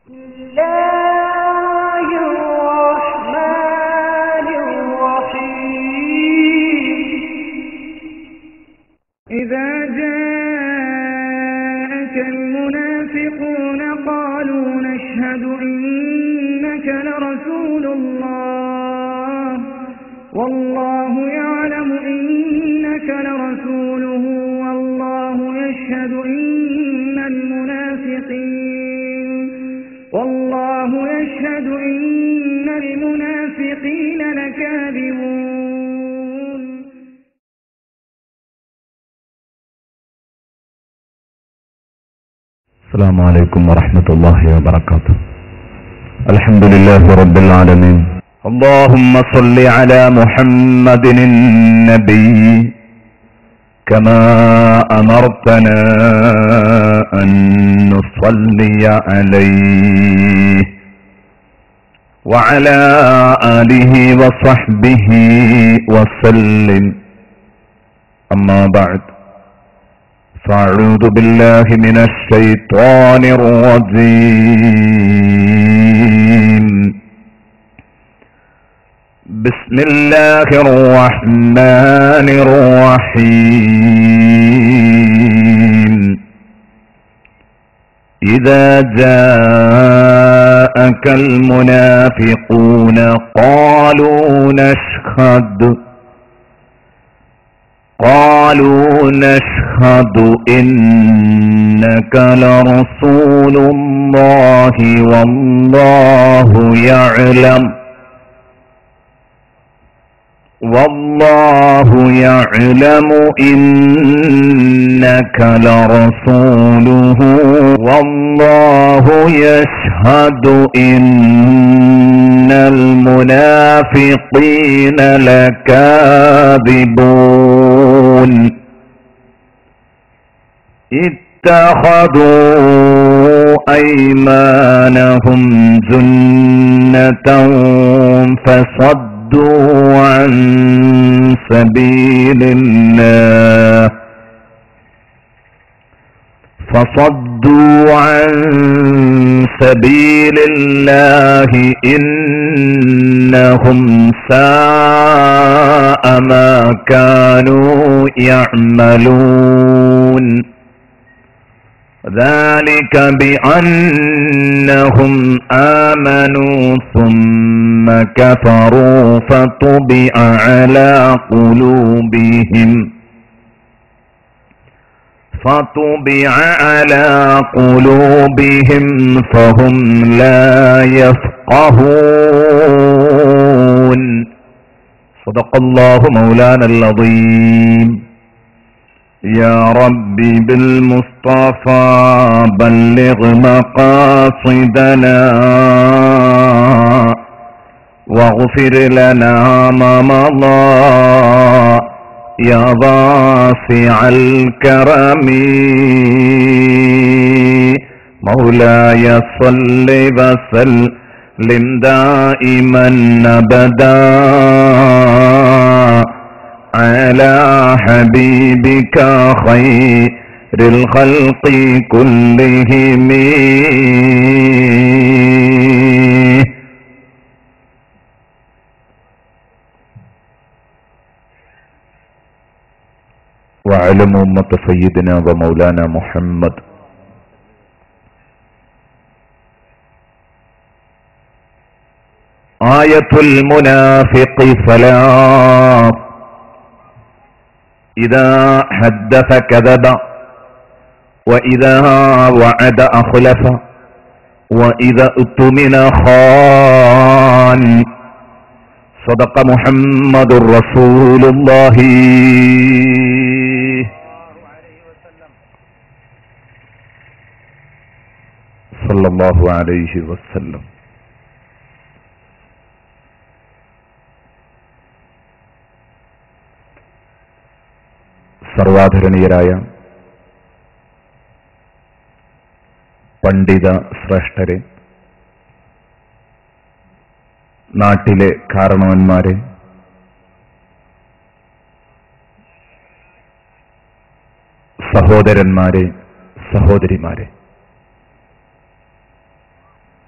الله الرحمن الرحيم إذا جاءك المنافقون قالوا نشهد إنك لرسول الله والله يعلم إنك لرسوله والله يشهد إن المنافقين والله يشهد إن المنافقين لكاذبون السلام عليكم ورحمة الله وبركاته الحمد لله رب العالمين اللهم صل على محمد النبي كما أمرتنا أن نصلي عليه وعلى آله وصحبه وسلم أما بعد فأعوذ بالله من الشيطان الرجيم بسم الله الرحمن الرحيم إذا جاءك المنافقون قالوا نشهد قالوا نشهد إنك لرسول الله والله يعلم والله يعلم إنك لرسوله والله يشهد إن المنافقين لكاذبون اتخذوا أيمانهم جنة فصدوا عن سبيل الله فصدوا عن سبيل الله إنهم ساء ما كانوا يعملون ذلك بأنهم آمنوا ثم كفروا فطبع على قلوبهم فطبع على قلوبهم فهم لا يفقهون صدق الله مولانا العظيم يا ربي بالمصطفى بلغ مقاصدنا واغفر لنا ما مضى يا واسع الكرم مولاي صل وسلم دائما ابدا على حبيبك خير الخلق كلهم وعلم أمة سيدنا ومولانا محمد آية المنافق ثلاث إذا حدث كذب وإذا وعد أخلف وإذا اؤتمن خان صدق محمد رسول الله صلى الله عليه وسلم സർവാധരണീയരായ പണ്ഡിത ശ്രേഷ്ഠരെ നാട്ടിലെ കാരണവന്മാരെ സഹോദരന്മാരെ സഹോദരിമാരെ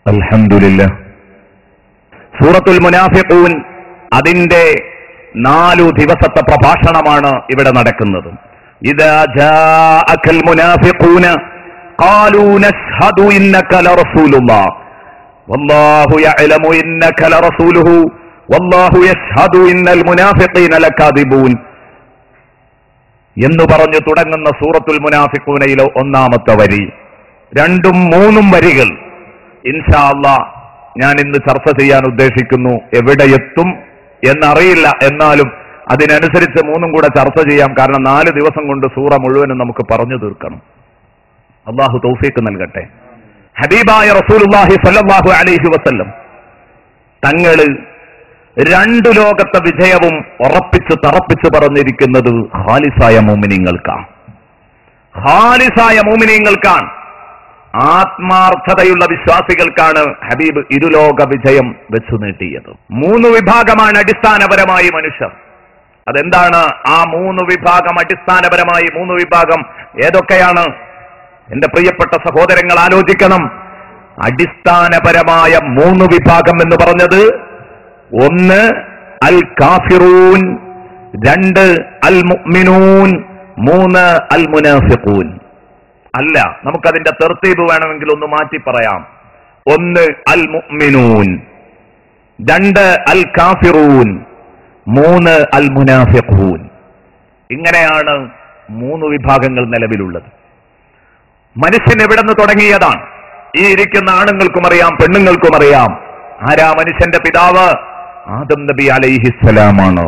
അൽഹംദുലില്ല സൂറത്തുൽ മുനാഫിഖൂൻ അതിന്റെ നാലു ദിവസത്തെ പ്രഭാഷണമാണ് ഇവിടെ നടക്കുന്നത് ഇദാ ജാഅകൽ മുനാഫിഖൂന ഖാലൂ നശ്ഹദു ഇന്നക ലറസൂലുള്ളാഹ് വല്ലാഹു യഅലമു ഇന്നക ലറസൂലുഹു വല്ലാഹു യശ്ഹദു ഇന്നൽ മുനാഫിഖീന ലകാദിബൂൻ എന്ന് പറഞ്ഞു തുടങ്ങുന്ന സൂറത്തുൽ മുനാഫിഖൂനയിലെ ഒന്നാമത്തെ വരി രണ്ടും മൂന്നും വരികൾ ഇൻഷാ അല്ലാ ഞാൻ ഇന്ന് ചർച്ച ചെയ്യാൻ ഉദ്ദേശിക്കുന്നു എവിടെ എത്തും എന്നറിയില്ല എന്നാലും അതിനനുസരിച്ച് മൂന്നും കൂടെ ചർച്ച ചെയ്യാം കാരണം നാല് ദിവസം കൊണ്ട് സൂറ മുഴുവനും നമുക്ക് പറഞ്ഞു തീർക്കണം അള്ളാഹു തൗഫീക്ക് നൽകട്ടെ ഹബീബായ റസൂലുള്ളാഹി സ്വല്ലല്ലാഹു അലൈഹി വസല്ലം തങ്ങള് രണ്ടു ലോകത്തെ വിജയവും ഉറപ്പിച്ച് തറപ്പിച്ച് പറഞ്ഞിരിക്കുന്നത് ഹാലിസായ മോമിനിങ്ങൾക്കാണ് ഹാലിസായ മോമിനിങ്ങൾക്കാണ് ആത്മാർത്ഥതയുള്ള വിശ്വാസികൾക്കാണ് ഹബീബ് ഇരുലോക വിജയം വെച്ചു നീട്ടിയത് മൂന്ന് വിഭാഗമാണ് അടിസ്ഥാനപരമായി മനുഷ്യർ അതെന്താണ് ആ മൂന്ന് വിഭാഗം അടിസ്ഥാനപരമായി മൂന്ന് വിഭാഗം ഏതൊക്കെയാണ് എന്റെ പ്രിയപ്പെട്ട സഹോദരങ്ങൾ ആലോചിക്കണം അടിസ്ഥാനപരമായ മൂന്ന് വിഭാഗം എന്ന് പറഞ്ഞത് ഒന്ന് അൽ കാഫിറൂൻ രണ്ട് അൽ മുഅ്മിനൂൻ മൂന്ന് അൽ മുനാഫിഖൂൻ അല്ല നമുക്കതിന്റെ തെർത്തീബ് വേണമെങ്കിൽ ഒന്ന് മാറ്റി പറയാം ഒന്ന് അൽ മുഅ്മിനൂൻ രണ്ട് അൽ കാഫിറൂൻ മൂന്ന് അൽ മുനാഫിഖൂൻ ഇങ്ങനെയാണ് മൂന്ന് വിഭാഗങ്ങൾ നിലവിലുള്ളത് മനുഷ്യൻ എവിടെ നിന്ന് തുടങ്ങിയതാണ് ഈ ഇരിക്കുന്ന ആണുങ്ങൾക്കും അറിയാം പെണ്ണുങ്ങൾക്കും അറിയാം ആരാ മനുഷ്യന്റെ പിതാവ് ആദം നബി അലൈഹിസ്സലാമാണ്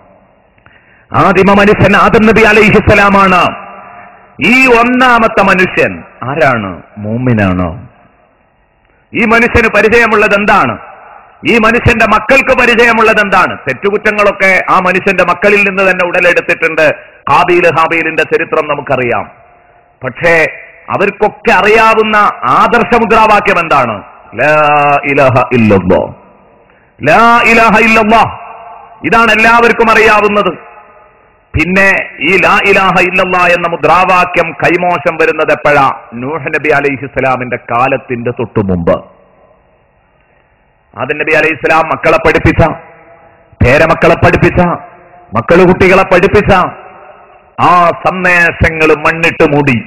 ആദിമ മനുഷ്യൻ ആദം നബി അലൈഹിസ്സലാമാണ് ഈ ഒന്നാമത്തെ മനുഷ്യൻ ആരാണ് മൂമിനാണ് ഈ മനുഷ്യന് പരിചയമുള്ളത് എന്താണ് ഈ മനുഷ്യന്റെ മക്കൾക്ക് പരിചയമുള്ളത് എന്താണ് തെറ്റുകുറ്റങ്ങളൊക്കെ ആ മനുഷ്യന്റെ മക്കളിൽ നിന്ന് തന്നെ ഉടലെടുത്തിട്ടുണ്ട് ഹാബീൽ ഹാബീലിന്റെ ചരിത്രം നമുക്കറിയാം പക്ഷേ അവർക്കൊക്കെ അറിയാവുന്ന ആദർശ മുദ്രാവാക്യം എന്താണ് ലാ ഇലാഹ ഇല്ലല്ലാ ലാ ഇലാഹ ഇല്ലല്ലാ ഇതാണ് എല്ലാവർക്കും അറിയാവുന്നത് പിന്നെ ഈ ലാ ഇലാഹ ഇല്ലല്ലാ എന്ന മുദ്രാവാക്യം കൈമോശം വരുന്നത് എപ്പോഴാ നൂഹ് നബി അലൈഹിസ്സലാമിന്റെ കാലത്തിന്റെ തൊട്ടു മുമ്പ് ആദൻ നബി അലൈഹി സ്വലാം മക്കളെ പഠിപ്പിച്ച പേരമക്കളെ പഠിപ്പിച്ച മക്കള് കുട്ടികളെ പഠിപ്പിച്ച ആ സന്ദേശങ്ങൾ മണ്ണിട്ട് മൂടി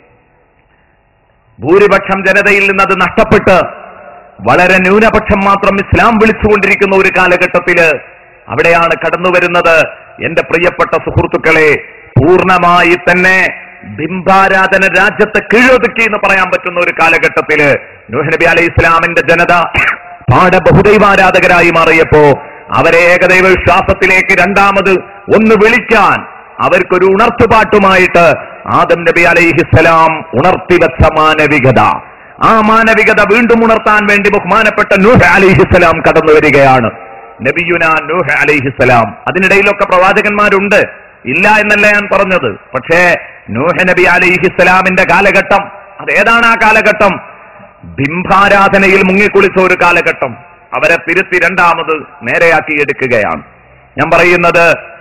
ഭൂരിപക്ഷം ജനതയിൽ നിന്ന് അത് നഷ്ടപ്പെട്ട് വളരെ ന്യൂനപക്ഷം മാത്രം ഇസ്ലാം വിളിച്ചുകൊണ്ടിരിക്കുന്ന ഒരു കാലഘട്ടത്തില് അവിടെയാണ് കടന്നു വരുന്നത് എന്റെ പ്രിയപ്പെട്ട സുഹൃത്തുക്കളെ പൂർണ്ണമായി തന്നെ ബിംബാരാധന രാജ്യത്തെ കീഴൊതുക്കി എന്ന് പറയാൻ പറ്റുന്ന ഒരു കാലഘട്ടത്തില് നൂഹ് നബി അലൈഹി ഇസ്ലാമിന്റെ ജനത പാഠ ബഹുദൈവാരാധകരായി മാറിയപ്പോ അവരെ ഏകദൈവ വിശ്വാസത്തിലേക്ക് രണ്ടാമത് ഒന്ന് വിളിക്കാൻ അവർക്കൊരു ഉണർത്തുപാട്ടുമായിട്ട് ആദം നബി അലൈഹിസ്സലാം ഉണർത്തിവെച്ച മാനവികത ആ മാനവികത വീണ്ടും ഉണർത്താൻ വേണ്ടി ബഹുമാനപ്പെട്ട നൂഹ് അലിഹിസ്സലാം കടന്നു വരികയാണ് നബിയുന നൂഹ് അലിഹിസ്സലാം അതിനിടയിലൊക്കെ പ്രവാചകന്മാരുണ്ട് ഇല്ല എന്നല്ല ഞാൻ പറഞ്ഞത് പക്ഷേ നൂഹ് നബി അലിഹിസ്സലാമിന്റെ കാലഘട്ടം അതേതാണ് ആ കാലഘട്ടം ബിംബാരാധനയിൽ മുങ്ങിക്കുളിച്ച ഒരു കാലഘട്ടം അവരെ തിരുത്തി രണ്ടാമത് നേരെയാക്കി എടുക്കുകയാണ് ഞാൻ പറയുന്നത്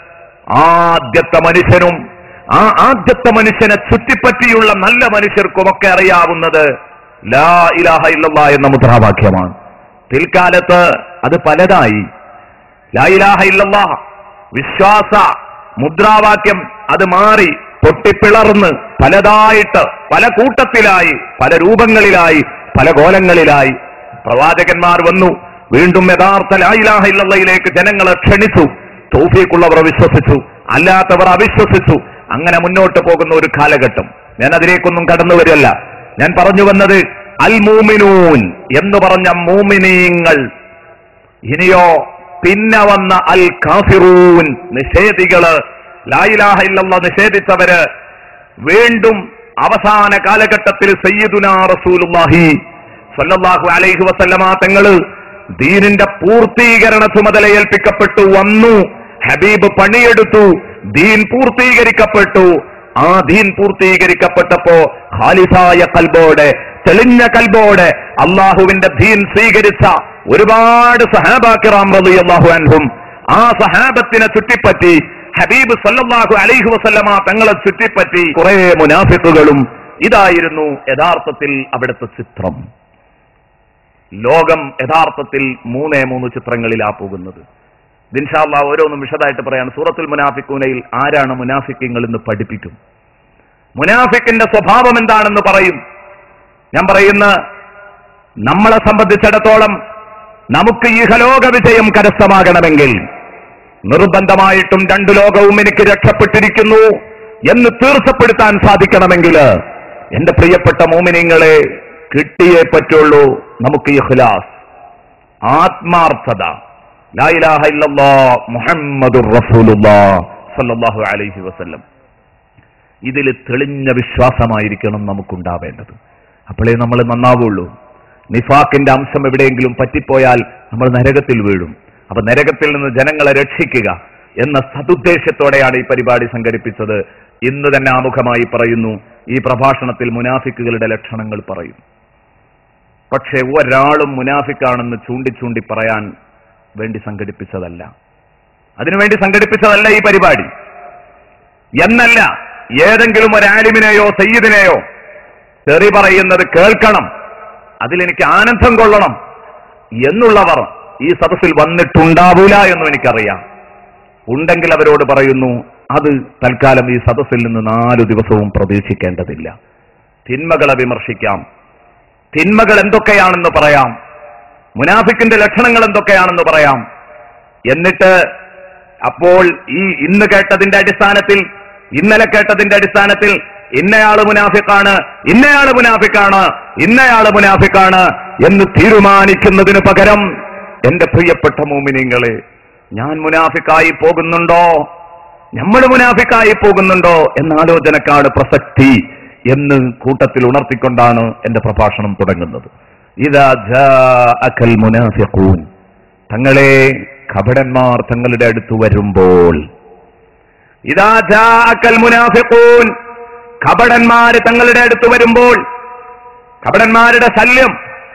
ആദ്യത്തെ മനുഷ്യനും ആ ആദ്യത്തെ മനുഷ്യനെ ചുറ്റിപ്പറ്റിയുള്ള നല്ല മനുഷ്യർക്കുമൊക്കെ അറിയാവുന്നത് ലാ ഇലാഹ ഇല്ലല്ലാ എന്ന മുദ്രാവാക്യമാണ് പിൽക്കാലത്ത് അത് പലതായി ലാ ഇലാഹ ഇല്ലല്ലാ വിശ്വാസ മുദ്രാവാക്യം അത് മാറി പൊട്ടിപ്പിളർന്ന് പലതായിട്ട് പല കൂട്ടത്തിലായി പല രൂപങ്ങളിലായി പല കോലങ്ങളിലായി പ്രവാചകന്മാർ വന്നു വീണ്ടും യഥാർത്ഥ ലാ ഇലാഹ ഇല്ലല്ലയിലേക്ക് ജനങ്ങളെ ക്ഷണിച്ചു തൗഫീഖുള്ളവർ വിശ്വസിച്ചു അല്ലാത്തവർ അവിശ്വസിച്ചു അങ്ങനെ മുന്നോട്ട് പോകുന്ന ഒരു കാലഘട്ടം ഞാൻ അതിലേക്കൊന്നും കടന്നു വരില്ല ഞാൻ പറഞ്ഞു വന്നത് അൽ മൂമിനൂൻ എന്ന് പറഞ്ഞ മൂമിനീങ്ങൾ ഇനിയോ പിന്നെ വന്ന അൽ കാഫിറൂൻ നിഷേധികള് ലായിലാഹ ഇല്ലല്ല നിഷേധിച്ചവര് വീണ്ടും അവസാന കാലഘട്ടത്തിൽ സയ്യിദുനാ റസൂലുള്ളാഹി സ്വല്ലല്ലാഹു അലൈഹി വസല്ലമ തങ്ങള് ദീനിന്റെ പൂർത്തീകരണ ചുമതല ഏൽപ്പിക്കപ്പെട്ടു വന്നു ഹബീബ് പണിയെടുത്തു ദീൻ പൂർത്തീകരിക്കപ്പെട്ടു ആ ദീൻ പൂർത്തീകരിക്കപ്പെട്ടപ്പോ ഖാലിസായ കൽബോടെ തെളിഞ്ഞ കൽബോടെ അള്ളാഹുവിന്റെ ദീൻ സ്വീകരിച്ച ഒരുപാട് സഹാബാക്കിറാം റളിയല്ലാഹു അൻഹും ആ സഹാബത്തിനെ ചുറ്റിപ്പറ്റി ഹബീബ് സല്ലല്ലാഹു അലൈഹി വസല്ലമ തങ്ങളെ ചുറ്റിപ്പറ്റി കുറെ മുനാഫിക്കുകളും ഇതായിരുന്നു യഥാർത്ഥത്തിൽ അവിടുത്തെ ചിത്രം ലോകം യഥാർത്ഥത്തിൽ മൂന്നേ മൂന്ന് ചിത്രങ്ങളിലാ പോകുന്നത് ദിൻഷാല്ല ഓരോന്നും വിശദമായിട്ട് പറയാണ് സൂറത്തുൽ മുനാഫിക്കൂനയിൽ ആരാണ് മുനാഫിക്കങ്ങൾ എന്ന് പഠിപ്പിക്കും മുനാഫിക്കിന്റെ സ്വഭാവം എന്താണെന്ന് പറയും ഞാൻ പറയുന്ന നമ്മളെ സംബന്ധിച്ചിടത്തോളം നമുക്ക് ഇഹലോക വിജയം കരസ്ഥമാകണമെങ്കിൽ നിർബന്ധമായിട്ടും രണ്ടു ലോകവും എനിക്ക് രക്ഷപ്പെട്ടിരിക്കുന്നു എന്ന് തീർച്ചപ്പെടുത്താൻ സാധിക്കണമെങ്കിൽ എന്റെ പ്രിയപ്പെട്ട മോമിനിങ്ങളെ കിട്ടിയേ പറ്റുള്ളൂ നമുക്ക് ഇഖ്ലാസ് ആത്മാർത്ഥത ലാ ഇലാഹ ഇല്ലല്ലാ മുഹമ്മദുർ റസൂലുള്ളാ സല്ലല്ലാഹു അലൈഹി വസല്ലം ഇതിൽ തെളിഞ്ഞ വിശ്വാസമായിരിക്കണം നമുക്കുണ്ടാവേണ്ടത് അപ്പോഴേ നമ്മൾ നന്നാവുള്ളൂ നിഫാക്കിന്റെ അംശം എവിടെയെങ്കിലും പറ്റിപ്പോയാൽ നമ്മൾ നരകത്തിൽ വീഴും അപ്പൊ നരകത്തിൽ നിന്ന് ജനങ്ങളെ രക്ഷിക്കുക എന്ന സതുദ്ദേശത്തോടെയാണ് ഈ പരിപാടി സംഘടിപ്പിച്ചത് ഇന്ന് തന്നെ ആമുഖമായി പറയുന്നു ഈ പ്രഭാഷണത്തിൽ മുനാഫിക്കുകളുടെ ലക്ഷണങ്ങൾ പറയും പക്ഷെ ഒരാളും മുനാഫിക്കാണെന്ന് ചൂണ്ടി ചൂണ്ടി പറയാൻ വേണ്ടി സംഘടിപ്പിച്ചതല്ല അതിനുവേണ്ടി സംഘടിപ്പിച്ചതല്ല ഈ പരിപാടി എന്നല്ല ഏതെങ്കിലും ഒരു ആലിമിനെയോ സയ്യിദിനെയോ തെറി പറയുന്നത് കേൾക്കണം അതിലെനിക്ക് ആനന്ദം കൊള്ളണം എന്നുള്ളവർ ഈ സദസ്സിൽ വന്നിട്ടുണ്ടാവൂല എന്നും എനിക്കറിയാം ഉണ്ടെങ്കിൽ അവരോട് പറയുന്നു അത് തൽക്കാലം ഈ സദസ്സിൽ നിന്ന് നാലു ദിവസവും പ്രതീക്ഷിക്കേണ്ടതില്ല തിന്മകളെ വിമർശിക്കാം തിന്മകൾ എന്തൊക്കെയാണെന്ന് പറയാം മുനാഫിക്കിന്റെ ലക്ഷണങ്ങൾ എന്തൊക്കെയാണെന്ന് പറയാം എന്നിട്ട് അപ്പോൾ ഈ ഇന്ന് കേട്ടതിന്റെ അടിസ്ഥാനത്തിൽ ഇന്നലെ കേട്ടതിന്റെ അടിസ്ഥാനത്തിൽ ഇന്നയാള് മുനാഫിക്കാണ് ഇന്നയാള് മുനാഫിക്കാണ് ഇന്നയാള് മുനാഫിക്കാണ് എന്ന് തീരുമാനിക്കുന്നതിന് പകരം എന്റെ പ്രിയപ്പെട്ട മോമിനിങ്ങളെ ഞാൻ മുനാഫിക്കായി പോകുന്നുണ്ടോ നമ്മൾ മുനാഫിക്കായി പോകുന്നുണ്ടോ എന്ന ആലോചനക്കാണ് പ്രസക്തി എന്ന് കൂട്ടത്തിൽ ഉണർത്തിക്കൊണ്ടാണ് എന്റെ പ്രഭാഷണം തുടങ്ങുന്നത് ഇതാ ജാഅകൽ മുനാഫിഖൂൻ തങ്ങളെ കപടന്മാർ തങ്ങളുടെ അടുത്ത് വരുമ്പോൾ ഇതാ ജാഅകൽ മുനാഫിഖൂൻ കപടന്മാര് തങ്ങളുടെ അടുത്ത് വരുമ്പോൾ കപടന്മാരുടെ ശല്യം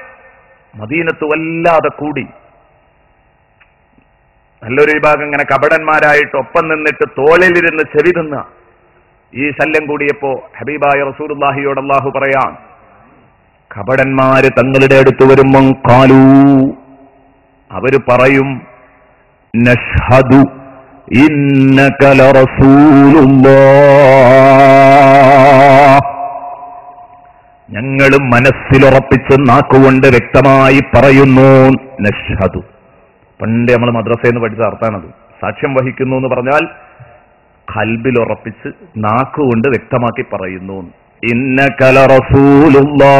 മദീനത്ത് വല്ലാതെ കൂടി നല്ലൊരു വിഭാഗം ഇങ്ങനെ കപടന്മാരായിട്ട് ഒപ്പം നിന്നിട്ട് തോളിലിരുന്ന് ചെവി തിന്ന ഈ ശല്യം കൂടിയപ്പോ ഹബീബായ റസൂലുള്ളാഹിയോട് അള്ളാഹു പറയാം കപടന്മാര് തങ്ങളുടെ അടുത്ത് വരുമ്പം കാലൂ അവര് പറയും നഷ്ഹദു ഇന്നക ലറസൂലുള്ളാഹ് ഞങ്ങൾ മനസ്സിലുറപ്പിച്ച് നാക്കുകൊണ്ട് വ്യക്തമായി പറയുന്നു നഷ്ഹദു പണ്ട് നമ്മൾ മദ്രസയിൽ നിന്ന് പഠിച്ച അർത്ഥാണത് സാക്ഷ്യം വഹിക്കുന്നു എന്ന് പറഞ്ഞാൽ കൽബിൽ ഉറപ്പിച്ച് നാക്കുകൊണ്ട് വ്യക്തമാക്കി പറയുന്നു ഇന്നകല റസൂലുള്ളാ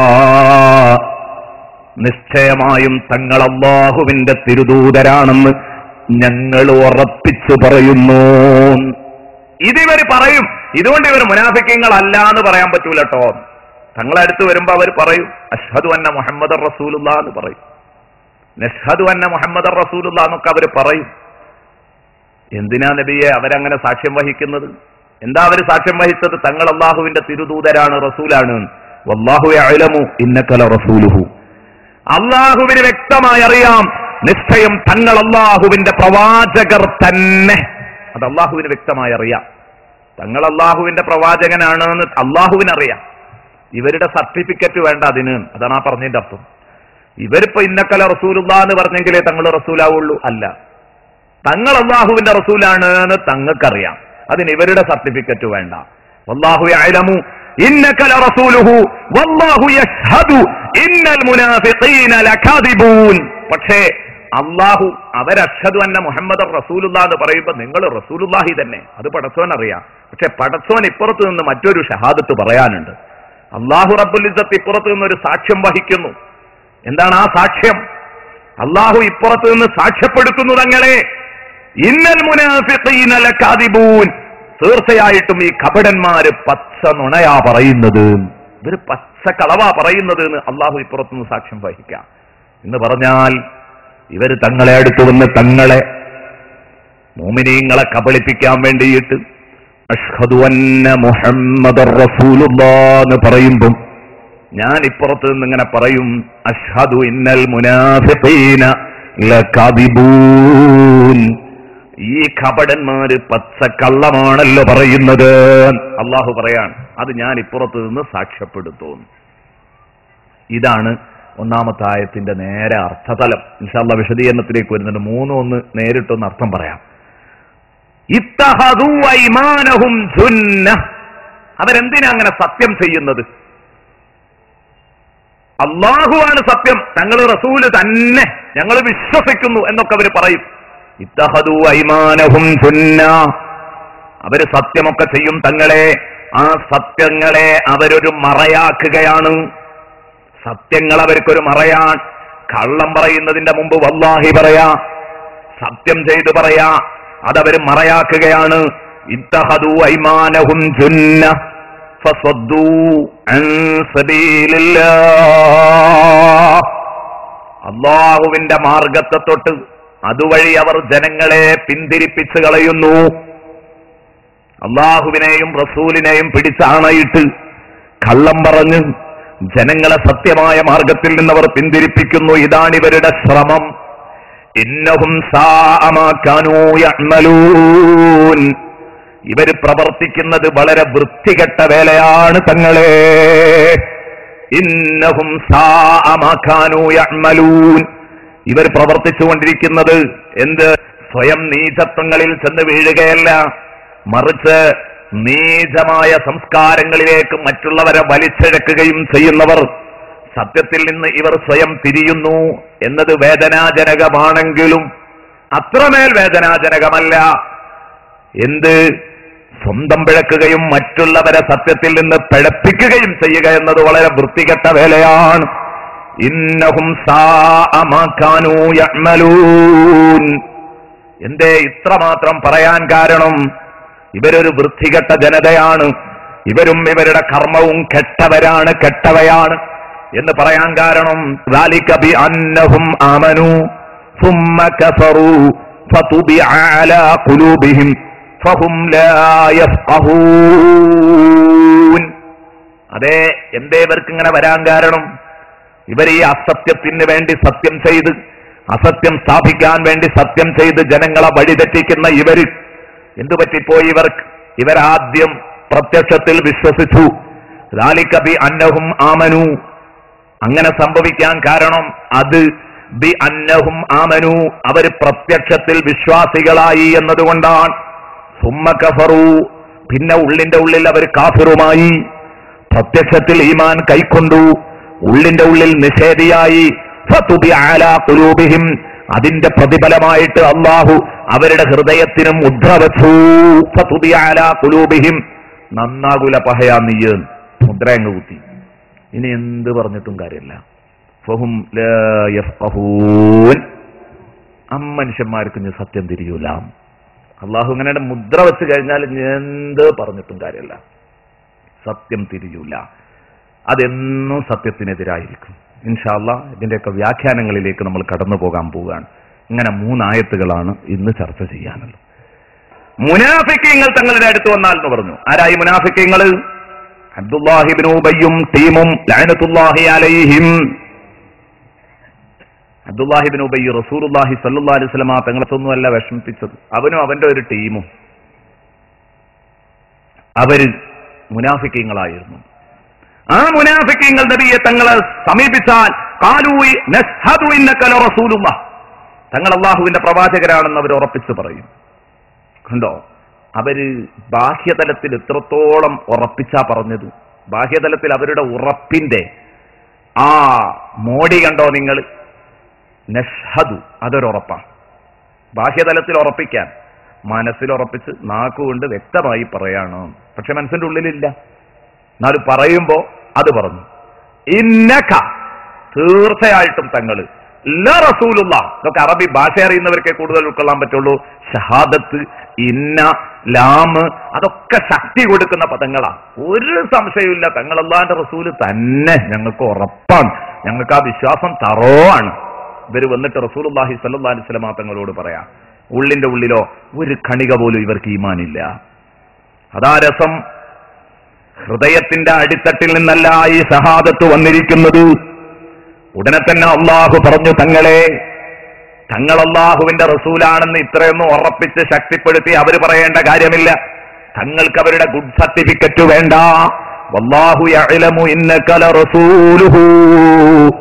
നിശ്ചയമായും തങ്ങൾ അള്ളാഹുവിന്റെ തിരുദൂതരാണെന്ന് ഞങ്ങൾ ഉറപ്പിച്ചു പറയുന്നു ഇതിവർ പറയും ഇതുകൊണ്ട് ഇവർ മുനാഫിക്കങ്ങളല്ല എന്ന് പറയാൻ പറ്റൂല കേട്ടോ തങ്ങളടുത്ത് വരുമ്പോ അവർ പറയും അഷ്ഹദു അന്ന മുഹമ്മദ് റസൂലുള്ള എന്ന് പറയും നഷ്ഹദു അന്ന മുഹമ്മദ് റസൂലുള്ള എന്നൊക്കെ അവർ പറയും എന്തിനാ നബിയെ അവരങ്ങനെ സാക്ഷ്യം വഹിക്കുന്നത് എന്താ അവർ സാക്ഷ്യം വഹിച്ചത് തങ്ങൾ അള്ളാഹുവിന്റെ തിരുദൂതരാണ് റസൂലാണ് വല്ലാഹു അലമു ഇന്നക്കല റസൂലുഹു അള്ളാഹുവിന് വ്യക്തമായി അറിയാം നിശ്ചയം തങ്ങൾ അള്ളാഹുവിന്റെ പ്രവാചകർ തന്നെ അത് അള്ളാഹുവിന് വ്യക്തമായി അറിയാം തങ്ങൾ അള്ളാഹുവിന്റെ പ്രവാചകനാണ് എന്ന് അള്ളാഹുവിനറിയാം ഇവരുടെ സർട്ടിഫിക്കറ്റ് വേണ്ട അതിന് അതാണ് ആ പറഞ്ഞതിന്റെ അർത്ഥം ഇവരിപ്പോ ഇന്നക്കല റസൂലുള്ള എന്ന് പറഞ്ഞെങ്കിലേ തങ്ങൾ റസൂലാവുള്ളൂ അല്ല തങ്ങൾ അള്ളാഹുവിന്റെ റസൂലാണ് എന്ന് തങ്ങൾക്കറിയാം അതിന് ഇവരുടെ സർട്ടിഫിക്കറ്റ് വേണ്ട വല്ലാഹു യഅലമു ഇന്നക ലറസൂലുഹു വല്ലാഹു യഷ്ഹദു ഇന്നൽ മുനാഫിഖീന ലകാദിബൂൻ പക്ഷേ അള്ളാഹു അവരഷദു അന്ന മുഹമ്മദ് റസൂലുള്ള എന്ന് പറയുമ്പോൾ നിങ്ങൾ റസൂലുള്ളാഹി തന്നെ അത് പടച്ചോൻ അറിയാം പക്ഷെ പടച്ചോൻ ഇപ്പുറത്ത് നിന്ന് മറ്റൊരു ഷഹാദത്ത് പറയാനുണ്ട് അള്ളാഹു റബ്ബുൽ ഇസ്സത്ത് ഇപ്പുറത്ത് നിന്ന് ഒരു സാക്ഷ്യം വഹിക്കുന്നു എന്താണ് ആ സാക്ഷ്യം അള്ളാഹു ഇപ്പുറത്ത് നിന്ന് സാക്ഷ്യപ്പെടുത്തുന്നു തങ്ങളെ ഇന്നൽ മുനാഫിഖീന ലകാദിബൂൻ തീർച്ചയായിട്ടും ഈ കപടന്മാര് പച്ച നുണയാ പറയുന്നത് ഇവര് പച്ച കളവാ പറയുന്നത് എന്ന് അള്ളാഹു ഇപ്പുറത്തുനിന്ന് സാക്ഷ്യം വഹിക്കാം എന്ന് പറഞ്ഞാൽ ഇവര് തങ്ങളെ അടുത്ത് വന്ന് തങ്ങളെ മോമിനീങ്ങളെ കബളിപ്പിക്കാൻ വേണ്ടിയിട്ട് അഷ്ഹദു അന്ന മുഹമ്മദ് എന്ന് പറയുമ്പം ഞാൻ ഇപ്പുറത്ത് നിന്ന് ഇങ്ങനെ പറയും അഷ്ഹദു ഇന്നൽ മുനാഫിഖീന ലകാദിബൂൻ ഈ കപടന്മാര് പച്ചക്കള്ളമാണല്ലോ പറയുന്നത് അള്ളാഹു പറയാൻ അത് ഞാൻ ഇപ്പുറത്ത് നിന്ന് സാക്ഷ്യപ്പെടുത്തുന്നു ഇതാണ് ഒന്നാമത്തെ ആയത്തിന്റെ നേരെ അർത്ഥതലം ഇൻഷാല്ല വിശദീകരണത്തിലേക്ക് വരുന്നുണ്ട് മൂന്നും ഒന്ന് നേരിട്ടൊന്ന് അർത്ഥം പറയാം ഇത്തഹദൂ ഐമാനഹും ജുന്ന അവരെന്തിനാ അങ്ങനെ സത്യം ചെയ്യുന്നത് അള്ളാഹുവാണ് സത്യം ഞങ്ങൾ റസൂല് തന്നെ ഞങ്ങൾ വിശ്വസിക്കുന്നു എന്നൊക്കെ അവർ പറയും ഇത്തഹദു ഐമാനഹും ജുന്ന അവര് സത്യമൊക്കെ ചെയ്യും തങ്ങളെ ആ സത്യങ്ങളെ അവരൊരു മറയാക്കുകയാണ് സത്യങ്ങൾ അവർക്കൊരു മറയാൻ കള്ളം പറയുന്നതിന്റെ മുമ്പ് വല്ലാഹി പറയാ സത്യം ചെയ്തു പറയാ അതവര് മറയാക്കുകയാണ് ഇത്തഹദു ഐമാനഹും ജുന്ന ഫസ്വദ്ദൂ അൻ സബീലില്ലാഹ് അള്ളാഹുവിന്റെ മാർഗത്തെ തൊട്ട് അതുവഴി അവർ ജനങ്ങളെ പിന്തിരിപ്പിച്ചു കളയുന്നു അള്ളാഹുവിനെയും റസൂലിനെയും പിടിച്ചാണയിട്ട് കള്ളം പറഞ്ഞ് ജനങ്ങളെ സത്യമായ മാർഗത്തിൽ നിന്നവർ പിന്തിരിപ്പിക്കുന്നു ഇതാണ് ഇവരുടെ ശ്രമം ഇന്നഹും സാമാക്കാനൂയമ്മലൂൻ ഇവര് പ്രവർത്തിക്കുന്നത് വളരെ വൃത്തികെട്ട വേലയാണ് തങ്ങളെ ഇന്നഹും സാമാക്കാനൂയമ്മലൂൻ ഇവർ പ്രവർത്തിച്ചുകൊണ്ടിരിക്കുന്നത് എന്ത് സ്വയം നീചത്വങ്ങളിൽ ചെന്ന് വീഴുകയല്ല മറിച്ച് നീചമായ സംസ്കാരങ്ങളിലേക്ക് മറ്റുള്ളവരെ വലിച്ചിഴക്കുകയും ചെയ്യുന്നവർ സത്യത്തിൽ നിന്ന് ഇവർ സ്വയം തിരിയുന്നു എന്നത് വേദനാജനകമാണെങ്കിലും അത്രമേൽ വേദനാജനകമല്ല എന്ത് സ്വന്തം പിഴക്കുകയും മറ്റുള്ളവരെ സത്യത്തിൽ നിന്ന് പിഴപ്പിക്കുകയും ചെയ്യുക എന്നത് വളരെ വൃത്തികെട്ട വേലയാണ് ഇന്നഹും സാഅമാക്കാനൂ യഅ്മലൂൻ എന്തേ ഇത്രമാത്രം പറയാൻ കാരണം ഇവരൊരു വൃത്തികെട്ട ജനതയാണ് ഇവരും ഇവരുടെ കർമ്മവും കെട്ടവരാണ് കെട്ടവയാണ് എന്ന് പറയാൻ കാരണം ذَلِكَ بِأَنَّهُمْ آمَنُوا ثُمَّ كَفَرُوا فَطُبِعَ عَلَى قُلُوبِهِمْ فَهُمْ لَا يَفْقَهُونَ അതെ എന്തേ ഇവർക്ക് ഇങ്ങനെ വരാൻ കാരണം ഇവർ ഈ അസത്യത്തിന് വേണ്ടി സത്യം ചെയ്ത് അസത്യം സ്ഥാപിക്കാൻ വേണ്ടി സത്യം ചെയ്ത് ജനങ്ങളെ വഴിതെറ്റിക്കുന്ന ഇവര് എന്തു പറ്റിപ്പോയി ഇവർക്ക് ഇവരാദ്യം പ്രത്യക്ഷത്തിൽ വിശ്വസിച്ചു ذَلِكَ بِأَنَّهُمْ ആമനു അങ്ങനെ സംഭവിക്കാൻ കാരണം അത് ബി അന്നഹും ആമനു അവർ പ്രത്യക്ഷത്തിൽ വിശ്വാസികളായി എന്നതുകൊണ്ടാണ് സുമ്മ കഫറു പിന്നെ ഉള്ളിന്റെ ഉള്ളിൽ അവർ കാഫിറുമായി പ്രത്യക്ഷത്തിൽ ഈമാൻ കൈക്കൊണ്ടു ഉള്ളിന്റെ ഉള്ളിൽ നിഷേധിയായി ഫതുബി അലാ ഖുലൂബിഹിം അതിന്റെ പ്രതിഫലമായിട്ട് അള്ളാഹു അവരുടെ ഹൃദയത്തിനും മുദ്ര വച്ചു ഫതുബി അലാ ഖുലൂബിഹിം നന്നാകുല പഹയാ നീയ് മുദ്ര അങ്ങ് കുത്തി ഇനി എന്ത് പറഞ്ഞിട്ടും കാര്യമില്ല ഫഹും ലാ യഫ്ഖഹൂൻ അമ്മനുഷ്യന്മാർക്ക് ഇനി സത്യം തിരിയൂല അള്ളാഹു ഇങ്ങനെ മുദ്ര വെച്ച് കഴിഞ്ഞാൽ ഇനി എന്ത് പറഞ്ഞിട്ടും കാര്യമില്ല സത്യം തിരിയൂല അതെന്നും സത്യത്തിനെതിരായിരിക്കും ഇൻഷാല്ല ഇതിന്റെയൊക്കെ വ്യാഖ്യാനങ്ങളിലേക്ക് നമ്മൾ കടന്നു പോകാൻ പോവുകയാണ് ഇങ്ങനെ മൂന്നായത്തുകളാണ് ഇന്ന് ചർച്ച ചെയ്യാനുള്ളത് മുനാഫിക്കങ്ങൾ തങ്ങളുടെ അടുത്ത് വന്നാൽ എന്ന് പറഞ്ഞു ആരായി മുനാഫിക്കങ്ങൾ അബ്ദുല്ലാഹിബിൻ ഉബയ്യും ടീമും ലഅനത്തുല്ലാഹി അലൈഹിം അബ്ദുല്ലാഹിബിൻ ഉബയ്യ റസൂലുള്ളാഹി സല്ലല്ലാഹു അലൈഹി വസല്ലമ തങ്ങളത്തൊന്നുമല്ല വിഷമിപ്പിച്ചത് അവനും അവന്റെ ഒരു ടീമും അവര് മുനാഫിക്കങ്ങളായിരുന്നു ആ മുനാഫിക്കങ്ങൾ നബിയെ തങ്ങളെ സമീപിച്ചാൽ കാലൂയി നഷ്ഹദു ഇന്നക ലറസൂലുള്ളാഹ് തങ്ങൾ അള്ളാഹുവിന്റെ പ്രവാചകരാണെന്ന് അവർ ഉറപ്പിച്ചു പറയും കണ്ടോ അവര് ബാഹ്യതലത്തിൽ എത്രത്തോളം ഉറപ്പിച്ചാ പറഞ്ഞത് ബാഹ്യതലത്തിൽ അവരുടെ ഉറപ്പിന്റെ ആ മോടി കണ്ടോ നിങ്ങൾ നഷ്ഹദു അതൊരുറപ്പാണ് ബാഹ്യതലത്തിൽ ഉറപ്പിക്കാൻ മനസ്സിൽ ഉറപ്പിച്ച് നാക്കുകൊണ്ട് വ്യക്തമായി പറയാണ് പക്ഷെ മനസ്സിന്റെ ഉള്ളിലില്ല എന്നാലും പറയുമ്പോ അത് പറഞ്ഞു ഇന്നക തീർച്ചയായിട്ടും തങ്ങള് ല റസൂലുള്ള ഇതൊക്കെ അറബി ഭാഷ അറിയുന്നവർക്കേ കൂടുതൽ ഉൾക്കൊള്ളാൻ പറ്റുള്ളൂ ഷഹാദത്ത് ഇന്ന ലാമ് അതൊക്കെ ശക്തി കൊടുക്കുന്ന പദങ്ങളാ ഒരു സംശയമില്ല തങ്ങളല്ലാന്റെ റസൂല് തന്നെ ഞങ്ങൾക്ക് ഉറപ്പാണ് ഞങ്ങൾക്ക് ആ വിശ്വാസം തറോആണ് ഇവര് വന്നിട്ട് റസൂലുള്ളാഹി സല്ലല്ലാഹി അലൈഹി വസല്ലമ തങ്ങളോട് പറയാ ഉള്ളിന്റെ ഉള്ളിലോ ഒരു കണിക പോലും ഇവർക്ക് ഈമാനില്ല അതാ രസം ഹൃദയത്തിന്റെ അടിത്തട്ടിൽ നിന്നല്ല ഈ ഷഹാദത്ത് വന്നിരിക്കുന്നത് ഉടനെ തന്നെ അള്ളാഹു പറഞ്ഞു തങ്ങളെ തങ്ങൾ അള്ളാഹുവിന്റെ റസൂലാണെന്ന് ഇത്രയൊന്നും ഉറപ്പിച്ച് ശക്തിപ്പെടുത്തി അവർ പറയേണ്ട കാര്യമില്ല തങ്ങൾക്ക് അവരുടെ ഗുഡ് സർട്ടിഫിക്കറ്റ് വേണ്ട വല്ലാഹു യഅലമു ഇന്നക ലറസൂലുഹു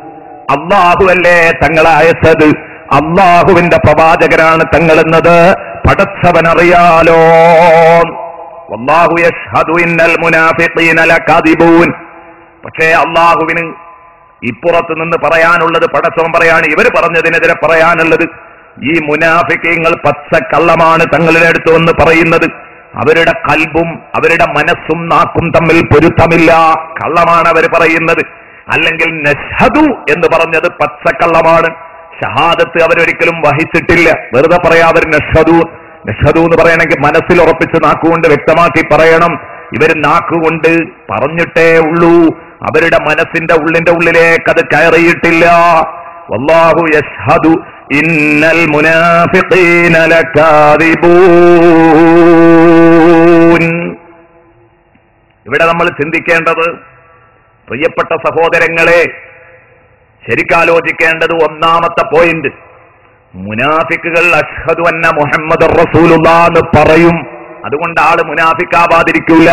അള്ളാഹുവല്ലേ തങ്ങളെ അയച്ചത് അള്ളാഹുവിന്റെ പ്രവാചകനാണ് തങ്ങളെന്നത് പടച്ചവനറിയാലോ അള്ളാഹു യഷ്ഹദു ഇന്നൽ മുനാഫിഖീന ലകാദിബൂൻ പക്ഷേ അള്ളാഹുവിന് ഇപ്പുറത്ത് നിന്ന് പറയാനുള്ളത് പടച്ചവൻ പറയാണ് ഇവര് പറഞ്ഞതിനെതിരെ പറയാനുള്ളത് ഈ മുനാഫിക്കങ്ങൾ പച്ചക്കള്ളമാണ് തങ്ങളുടെ അടുത്ത് വന്ന് പറയുന്നത് അവരുടെ കൽബും അവരുടെ മനസ്സും നാക്കും തമ്മിൽ പൊരുത്തമില്ല കള്ളമാണ് അവർ പറയുന്നത് അല്ലെങ്കിൽ നഷഹദു എന്ന് പറഞ്ഞത് പച്ചക്കള്ളമാണ് ഷഹാദത്ത് അവരൊരിക്കലും വഹിച്ചിട്ടില്ല വെറുതെ പറയാ അവർ നഷഹദു നഷഹദു എന്ന് പറയണമെങ്കിൽ മനസ്സിൽ ഉറപ്പിച്ച് നാക്കുകൊണ്ട് വ്യക്തമാക്കി പറയണം ഇവർ നാക്കുകൊണ്ട് പറഞ്ഞിട്ടേ ഉള്ളൂ അവരുടെ മനസ്സിന്റെ ഉള്ളിന്റെ ഉള്ളിലേക്ക് അത് കയറിയിട്ടില്ല വല്ലാഹു യഷ്ഹദു ഇന്നൽ മുനാഫിഖീന ലകാദിബൂൻ ഇവിടെ നമ്മൾ ചിന്തിക്കേണ്ടത് പ്രിയപ്പെട്ട സഹോദരങ്ങളെ ശരിക്കാലോചിക്കേണ്ടത് ഒന്നാമത്തെ പോയിന്റ് മുനാഫിക്കുകൾ അഷ്ഹദു അന്ന മുഹമ്മദ് റസൂലുള്ള എന്ന് പറയും അതുകൊണ്ട് ആള് മുനാഫിക്കാവാതിരിക്കൂല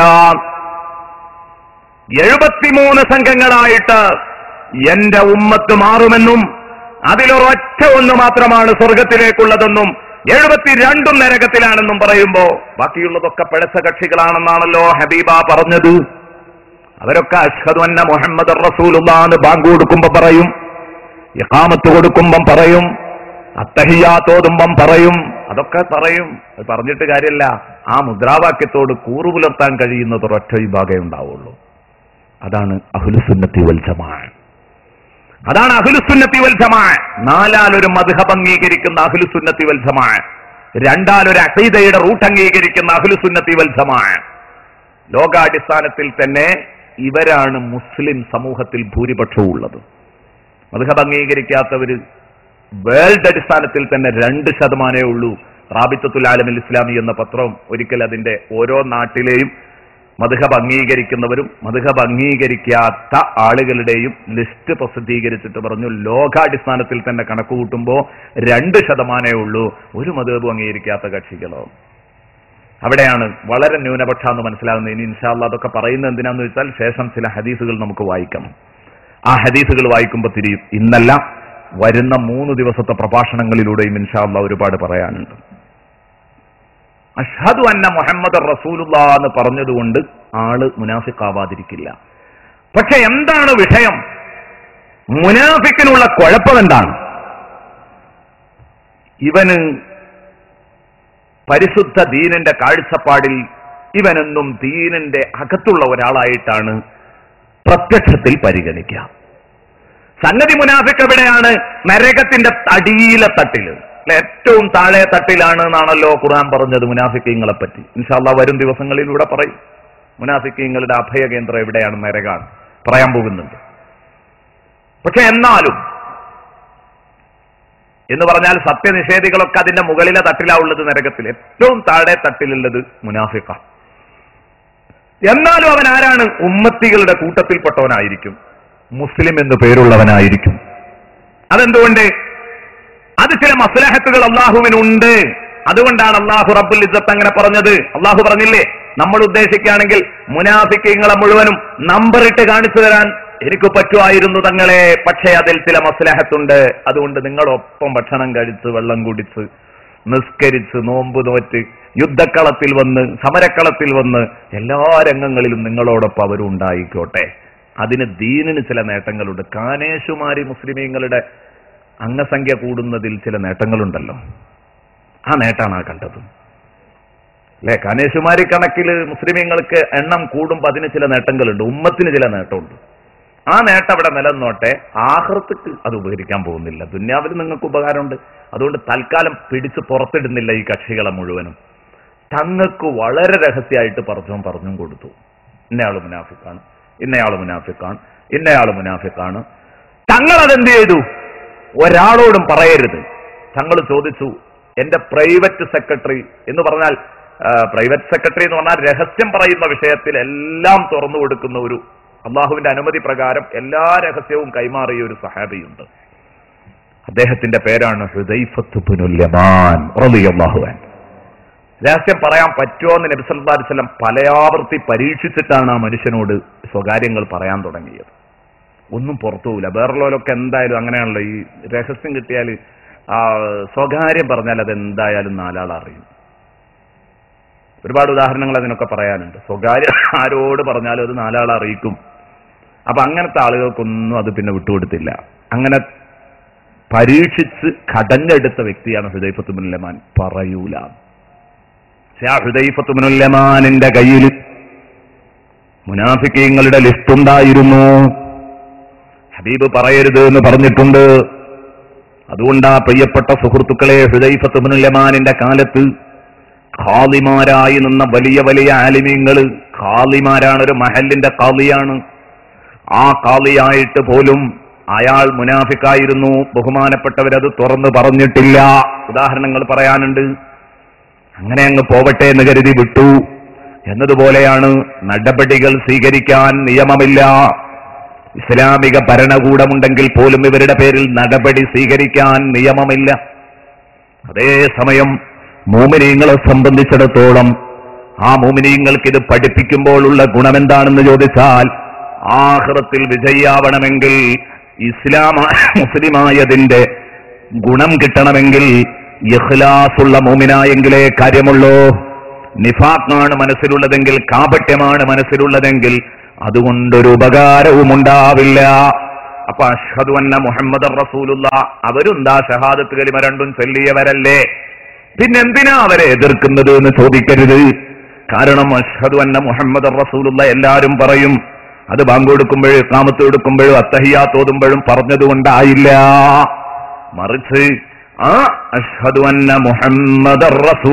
എഴുപത്തിമൂന്ന് സംഘങ്ങളായിട്ട് എന്റെ ഉമ്മത്ത് മാറുമെന്നും അതിലൊരൊറ്റ ഒന്ന് മാത്രമാണ് സ്വർഗത്തിലേക്കുള്ളതെന്നും എഴുപത്തിരണ്ടും നരകത്തിലാണെന്നും പറയുമ്പോ ബാക്കിയുള്ളതൊക്കെ പിഴച്ച കക്ഷികളാണെന്നാണല്ലോ ഹബീബ പറഞ്ഞത് അവരൊക്കെ അഷ്ഹദു അന്ന മുഹമ്മദ് റസൂലുള്ള എന്ന് ബാങ്ക് കൊടുക്കുമ്പോ പറയും ഇഖാമത്ത് കൊടുക്കുമ്പം പറയും അത്തഹിയാത്തോതുമ്പം പറയും അതൊക്കെ പറയും അത് പറഞ്ഞിട്ട് കാര്യമില്ല ആ മുദ്രാവാക്യത്തോട് കൂറു പുലർത്താൻ കഴിയുന്നത് ഒരൊറ്റ വിഭാഗമേ ഉണ്ടാവുള്ളൂ അതാണ് അഹുലുസുന്നത്തി വൽ ജമാ അതാണ് അഹുലുസുന്നത്തി വൽ ജമാ നാലാലൊരു മധുഹബ് അംഗീകരിക്കുന്ന അഹുലുസുന്നത്തി വൽ ജമാ രണ്ടാലൊരു അഖീദയുടെ റൂട്ട് അംഗീകരിക്കുന്ന അഹുലുസുന്നത്തി വൽ ജമാ ലോകാടിസ്ഥാനത്തിൽ തന്നെ ഇവരാണ് മുസ്ലിം സമൂഹത്തിൽ ഭൂരിപക്ഷവും ഉള്ളത് മധുഹബ് അംഗീകരിക്കാത്തവര് വേൾഡ് അടിസ്ഥാനത്തിൽ തന്നെ രണ്ട് ശതമാനമേ ഉള്ളൂ റാബിത്തത്തുൽ ആലമിൽ ഇസ്ലാമി എന്ന പത്രം ഒരിക്കൽ അതിന്റെ ഓരോ നാട്ടിലെയും മധുഹബ് അംഗീകരിക്കുന്നവരും മധുഹബ് അംഗീകരിക്കാത്ത ആളുകളുടെയും ലിസ്റ്റ് പ്രസിദ്ധീകരിച്ചിട്ട് പറഞ്ഞു ലോകാടിസ്ഥാനത്തിൽ തന്നെ കണക്ക് കൂട്ടുമ്പോൾ രണ്ട് ശതമാനമേ ഉള്ളൂ ഒരു മധുഹബും അംഗീകരിക്കാത്ത കക്ഷികളോ അവിടെയാണ് വളരെ ന്യൂനപക്ഷ എന്ന് മനസ്സിലാകുന്നത് ഇനി ഇൻഷാല്ല അതൊക്കെ പറയുന്നത് എന്തിനാന്ന് വെച്ചാൽ ശേഷം ചില ഹദീസുകൾ നമുക്ക് വായിക്കണം ആ ഹദീസുകൾ വായിക്കുമ്പോൾ തിരിയും ഇന്നല്ല വരുന്ന മൂന്ന് ദിവസത്തെ പ്രഭാഷണങ്ങളിലൂടെയും ഇൻഷാല്ല ഒരുപാട് പറയാനുണ്ട് അഷ്ഹദു അന്ന മുഹമ്മദ് റസൂലുള്ള എന്ന് പറഞ്ഞതുകൊണ്ട് ആള് മുനാഫിക്കാവാതിരിക്കില്ല പക്ഷെ എന്താണ് വിഷയം മുനാഫിക്കിനുള്ള കുഴപ്പം എന്താണ് ഇവന് പരിശുദ്ധ ദീനിന്റെ കാഴ്ചപ്പാടിൽ ഇവനെന്നും ദീനിന്റെ അകത്തുള്ള ഒരാളായിട്ടാണ് പ്രത്യക്ഷത്തിൽ പരിഗണിക്കുക സംഗതി മുനാഫിക്ക് എവിടെയാണ് നരകത്തിന്റെ അടിയിലെ തട്ടില് അല്ലെ ഏറ്റവും താഴെ തട്ടിലാണ് എന്നാണല്ലോ ഖുർആൻ പറഞ്ഞത് മുനാഫിക്കങ്ങളെ പറ്റി ഇൻഷാല്ല വരും ദിവസങ്ങളിലൂടെ പറയും മുനാഫിക്കങ്ങളുടെ അഭയ കേന്ദ്രം എവിടെയാണ് നരകാണ് പറയാൻ പോകുന്നുണ്ട് പക്ഷെ എന്നാലും എന്ന് പറഞ്ഞാൽ സത്യനിഷേധികളൊക്കെ അതിന്റെ മുകളിലെ തട്ടിലാ ഉള്ളത് നരകത്തിൽ ഏറ്റവും താഴെ തട്ടിലുള്ളത് മുനാഫിക്ക എന്നാലും അവൻ ആരാണ് ഉമ്മത്തികളുടെ കൂട്ടത്തിൽപ്പെട്ടവനായിരിക്കും മുസ്ലിം എന്ന് പേരുള്ളവനായിരിക്കും അതെന്തുകൊണ്ട് അത് ചില മസ്ലഹത്തുകൾ അള്ളാഹുവിനുണ്ട് അതുകൊണ്ടാണ് അള്ളാഹു റബ്ബുൽ ഇസ്സത്ത് അങ്ങനെ പറഞ്ഞത് അള്ളാഹു പറഞ്ഞില്ലേ നമ്മൾ ഉദ്ദേശിക്കുകയാണെങ്കിൽ മുനാഫിക്കങ്ങളെ മുഴുവനും നമ്പറിട്ട് കാണിച്ചു തരാൻ എനിക്ക് പറ്റുമായിരുന്നു തങ്ങളെ പക്ഷേ അതിൽ ചില മസ്ലഹത്തുണ്ട് അതുകൊണ്ട് നിങ്ങളൊപ്പം ഭക്ഷണം കഴിച്ച് വെള്ളം കുടിച്ച് നിസ്കരിച്ച് നോമ്പ് നോറ്റ് യുദ്ധക്കളത്തിൽ വന്ന് സമരക്കളത്തിൽ വന്ന് എല്ലാ രംഗങ്ങളിലും നിങ്ങളോടൊപ്പം അവരും ഉണ്ടായിക്കോട്ടെ അതിന് ദീനിന് ചില നേട്ടങ്ങളുണ്ട് കാനേശുമാരി മുസ്ലിമീങ്ങളുടെ അംഗസംഖ്യ കൂടുന്നതിൽ ചില നേട്ടങ്ങളുണ്ടല്ലോ ആ നേട്ടാണ് ആ കണ്ടത് അല്ലെ കാനേശുമാരി കണക്കിൽ മുസ്ലിമീങ്ങൾക്ക് എണ്ണം കൂടുമ്പോൾ അതിന് ചില നേട്ടങ്ങളുണ്ട് ഉമ്മത്തിന് ചില നേട്ടമുണ്ട് ആ നേട്ടം അവിടെ നിലനിന്നോട്ടെ ആഹൃത്തക്ക് അത് ഉപകരിക്കാൻ പോകുന്നില്ല ദുന്യാവിൽ നിങ്ങൾക്ക് ഉപകാരമുണ്ട് അതുകൊണ്ട് തൽക്കാലം പിടിച്ച് പുറത്തിടുന്നില്ല ഈ കക്ഷികളെ മുഴുവനും തങ്ങൾക്ക് വളരെ രഹസ്യമായിട്ട് പറഞ്ഞും പറഞ്ഞും കൊടുത്തു ഇന്നയാള് മുനാഫിക്കാണ് ഇന്നയാള് മുനാഫിക്കാണ് ഇന്നയാള് മുനാഫിക്കാണ് തങ്ങൾ അതെന്ത് ചെയ്തു ഒരാളോടും പറയരുത് തങ്ങൾ ചോദിച്ചു എന്റെ പ്രൈവറ്റ് സെക്രട്ടറി എന്ന് പറഞ്ഞാൽ പ്രൈവറ്റ് സെക്രട്ടറി എന്ന് പറഞ്ഞാൽ രഹസ്യം പറയുന്ന വിഷയത്തിൽ എല്ലാം തുറന്നു കൊടുക്കുന്ന ഒരു അള്ളാഹുവിന്റെ അനുമതി പ്രകാരം എല്ലാ രഹസ്യവും കൈമാറിയ ഒരു സഹാബിയുണ്ട് അദ്ദേഹത്തിന്റെ പേരാണ് ഹൃദൈഫത്ത് ബിനുൽ യമാൻ റളിയല്ലാഹു അൻഹു രഹസ്യം പറയാൻ പറ്റുമോ എന്ന് നബി സല്ലല്ലാഹു അലൈഹി വസല്ലം പലയാവർത്തി പരീക്ഷിച്ചിട്ടാണ് ആ മനുഷ്യനോട് സ്വകാര്യങ്ങൾ പറയാൻ തുടങ്ങിയത് ഒന്നും പുറത്തു പോകില്ല വേറുള്ളവരൊക്കെ എന്തായാലും അങ്ങനെയാണല്ലോ ഈ രഹസ്യം കിട്ടിയാൽ ആ സ്വകാര്യം പറഞ്ഞാൽ അത് എന്തായാലും നാലാൾ അറിയും ഒരുപാട് ഉദാഹരണങ്ങൾ അതിനൊക്കെ പറയാനുണ്ട് സ്വകാര്യം ആരോട് പറഞ്ഞാലും അത് നാലാൾ അറിയിക്കും അപ്പൊ അങ്ങനത്തെ ആളുകൾക്കൊന്നും അത് പിന്നെ വിട്ടുകൊടുത്തില്ല അങ്ങനെ പരീക്ഷിച്ച് കടഞ്ഞെടുത്ത വ്യക്തിയാണ് ഹുദൈഫത്തുമുല്ലമാൻ പറയൂല പക്ഷെ ആ ഹുദൈഫത്തുമുല്ലമാനിന്റെ കയ്യിൽ മുനാഫിക്കങ്ങളുടെ ലിസ്റ്റ് ഉണ്ടായിരുന്നു ഹബീബ് പറയരുത് എന്ന് പറഞ്ഞിട്ടുണ്ട് അതുകൊണ്ടാ പ്രിയപ്പെട്ട സുഹൃത്തുക്കളെ ഹുദൈഫത്തുമുല്ലമാനിന്റെ കാലത്ത് ഖാലിമാരായി നിന്ന വലിയ വലിയ ആലിമീങ്ങൾ ഖാലിമാരാണ് ഒരു മഹലിന്റെ ഖാലിയാണ് ആ കാളിയായിട്ട് പോലും അയാൾ മുനാഫിക്കായിരുന്നു ബഹുമാനപ്പെട്ടവരത് തുറന്നു പറഞ്ഞിട്ടില്ല ഉദാഹരണങ്ങൾ പറയാനുണ്ട് അങ്ങനെ അങ്ങ് പോവട്ടെ എന്ന് കരുതി വിട്ടു എന്നതുപോലെയാണ് നടപടികൾ സ്വീകരിക്കാൻ നിയമമില്ല ഇസ്ലാമിക ഭരണകൂടമുണ്ടെങ്കിൽ പോലും ഇവരുടെ പേരിൽ നടപടി സ്വീകരിക്കാൻ നിയമമില്ല അതേസമയം മോമിനീങ്ങളെ സംബന്ധിച്ചിടത്തോളം ആ മോമിനീങ്ങൾക്ക് ഇത് പഠിപ്പിക്കുമ്പോഴുള്ള ഗുണമെന്താണെന്ന് ചോദിച്ചാൽ ആഹ്റത്തിൽ വിജയാവണമെങ്കിൽ ഇസ്ലാം മുസ്ലിമായതിന്റെ ഗുണം കിട്ടണമെങ്കിൽ ഇഖ്ലാസുള്ള മോമിനായെങ്കിലേ കാര്യമുള്ളൂ നിഫാഖാണ് മനസ്സിലുള്ളതെങ്കിൽ കാപട്യമാണ് മനസ്സിലുള്ളതെങ്കിൽ അതുകൊണ്ടൊരു ഉപകാരവും ഉണ്ടാവില്ല അപ്പൊ അഷ്ഹദു അന്ന മുഹമ്മദ് റസൂലുള്ള അവരുന്താ ഷഹാദത്ത് കലിമ രണ്ടും ചൊല്ലിയവരല്ലേ പിന്നെന്തിനാ അവരെ എതിർക്കുന്നത് എന്ന് ചോദിക്കരുത് കാരണം അഷ്ഹദു അന്ന മുഹമ്മദ് റസൂലുള്ള എല്ലാരും പറയും അത് ബാങ്ക് കൊടുക്കുമ്പോഴും ഇസ്ലാമത്ത് കൊടുക്കുമ്പോഴും അത്തഹിയാ തോതുമ്പോഴും പറഞ്ഞതുകൊണ്ടായില്ല മറിച്ച് ആ അഷ്ഹദു അന്ന മുഹമ്മദ്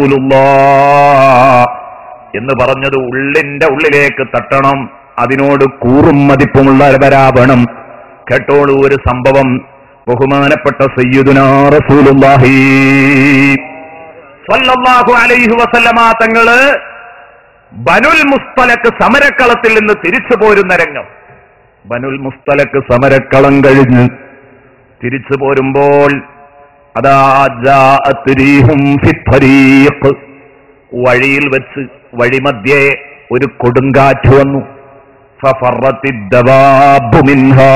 എന്ന് പറഞ്ഞത് ഉള്ളിന്റെ ഉള്ളിലേക്ക് തട്ടണം അതിനോട് കൂറും മതിപ്പുമുള്ളവരാവണം കേട്ടോളൂ ഒരു സംഭവം ബഹുമാനപ്പെട്ട സയ്യിദുനാ റസൂലുള്ളാഹി സ്വല്ലല്ലാഹു അലൈഹി വസല്ലമ തങ്ങള് ബനുൽ മുസ്തലക്ക് സമരക്കളത്തിൽ നിന്ന് തിരിച്ചു പോരുന്ന രംഗം ബനുൽ മുസ്തലക്ക് സമരക്കളം കഴിഞ്ഞ് തിരിച്ചു പോരുമ്പോൾ അതാ ജാഅത്ത് റീഹും ഫി ത്വരീഖ്. വഴിയിൽ വെച്ച് വഴിമധ്യേ ഒരു കൊടുങ്കാറ്റ് വന്നു ഫഫറത്തി ദവാബു മിൻഹാ.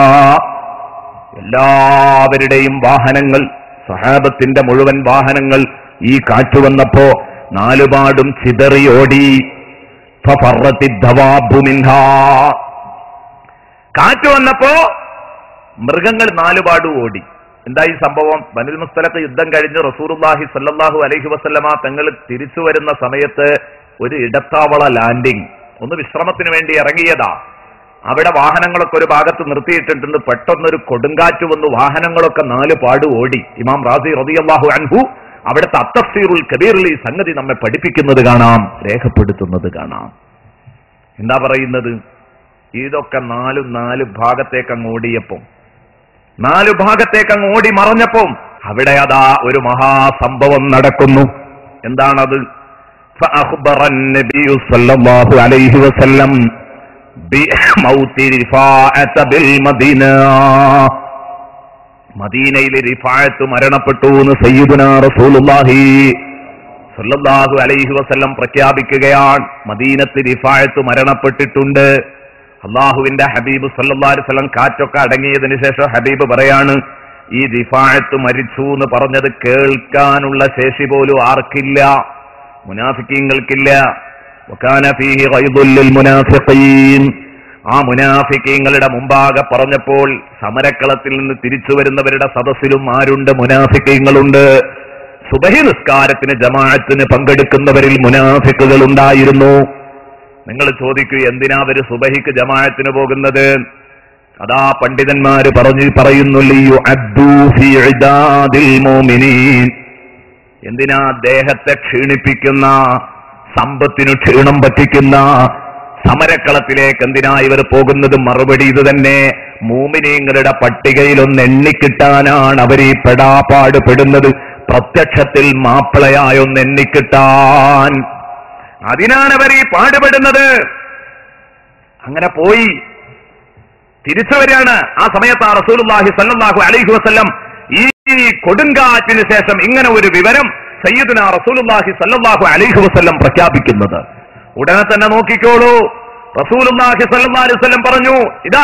എല്ലാവരുടെയും വാഹനങ്ങൾ സഹാബത്തിന്റെ മുഴുവൻ വാഹനങ്ങൾ ഈ കാറ്റ് വന്നപ്പോ നാലുപാടും ചിതറി ഓടി ഫഫറത്തി ദവാബു മിൻഹാ. കാറ്റ് വന്നപ്പോ മൃഗങ്ങൾ നാലുപാടും ഓടി എന്താ ഈ സംഭവം ബനുൽ മുസ്തലത്ത് യുദ്ധം കഴിഞ്ഞ് റസൂറുല്ലാഹി സല്ലല്ലാഹു അലൈഹി വസല്ലമ തങ്ങൾ തിരിച്ചു വരുന്ന സമയത്ത് ഒരു ഇടത്താവള ലാൻഡിംഗ് ഒന്ന് വിശ്രമത്തിന് വേണ്ടി ഇറങ്ങിയതാ അവിടെ വാഹനങ്ങളൊക്കെ ഒരു ഭാഗത്ത് നിർത്തിയിട്ടിട്ടുണ്ട് പെട്ടെന്നൊരു കൊടുങ്കാറ്റ് വന്നു വാഹനങ്ങളൊക്കെ നാല് പാട് ഓടി ഇമാം റാസി റളിയല്ലാഹു അൻഹു അവിടുത്തെ അത്തഫ്സീറുൽ കബീറിൽ ഈ സംഗതി നമ്മെ പഠിപ്പിക്കുന്നത് കാണാം രേഖപ്പെടുത്തുന്നത് കാണാം എന്താ പറയുന്നത് ഇതൊക്കെ നാലും നാല് ഭാഗത്തേക്ക് അങ്ങ് ഓടിയപ്പം നാലു ഭാഗത്തേക്ക് അങ്ങ് ഓടി മറഞ്ഞപ്പം അവിടെ അതാ ഒരു മഹാസംഭവം നടക്കുന്നു എന്താണത് فأخبر النبي صلى الله عليه وسلم بموت رفاعة بالمدينة മദീനയിൽ റിഫായത്ത് മരണപ്പെട്ടു എന്ന് സയ്യിദുന റസൂലുള്ളാഹി സല്ലല്ലാഹു അലൈഹി വസല്ലം പ്രഖ്യാപിക്കുകയാണ് മദീനത്ത് റിഫായത്ത് മരണപ്പെട്ടിട്ടുണ്ട് അള്ളാഹുവിന്റെ ഹബീബ് സല്ലല്ലാഹു അലൈഹി വസല്ലം കാറ്റൊക്കെ അടങ്ങിയതിനു ശേഷം ഹബീബ് പറയാണ് ഈ റിഫായത്ത് മരിച്ചു എന്ന് പറഞ്ഞത് കേൾക്കാനുള്ള ശേഷി പോലും ആർക്കില്ല മുനാഫിക്കീങ്ങൾക്കില്ല വകാന ഫീഹി ഗൈദുൽ ലിൽ മുനാഫിഖീൻ ആ മുനാഫിക്കീങ്ങളുടെ മുമ്പാകെ പറഞ്ഞപ്പോൾ സമരക്കളത്തിൽ നിന്ന് തിരിച്ചു വരുന്നവരുടെ സദസ്സിലും ആരുണ്ട് മുനാഫിക്കീങ്ങളുണ്ട് സുബഹി നിസ്കാരത്തിന് ജമാഅത്തിന് പങ്കെടുക്കുന്നവരിൽ മുനാഫിക്കുകൾ ഉണ്ടായിരുന്നു നിങ്ങൾ ചോദിക്കൂ എന്തിനാ അവര് സുബഹിക്ക് ജമാഅത്തിന് പോകുന്നത് അതാ പണ്ഡിതന്മാര് പറഞ്ഞു പറയുന്നു ലിയുഅദ്ദൂ ഫീ ഇദാദിൽ മുഅ്മിനീൻ എന്തിനാ ദേഹത്തെ ക്ഷീണിപ്പിക്കുന്ന സമ്പത്തിനു ക്ഷീണം പറ്റിക്കുന്ന സമരക്കളത്തിലേക്ക് എന്തിനാ ഇവർ പോകുന്നത് മറുപടി ഇത് തന്നെ മൂമിനീങ്ങളുടെ പട്ടികയിൽ ഒന്ന് എണ്ണിക്കിട്ടാനാണ് അവർ ഈ പെടാപ്പാട് പെടുന്നത് പ്രത്യക്ഷത്തിൽ മാപ്പിളയായി ഒന്ന് എണ്ണിക്കിട്ടാൻ അതിനാണ് അവർ ഈ പാടുപെടുന്നത് അങ്ങനെ പോയി തിരിച്ചു വരികയാണ് ആ സമയത്ത് ആ റസൂലുള്ളാഹി സല്ലല്ലാഹു അലൈഹി വസല്ലം ഈ കൊടുങ്കാറ്റിന് ശേഷം ഇങ്ങനെ ഒരു വിവരം സയ്യിദുന റസൂലുള്ളാഹി സല്ലല്ലാഹു അലൈഹി വസല്ലം പ്രഖ്യാപിക്കുന്നത് ഉടനെ തന്നെ നോക്കിക്കോളൂ റസൂലുള്ളാഹി സല്ലല്ലാഹു അലൈഹി വസല്ലം പറഞ്ഞു ഇതാ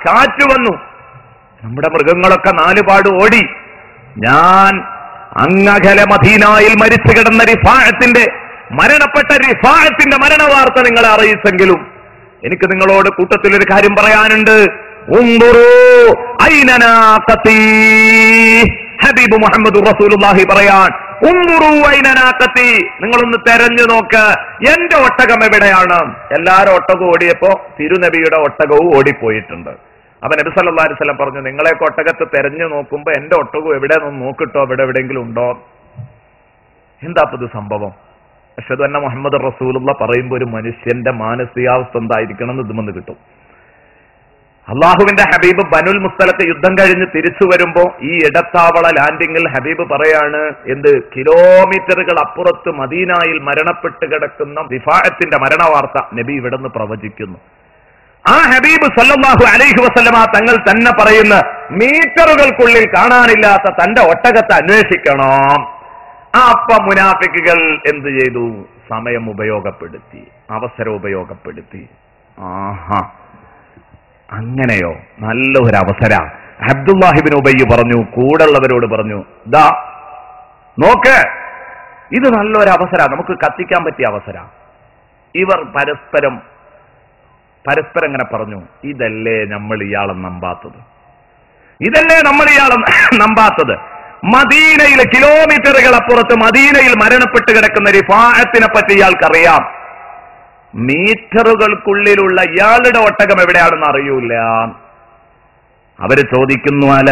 കാറ്റ് വന്നു നമ്മുടെ മൃഗങ്ങളൊക്കെ നാലുപാട് ഓടി ഞാൻ അങ്ങകല മദീനായിൽ മരിച്ചു കിടന്ന റിഫാഴത്തിന്റെ മരണപ്പെട്ട റിഫാഴത്തിന്റെ മരണവാർത്ത നിങ്ങളെ അറിയിച്ചെങ്കിലും എനിക്ക് നിങ്ങളോട് കൂട്ടത്തിൽ ഒരു കാര്യം പറയാനുണ്ട് ഉംദുറൂ ഐനനാ ഖത്തീ. ഹബീബ് മുഹമ്മദ് റസൂലുള്ളാഹി പറയാൻ ഉംദുറൂ ഐനനാ ഖത്തീ. നിങ്ങളൊന്ന് തെരഞ്ഞു നോക്ക് എന്റെ ഒട്ടകം എവിടെയാണ് എല്ലാരും ഒട്ടകം ഓടിയപ്പോ തിരുനബിയുടെ ഒട്ടകവും ഓടിപ്പോയിട്ടുണ്ട് അപ്പൊ നബി സല്ലല്ലാഹു അലൈഹി വസല്ലം പറഞ്ഞു നിങ്ങളെ ഒട്ടകത്ത് തെരഞ്ഞു നോക്കുമ്പോ എന്റെ ഒട്ടകവും എവിടെ നിന്ന് നോക്കിട്ടോ അവിടെ എവിടെയെങ്കിലും ഉണ്ടോ എന്താ ഇപ്പൊ ഇത് സംഭവം അഷദ് അന്ന മുഹമ്മദ് റസൂലുള്ള പറയുമ്പോൾ ഒരു മനുഷ്യന്റെ മാനസികാവസ്ഥ എന്തായിരിക്കണം എന്ന് ഇതുമെന്ന് കിട്ടും അള്ളാഹുവിന്റെ ഹബീബ് ബനുൽ മുസ്തലത്ത് യുദ്ധം കഴിഞ്ഞ് തിരിച്ചു വരുമ്പോ ഈ ഇടത്താവള ലാൻഡിങ്ങിൽ ഹബീബ് പറയാണ് എന്ത് കിലോമീറ്ററുകൾ അപ്പുറത്ത് മദീനായിൽ മരണപ്പെട്ട് കിടക്കുന്ന ദിഫായത്തിന്റെ മരണവാർത്ത നബി ഇവിടുന്ന് പ്രവചിക്കുന്നു ആ ഹബീബ് സല്ലല്ലാഹു അലൈഹി വസല്ലമ തങ്ങൾ തന്നെ പറയുന്ന മീറ്ററുകൾക്കുള്ളിൽ കാണാനില്ലാത്ത തന്റെ ഒട്ടകത്തെ അന്വേഷിക്കണം ആ അപ്പ മുനാഫിക്കുകൾ എന്ത് ചെയ്തു സമയം ഉപയോഗപ്പെടുത്തി അവസരം ഉപയോഗപ്പെടുത്തി ആഹാ അങ്ങനെയോ നല്ല ഒരു അവസര അബ്ദുല്ലാഹിബിൻ ഉബയ്യ് പറഞ്ഞു കൂടുള്ളവരോട് പറഞ്ഞു ദാ നോക്ക് ഇത് നല്ലൊരു അവസര നമുക്ക് കത്തിക്കാൻ പറ്റിയ അവസര ഇവർ പരസ്പരം പരസ്പരം ഇങ്ങനെ പറഞ്ഞു ഇതല്ലേ നമ്മൾ ഇയാളെ നമ്പാത്തത് ഇതല്ലേ നമ്മൾ ഇയാളെ നമ്പാത്തത് മദീനയിൽ കിലോമീറ്ററുകൾ അപ്പുറത്ത് മദീനയിൽ മരണപ്പെട്ട് കിടക്കുന്ന റിഫായത്തിനെ പറ്റി ഇയാൾക്കറിയാം മീറ്ററുകൾക്കുള്ളിലുള്ള ഇയാളുടെ ഒട്ടകം എവിടെയാണെന്ന് അറിയൂല അവര് ചോദിക്കുന്നു അല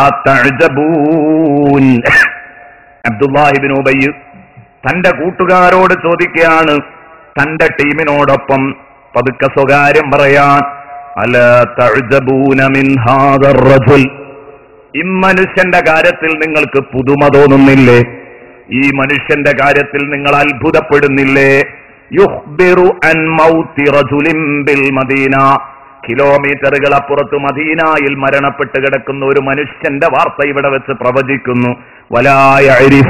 തഅജബൂൻ അബ്ദുല്ലാഹിബിൻ ഉബയ്യ് തന്റെ കൂട്ടുകാരോട് ചോദിക്കുകയാണ് തന്റെ ടീമിനോടൊപ്പം പതുക്കെ സ്വകാര്യം പറയാൻ അല തഅജബൂന മിൻ ഹാദർ റജുൽ ഇമ്മനുഷ്യന്റെ കാര്യത്തിൽ നിങ്ങൾക്ക് പുതുമ തോന്നുന്നില്ലേ ഈ മനുഷ്യന്റെ കാര്യത്തിൽ നിങ്ങൾ അത്ഭുതപ്പെടുന്നില്ലേ യുഹ്ബിറു അൻ മൗത്തി റജുലിൻ ബിൽ മദീന കിലോമീറ്ററുകൾ അപ്പുറത്ത് മദീനായിൽ മരണപ്പെട്ട് കിടക്കുന്ന ഒരു മനുഷ്യന്റെ വാർത്ത ഇവിടെ വെച്ച് പ്രവചിക്കുന്നു വലായ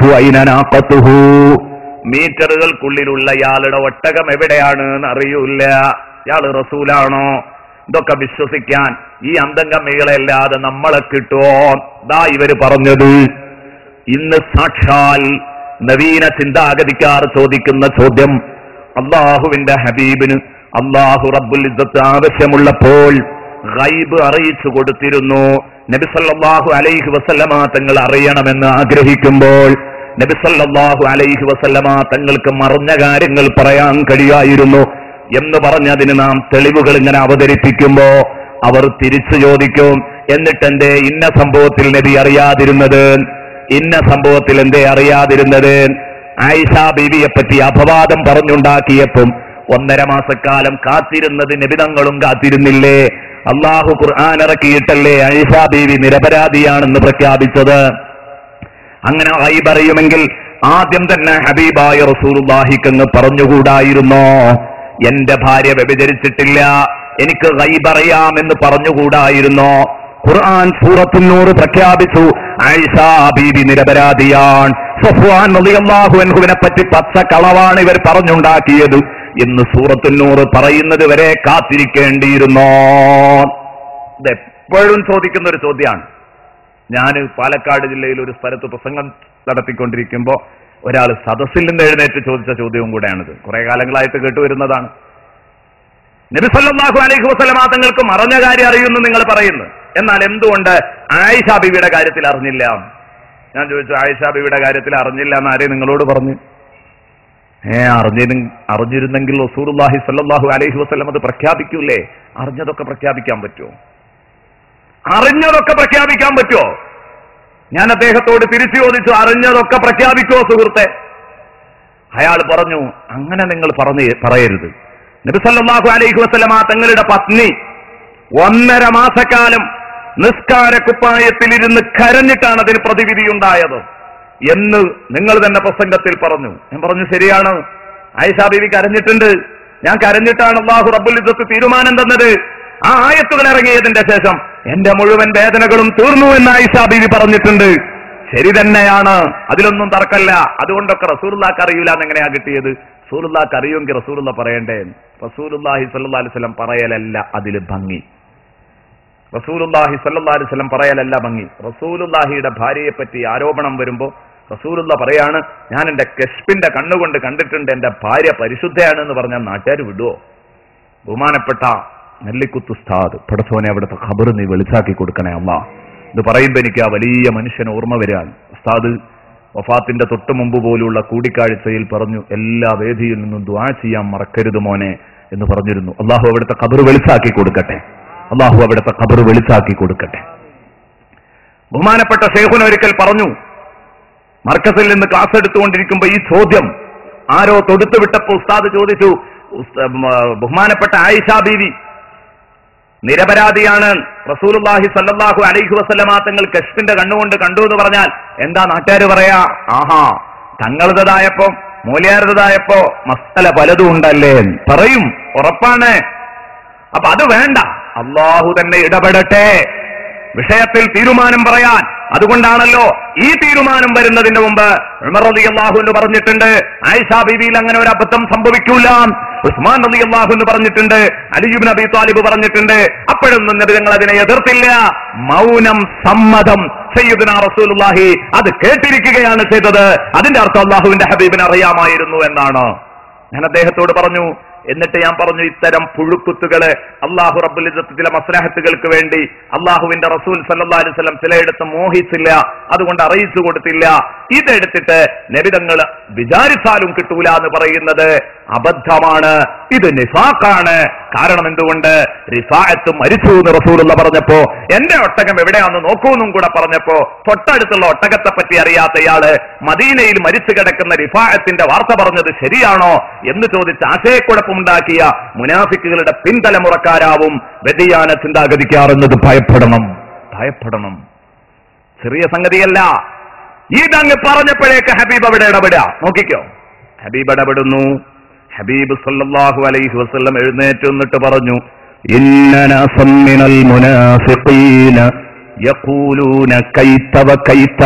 മീറ്ററുകൾക്കുള്ളിലുള്ള ഇയാളുടെ ഒട്ടകം എവിടെയാണ് എന്ന് അറിയൂല ഇയാള് റസൂലാണോ ഇതൊക്കെ വിശ്വസിക്കാൻ ഈ അന്തംഗമ്മികളല്ലാതെ നമ്മളെ കിട്ടുമോ ദാ ഇവര് പറഞ്ഞത് ഇന്ന് സാക്ഷാൽ നവീന ചിന്താഗതിക്കാർ ചോദിക്കുന്ന ചോദ്യം അള്ളാഹുവിന്റെ ഹബീബിന് അള്ളാഹു റബ്ബുൽ ഇസ്സത്ത് ആവശ്യമുള്ളപ്പോൾ ഗൈബ് അറിയിച്ചു കൊടുത്തിരുന്നു നബി സല്ലല്ലാഹു അലൈഹി വസല്ലമ തങ്ങൾ അറിയണമെന്ന് ആഗ്രഹിക്കുമ്പോൾ നബി സല്ലല്ലാഹു അലൈഹി വസല്ലമ തങ്ങൾക്ക് മറഞ്ഞ കാര്യങ്ങൾ പറയാൻ കഴിയായിരുന്നു എന്ന് പറഞ്ഞതിന് നാം തെളിവുകൾ ഇങ്ങനെ അവതരിപ്പിക്കുമ്പോ അവർ തിരിച്ചു ചോദിക്കും എന്നിട്ട് എന്തേ ഇന്ന സംഭവത്തിൽ നബി അറിയാതിരുന്നത് ഇന്ന സംഭവത്തിൽ എന്തേ അറിയാതിരുന്നത് ആയിഷ ബീവിയെ പറ്റി അപവാദം പറഞ്ഞുണ്ടാക്കിയപ്പം ഒന്നര മാസക്കാലം കാത്തിരുന്നത് നബിതങ്ങളും കാത്തിരുന്നില്ലേ അള്ളാഹു ഖുർആൻ ഇറക്കിയിട്ടല്ലേ ആയിഷ ബീവി നിരപരാധിയാണെന്ന് പ്രഖ്യാപിച്ചത് അങ്ങനെ അറിയുമെങ്കിൽ ആദ്യം തന്നെ ഹബീബായ റസൂലുള്ളാഹിക്കെന്ന് പറഞ്ഞുകൂടായിരുന്നോ എന്റെ ഭാര്യ വ്യഭിചരിച്ചിട്ടില്ല എനിക്ക് ഗൈബറിയാമെന്ന് പറഞ്ഞുകൂടായിരുന്നോ ഖുർആൻ സൂറത്തുന്നൂറ് പ്രഖ്യാപിച്ചു ആയിഷ ബീബി നിരപരാധിയാൻ സഫ്വാൻ റളിയല്ലാഹു അൻഹുവിനെ പറ്റി പച്ച കളവാണ് ഇവർ പറഞ്ഞുണ്ടാക്കിയത് എന്ന് സൂറത്തുന്നൂറ് പറയുന്നത് വരെ കാത്തിരിക്കേണ്ടിയിരുന്നോ ഇത് എപ്പോഴും ചോദിക്കുന്ന ഒരു ചോദ്യമാണ് ഞാൻ പാലക്കാട് ജില്ലയിൽ ഒരു സ്ഥലത്ത് പ്രസംഗം നടത്തിക്കൊണ്ടിരിക്കുമ്പോൾ ഒരാൾ സദസ്സിൽ നിന്ന് എഴുന്നേറ്റ് ചോദിച്ച ചോദ്യവും കൂടെയാണിത് കുറെ കാലങ്ങളായിട്ട് കേട്ടുവരുന്നതാണ് നബി സല്ലല്ലാഹു അലൈഹി വസല്ലമ തങ്ങൾക്ക് മറഞ്ഞ കാര്യം അറിയുന്നു നിങ്ങൾ പറയുന്നു എന്നാൽ എന്തുകൊണ്ട് ആയിഷ ബിവിയുടെ കാര്യത്തിൽ അറിഞ്ഞില്ല ഞാൻ ചോദിച്ചു ആയിഷ ബിവിയുടെ കാര്യത്തിൽ അറിഞ്ഞില്ല എന്ന് ആരെയും നിങ്ങളോട് പറഞ്ഞു ഏ അറിഞ്ഞിരു അറിഞ്ഞിരുന്നെങ്കിൽ റസൂലുള്ളാഹി സല്ലല്ലാഹു അലൈഹി വസല്ലം അത് പ്രഖ്യാപിക്കൂലേ അറിഞ്ഞതൊക്കെ പ്രഖ്യാപിക്കാൻ പറ്റുമോ അറിഞ്ഞതൊക്കെ പ്രഖ്യാപിക്കാൻ പറ്റുമോ ഞാൻ അദ്ദേഹത്തോട് തിരിച്ചു ചോദിച്ചു അറിഞ്ഞതൊക്കെ പ്രഖ്യാപിക്കുമോ സുഹൃത്തെ അയാൾ പറഞ്ഞു അങ്ങനെ നിങ്ങൾ പറഞ്ഞു പറയരുത് നബി സല്ലല്ലാഹു അലൈഹി വസല്ലമ തങ്ങളുടെ പത്നി ഒന്നര മാസക്കാലം നിസ്കാര കുപ്പായത്തിലിരുന്ന് കരഞ്ഞിട്ടാണ് അതിന് പ്രതിവിധി ഉണ്ടായത് എന്ന് നിങ്ങൾ തന്നെ പ്രസംഗത്തിൽ പറഞ്ഞു ഞാൻ പറഞ്ഞു ശരിയാണ് ആയിഷ ബീവി കരഞ്ഞിട്ടുണ്ട് ഞാൻ കരഞ്ഞിട്ടാണ് അള്ളാഹു റബ്ബുൽ ഇസ്സത്ത് തീരുമാനം തന്നത് ആ ആയത്തുകൾ ഇറങ്ങിയതിന്റെ ശേഷം എന്റെ മുഴുവൻ വേദനകളും തീർന്നു എന്ന് ആയിഷ ബീവി പറഞ്ഞിട്ടുണ്ട് ശരി തന്നെയാണ് അതിലൊന്നും തർക്കല്ല അതുകൊണ്ടൊക്കെ റസൂലുള്ളാക്ക് അറിയില്ല എന്ന് എങ്ങനെയാ കിട്ടിയത് റസൂലുള്ളാക്ക് അറിയുമെങ്കിൽ റസൂലുള്ള പറയണ്ടേ റസൂലുള്ളാഹി സ്വല്ലല്ലാഹി അലൈഹി വസല്ലം പറയലല്ല അതിൽ ഭംഗി റസൂലുല്ലാഹി സല്ലല്ലാഹു അലൈഹി വസല്ലം പറയലല്ല ഭംഗി റസൂലുല്ലാഹിയുടെ ഭാര്യയെ പറ്റി ആരോപണം വരുമ്പോ റസൂലുള്ള പറയാണ് ഞാൻ എന്റെ കെഷ്പിന്റെ കണ്ണുകൊണ്ട് കണ്ടിട്ടുണ്ട് എന്റെ ഭാര്യ പരിശുദ്ധയാണ് എന്ന് പറഞ്ഞാൽ നാട്ടുകാർ വിടുവോ ബഹുമാനപ്പെട്ട നെല്ലിക്കുത്ത് ഉസ്താദ് പടച്ചോനെ അവിടുത്തെ ഖബർ നീ വെളിച്ചാക്കി കൊടുക്കണേ അമ്മ ഇത് പറയുമ്പോ എനിക്ക് ആ വലിയ മനുഷ്യനെ ഓർമ്മ വരാൻ ഉസ്താദ് വഫാത്തിന്റെ തൊട്ടു മുമ്പ് പോലുള്ള കൂടിക്കാഴ്ചയിൽ പറഞ്ഞു എല്ലാ വേദിയിൽ നിന്നും ദ്വാ ചെയ്യാൻ മറക്കരുത് മോനെ എന്ന് പറഞ്ഞിരുന്നു അള്ളാഹു അവിടുത്തെ ഖബർ വെളിച്ചാക്കി കൊടുക്കട്ടെ അള്ളാഹു അവിടുത്തെ ഖബർ വെളിച്ചാക്കി കൊടുക്കട്ടെ ബഹുമാനപ്പെട്ട ഷെയ്ഖുൻ ഒരിക്കൽ പറഞ്ഞു മർക്കസിൽ നിന്ന് ക്ലാസ് എടുത്തുകൊണ്ടിരിക്കുമ്പോ ഈ ചോദ്യം ആരോ തൊടുത്തു വിട്ടപ്പോ ഉസ്താദ് ചോദിച്ചു ഉസ്ത- ഉം, ആ, ബഹുമാനപ്പെട്ട ആയിഷ ബീവി നിരപരാധിയാണ് റസൂലുള്ളാഹി സല്ലല്ലാഹു അലൈഹി വസല്ലമ തങ്ങൾ കഷ്പിന്റെ കണ്ണുകൊണ്ട് കണ്ടു എന്ന് പറഞ്ഞാൽ എന്താ നാട്ടുകാര് പറയാ ആഹാ തങ്ങളുടേതായപ്പോ മൂല്യാരുടേതായപ്പോ മസ്തല പലതും ഉണ്ടല്ലേ പറയും ഉറപ്പാണ് അപ്പൊ അത് വേണ്ട അള്ളാഹു തന്നെ ഇടപെടട്ടെ വിഷയത്തിൽ തീരുമാനം പറയാൻ അതുകൊണ്ടാണല്ലോ ഈ തീരുമാനം വരുന്നതിന് മുമ്പ് ഉമർ റളി അള്ളാഹു എന്ന് പറഞ്ഞിട്ടുണ്ട് ആയിഷ ബീവിയിൽ അങ്ങനെ ഒരു അബദ്ധം സംഭവിക്കൂല ഉസ്മാൻ റളി അള്ളാഹു എന്ന് പറഞ്ഞിട്ടുണ്ട് അലിയുബിൻ അബി താലിബ് പറഞ്ഞിട്ടുണ്ട് അപ്പോഴൊന്നും നബി തങ്ങൾ അതിനെ എതിർത്തില്ല മൗനം സമ്മതം സയ്യിദുന റസൂലുള്ളാഹി അത് കേട്ടിരിക്കുകയാണ് ചെയ്തത് അതിന്റെ അർത്ഥം അള്ളാഹുവിന്റെ ഹബീബിന് അറിയാമായിരുന്നു എന്നാണ് ഞാൻ അദ്ദേഹത്തോട് പറഞ്ഞു എന്നിട്ട് ഞാൻ പറഞ്ഞു ഇത്തരം പുഴുക്കുത്തുകള് അള്ളാഹു റബ്ബുൽ ഇസ്സത്ത് ചില മസ്ലഹത്തുകൾക്ക് വേണ്ടി അള്ളാഹുവിന്റെ റസൂൽ സല്ലല്ലാഹു അലൈഹി വസല്ലം ചിലയിടത്ത് മോഹിച്ചില്ല അതുകൊണ്ട് അറിയിച്ചു കൊടുത്തില്ല ഇതെടുത്തിട്ട് നബിതങ്ങൾ വിചാരിച്ചാലും കിട്ടൂല എന്ന് പറയുന്നത് അബദ്ധമാണ് ഇത് നിഫാഖാണ് കാരണം എന്തുകൊണ്ട് റിഫായത്ത് മരിച്ചു എന്ന് റസൂലുള്ള പറഞ്ഞപ്പോ എന്റെ ഒട്ടകം എവിടെയാണെന്ന് നോക്കൂന്നും കൂടെ പറഞ്ഞപ്പോ തൊട്ടടുത്തുള്ള ഒട്ടകത്തെ പറ്റി അറിയാത്ത ഇയാള് മദീനയിൽ മരിച്ചു കിടക്കുന്ന റിഫായത്തിന്റെ വാർത്ത പറഞ്ഞത് ശരിയാണോ എന്ന് ചോദിച്ച് ആശയക്കുഴപ്പമുണ്ടാക്കിയ മുനാഫിക്കുകളുടെ പിൻതലമുറക്കാരാവും വ്യതിയാന ചിന്താഗതിക്കാറുന്നത് ഭയപ്പെടണം ഭയപ്പെടണം ചെറിയ സംഗതിയല്ല ഇതങ്ങ് പറഞ്ഞപ്പോഴേക്ക് ഹബീബ് അവിടെ ഇടപെടുക നോക്കിക്കോ ഹബീബ് ഇടപെടുന്നു ഹബീബ് സല്ലല്ലാഹു അലൈഹി വസല്ലം എഴുന്നേറ്റ് നിന്നിട്ട് പറഞ്ഞു ഇന്നനാസം മിനൽ മുനാഫിഖീന യഖൂലൂന കൈത വകൈത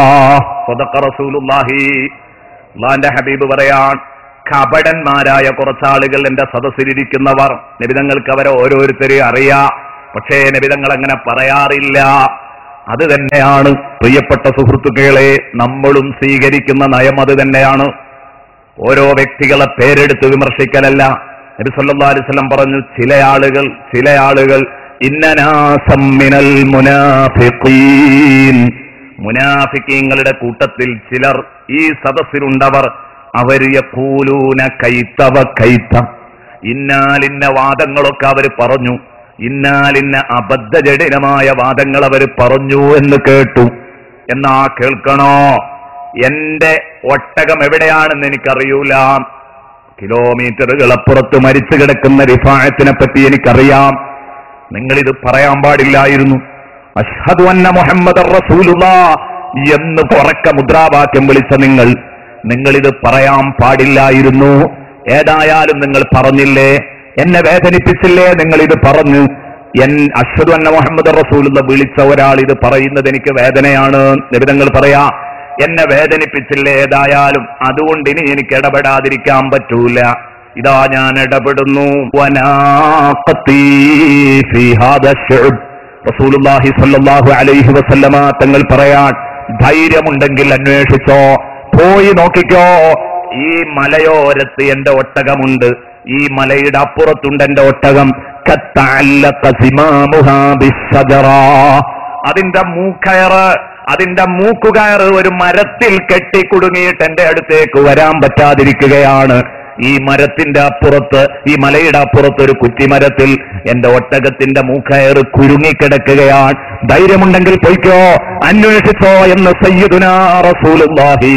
സദഖ റസൂലുള്ളാഹി അള്ളാന്റെ ഹബീബ് പറയാൻ കപടന്മാരായ കുറച്ചാളുകൾ എന്റെ സദസ്സിലിരിക്കുന്നവർ നബിതങ്ങൾക്ക് അവരെ ഓരോരുത്തരെയും അറിയാ പക്ഷേ നബിതങ്ങൾ അങ്ങനെ പറയാറില്ല അത് തന്നെയാണ് പ്രിയപ്പെട്ട സുഹൃത്തുക്കളെ നമ്മളും സ്വീകരിക്കുന്ന നയം അത് തന്നെയാണ് ഓരോ വ്യക്തികളെ പേരെടുത്ത് വിമർശിക്കലല്ല നബി സല്ലല്ലാഹു അലൈഹി വസല്ലം പറഞ്ഞു ചില ആളുകൾ ചില ആളുകൾ ഇന്നനാസം മിനൽ മുനാഫിഖീൻ മുനാഫിക്കീങ്ങളുടെ കൂട്ടത്തിൽ ചിലർ ഈ സദസ്സിലുണ്ടവർ അവർ യഖൂലൂന കൈത്തവ കൈത്ത ഇന്നാലിന്ന വാദങ്ങളൊക്കെ അവർ പറഞ്ഞു ഇന്നാലിന്ന അബദ്ധജടിലമായ വാദങ്ങൾ അവർ പറഞ്ഞു എന്ന് കേട്ടു എന്നാ കേൾക്കണോ എന്റെ ഒട്ടകം എവിടെയാണെന്ന് എനിക്കറിയൂല കിലോമീറ്ററുകൾ അപ്പുറത്ത് മരിച്ചു കിടക്കുന്ന റിഫായത്തിനെ പറ്റി എനിക്കറിയാം നിങ്ങളിത് പറയാൻ പാടില്ലായിരുന്നു അഷ്ഹദു അന്ന മുഹമ്മദ് റസൂലുള്ള എന്ന് കുറക്ക മുദ്രാവാക്യം വിളിച്ച നിങ്ങൾ നിങ്ങളിത് പറയാൻ പാടില്ലായിരുന്നു ഏതായാലും നിങ്ങൾ പറഞ്ഞില്ലേ എന്നെ വേദനിപ്പിച്ചില്ലേ നിങ്ങൾ ഇത് പറഞ്ഞു എൻ അഷ്ഹദു അന്ന മുഹമ്മദ് റസൂലുള്ള വിളിച്ച ഒരാൾ ഇത് പറയുന്നത് എനിക്ക് വേദനയാണ് നിബിധങ്ങൾ പറയാ എന്നെ വേദനിപ്പിച്ചില്ലേ ഏതായാലും അതുകൊണ്ട് ഇനി എനിക്ക് ഇടപെടാതിരിക്കാൻ പറ്റൂല ഇതാ ഞാൻ ഇടപെടുന്നു വനാഖത്തി ഫീ ഹാദാ ശുഅബ്. റസൂലുള്ളാഹി സ്വല്ലല്ലാഹു അലൈഹി വസല്ലമ തങ്ങൾ പറയാൻ ധൈര്യമുണ്ടെങ്കിൽ അന്വേഷിച്ചോ പോയി നോക്കിക്കോ ഈ മലയോരത്ത് എന്റെ ഒട്ടകമുണ്ട് ഈ മലയുടെ അപ്പുറത്തുണ്ട് എന്റെ ഒട്ടകം കത്തഅല്ലഖ സിമാമുഹാ ബിശ്ശജറ. അതിന്റെ മൂക്കയറ് അതിന്റെ മൂക്കുകയറ് ഒരു മരത്തിൽ കെട്ടി കുടുങ്ങിയിട്ട് എന്റെ അടുത്തേക്ക് വരാൻ പറ്റാതിരിക്കുകയാണ് ഈ മരത്തിന്റെ അപ്പുറത്ത് ഈ മലയുടെ അപ്പുറത്ത് ഒരു കുറ്റിമരത്തിൽ എന്റെ ഒട്ടകത്തിന്റെ മൂക്കയറ് കുരുങ്ങിക്കിടക്കുകയാണ് ധൈര്യമുണ്ടെങ്കിൽ പൊയ്ക്കോ അന്വേഷിച്ചോ എന്ന് സയ്യിദുനാ റസൂലുള്ളാഹി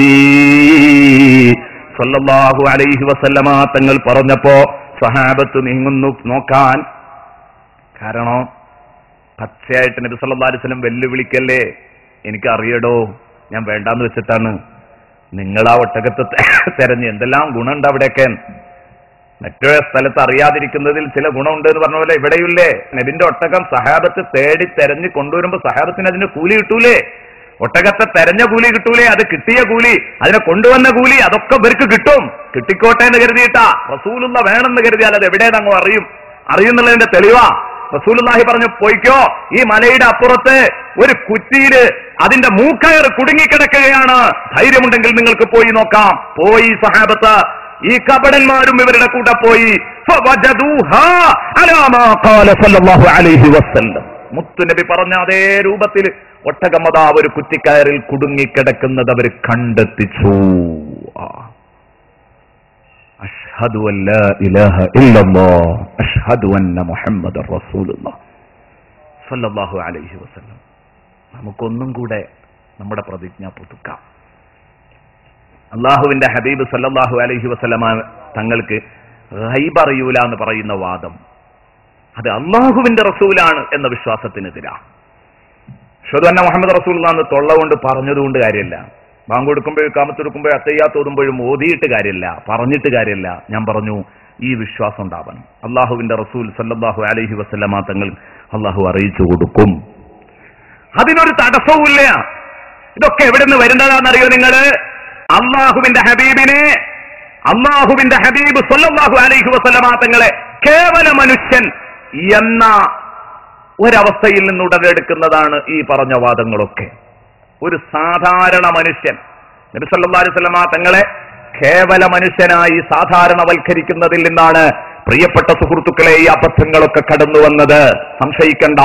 സല്ലല്ലാഹു അലൈഹി വസല്ലമ തങ്ങൾ പറഞ്ഞപ്പോ സഹാബത്ത് നീങ്ങുന്നു നോക്കാൻ കാരണം പച്ചയായിട്ട് നബി സല്ലല്ലാഹു അലൈഹി വസല്ലം വെല്ലുവിളിക്കല്ലേ എനിക്ക് അറിയടോ ഞാൻ വേണ്ടാന്ന് വെച്ചിട്ടാണ് നിങ്ങൾ ആ ഒട്ടകത്തെ തെ- തെരഞ്ഞ് എന്തെല്ലാം ഗുണമുണ്ട് അവിടെയൊക്കെ മറ്റൊരു സ്ഥലത്ത് അറിയാതിരിക്കുന്നതിൽ ചില ഗുണമുണ്ട് എന്ന് പറഞ്ഞ പോലെ ഇവിടെയില്ലേ നബിന്റെ ഒട്ടകം സഹാബത്ത് തേടി തെരഞ്ഞ് കൊണ്ടുവരുമ്പോ സഹാബത്തിന് അതിന് കൂലി കിട്ടൂലേ ഒട്ടകത്തെ തെരഞ്ഞ കൂലി കിട്ടൂലേ അത് കിട്ടിയ കൂലി അതിനെ കൊണ്ടുവന്ന കൂലി അതൊക്കെ ഇവർക്ക് കിട്ടും കിട്ടിക്കോട്ടെ എന്ന് കരുതിയിട്ടാ റസൂലുള്ള വേണമെന്ന് കരുതിയാൽ അത് എവിടെയെന്നങ്ങ് അറിയും അറിയുന്നുള്ളതിന്റെ തെളിവാ റസൂലുള്ളാഹി പറഞ്ഞു പോയിക്കോ ഈ മലയുടെ അപ്പുറത്ത് ഒരു കുറ്റിയില് അതിന്റെ മൂക്കയർ കുടുങ്ങിക്കിടക്കുകയാണ് ധൈര്യമുണ്ടെങ്കിൽ നിങ്ങൾക്ക് പോയി നോക്കാം പോയി സഹാബത്ത് ഈ കപടന്മാരും ഇവരുടെ കൂടെ പോയി ഫവജദൂഹാ അലാ മാ ഖാല സല്ലല്ലാഹു അലൈഹി വസല്ലം മുത്തുനബി പറഞ്ഞ അതേ രൂപത്തിൽ ഒട്ടകമത ഒരു കുറ്റിക്കയറിൽ കുടുങ്ങിക്കിടക്കുന്നത് അവർ കണ്ടെത്തിച്ചു ആ. അഷ്ഹദു അൻ ലാ ഇലാഹ ഇല്ലല്ലാഹ് അഷ്ഹദു അന്ന മുഹമ്മദർ റസൂലുള്ളാഹ് സല്ലല്ലാഹു അലൈഹി വസല്ലം നമുക്കൊന്നും കൂടെ നമ്മുടെ പ്രതിജ്ഞ പുതുക്കാം അള്ളാഹുവിന്റെ ഹബീബ് സല്ലല്ലാഹു അലൈഹി വസല്ലമ തങ്ങൾക്ക് ഗൈബ് അറിയൂല എന്ന് പറയുന്ന വാദം അത് അള്ളാഹുവിന്റെ റസൂലാണ് എന്ന വിശ്വാസത്തിനെതിരാണ് ഷുദന്ന മുഹമ്മദ് റസൂൽ എന്ന് തൊള്ള കൊണ്ട് പറഞ്ഞതുകൊണ്ട് കാര്യമില്ല ബാങ്ക് കൊടുക്കുമ്പോഴും കാമത്തെടുക്കുമ്പോഴും അത്തയ്യാ തോതുമ്പോഴും ഓതിയിട്ട് കാര്യമില്ല പറഞ്ഞിട്ട് കാര്യമില്ല ഞാൻ പറഞ്ഞു ഈ വിശ്വാസം ഉണ്ടാവണം അള്ളാഹുവിന്റെ റസൂൽ സല്ലല്ലാഹു അലൈഹി വസല്ലമ തങ്ങൾ അള്ളാഹു അറിയിച്ചു കൊടുക്കും അതിനൊരു തടസ്സവുമില്ല ഇതൊക്കെ എവിടെ നിന്ന് വരുന്നതാണെന്നറിയോ നിങ്ങള് അള്ളാഹുവിന്റെ ഹബീബിനെ അള്ളാഹുവിന്റെ ഹബീബ് സല്ലല്ലാഹു അലൈഹി വസല്ലമ തങ്ങളെ കേവല മനുഷ്യൻ എന്ന ഒരവസ്ഥയിൽ നിന്ന് ഉടലെടുക്കുന്നതാണ് ഈ പറഞ്ഞ വാദങ്ങളൊക്കെ ഒരു സാധാരണ മനുഷ്യൻ നബി സല്ലല്ലാഹു അലൈഹി വസല്ലമ തങ്ങളെ കേവല മനുഷ്യനായി സാധാരണവൽക്കരിക്കുന്നതിൽ നിന്നാണ് പ്രിയപ്പെട്ട സുഹൃത്തുക്കളെ ഈ അബദ്ധങ്ങളൊക്കെ കടന്നു വന്നത് സംശയിക്കണ്ട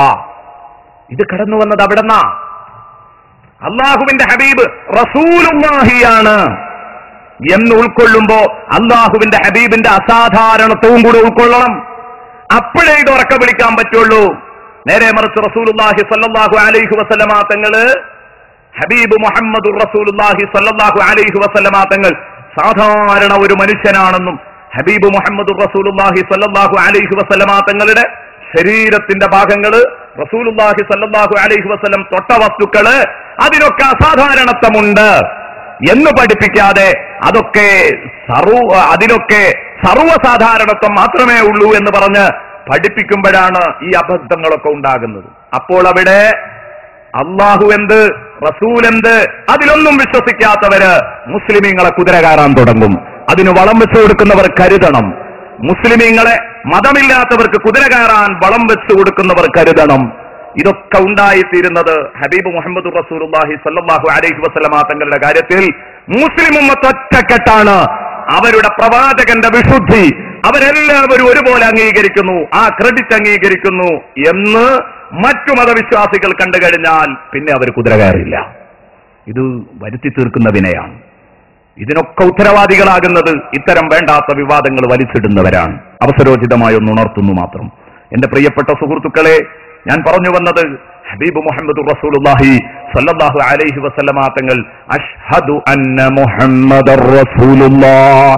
ഇത് കടന്നു വന്നത് അവിടെന്നാ അള്ളാഹുവിന്റെ ഹബീബ് റസൂലുള്ളാഹിയാണ് എന്ന് ഉൾക്കൊള്ളുമ്പോ അള്ളാഹുവിന്റെ ഹബീബിന്റെ അസാധാരണത്വവും കൂടെ ഉൾക്കൊള്ളണം അപ്പോഴേ ഇത് ഉറക്ക വിളിക്കാൻ പറ്റുള്ളൂ നേരെ മറിച്ച് റസൂലുള്ളാഹി സല്ലല്ലാഹു അലൈഹി വസല്ലമ തങ്ങള് ഹബീബ് മുഹമ്മദ് റസൂലുള്ളാഹി സല്ലല്ലാഹു അലൈഹി വസല്ലമ തങ്ങൾ സാധാരണ ഒരു മനുഷ്യനാണെന്നും ഹബീബ് മുഹമ്മദ് റസൂലുള്ളാഹി സല്ലല്ലാഹു അലൈഹി വസല്ലമ തങ്ങളുടെ ശരീരത്തിന്റെ ഭാഗങ്ങള് റസൂലുള്ളാഹി സല്ലല്ലാഹു അലൈഹി വസല്ലം തൊട്ട വസ്തുക്കള് അതിനൊക്കെ അസാധാരണത്വമുണ്ട് എന്ന് പഠിപ്പിക്കാതെ അതൊക്കെ സർവ അതിനൊക്കെ സർവ്വസാധാരണത്വം മാത്രമേ ഉള്ളൂ എന്ന് പറഞ്ഞ് പഠിപ്പിക്കുമ്പോഴാണ് ഈ അബദ്ധങ്ങളൊക്കെ ഉണ്ടാകുന്നത് അപ്പോൾ അവിടെ അള്ളാഹു എന്ത് റസൂൽ എന്ത് അതിലൊന്നും വിശ്വസിക്കാത്തവര് മുസ്ലിമീങ്ങളെ കുതിര കയറാൻ തുടങ്ങും അതിന് വളം വെച്ചു കൊടുക്കുന്നവർ കരുതണം മുസ്ലിമീങ്ങളെ മതമില്ലാത്തവർക്ക് കുതിര കയറാൻ വളം വെച്ചു കൊടുക്കുന്നവർ കരുതണം ഇതൊക്കെ ഉണ്ടായിത്തീരുന്നത് ഹബീബ് മുഹമ്മദ് റസൂലുള്ളാഹി സല്ലല്ലാഹു അലൈഹി വസല്ലമ തങ്ങളുടെ കാര്യത്തിൽ മുസ്ലിം ഉമ്മത്ത് ഒറ്റക്കെട്ടാണ് അവരുടെ പ്രവാചകന്റെ വിശുദ്ധി അവരെല്ലാവരും ഒരുപോലെ അംഗീകരിക്കുന്നു ആ ക്രെഡിറ്റ് അംഗീകരിക്കുന്നു എന്ന് മറ്റു മതവിശ്വാസികൾ കണ്ടു കഴിഞ്ഞാൽ പിന്നെ അവർ കുതിര കയറില്ല ഇത് വരുത്തി തീർക്കുന്ന വിനയാണ് ഇതിനൊക്കെ ഉത്തരവാദികളാകുന്നത് ഇത്തരം വേണ്ടാത്ത വിവാദങ്ങൾ വലിച്ചിടുന്നവരാണ് അവസരോചിതമായി ഒന്ന് ഉണർത്തുന്നു മാത്രം എന്റെ പ്രിയപ്പെട്ട സുഹൃത്തുക്കളെ ഞാൻ പറഞ്ഞു വന്നത് ഹബീബ് മുഹമ്മദ് റസൂലുള്ളാഹി സല്ലല്ലാഹു അലൈഹി വസല്ലമ തങ്ങൾ അഷ്ഹദു അന്ന മുഹമ്മദർ റസൂലുള്ളാഹ്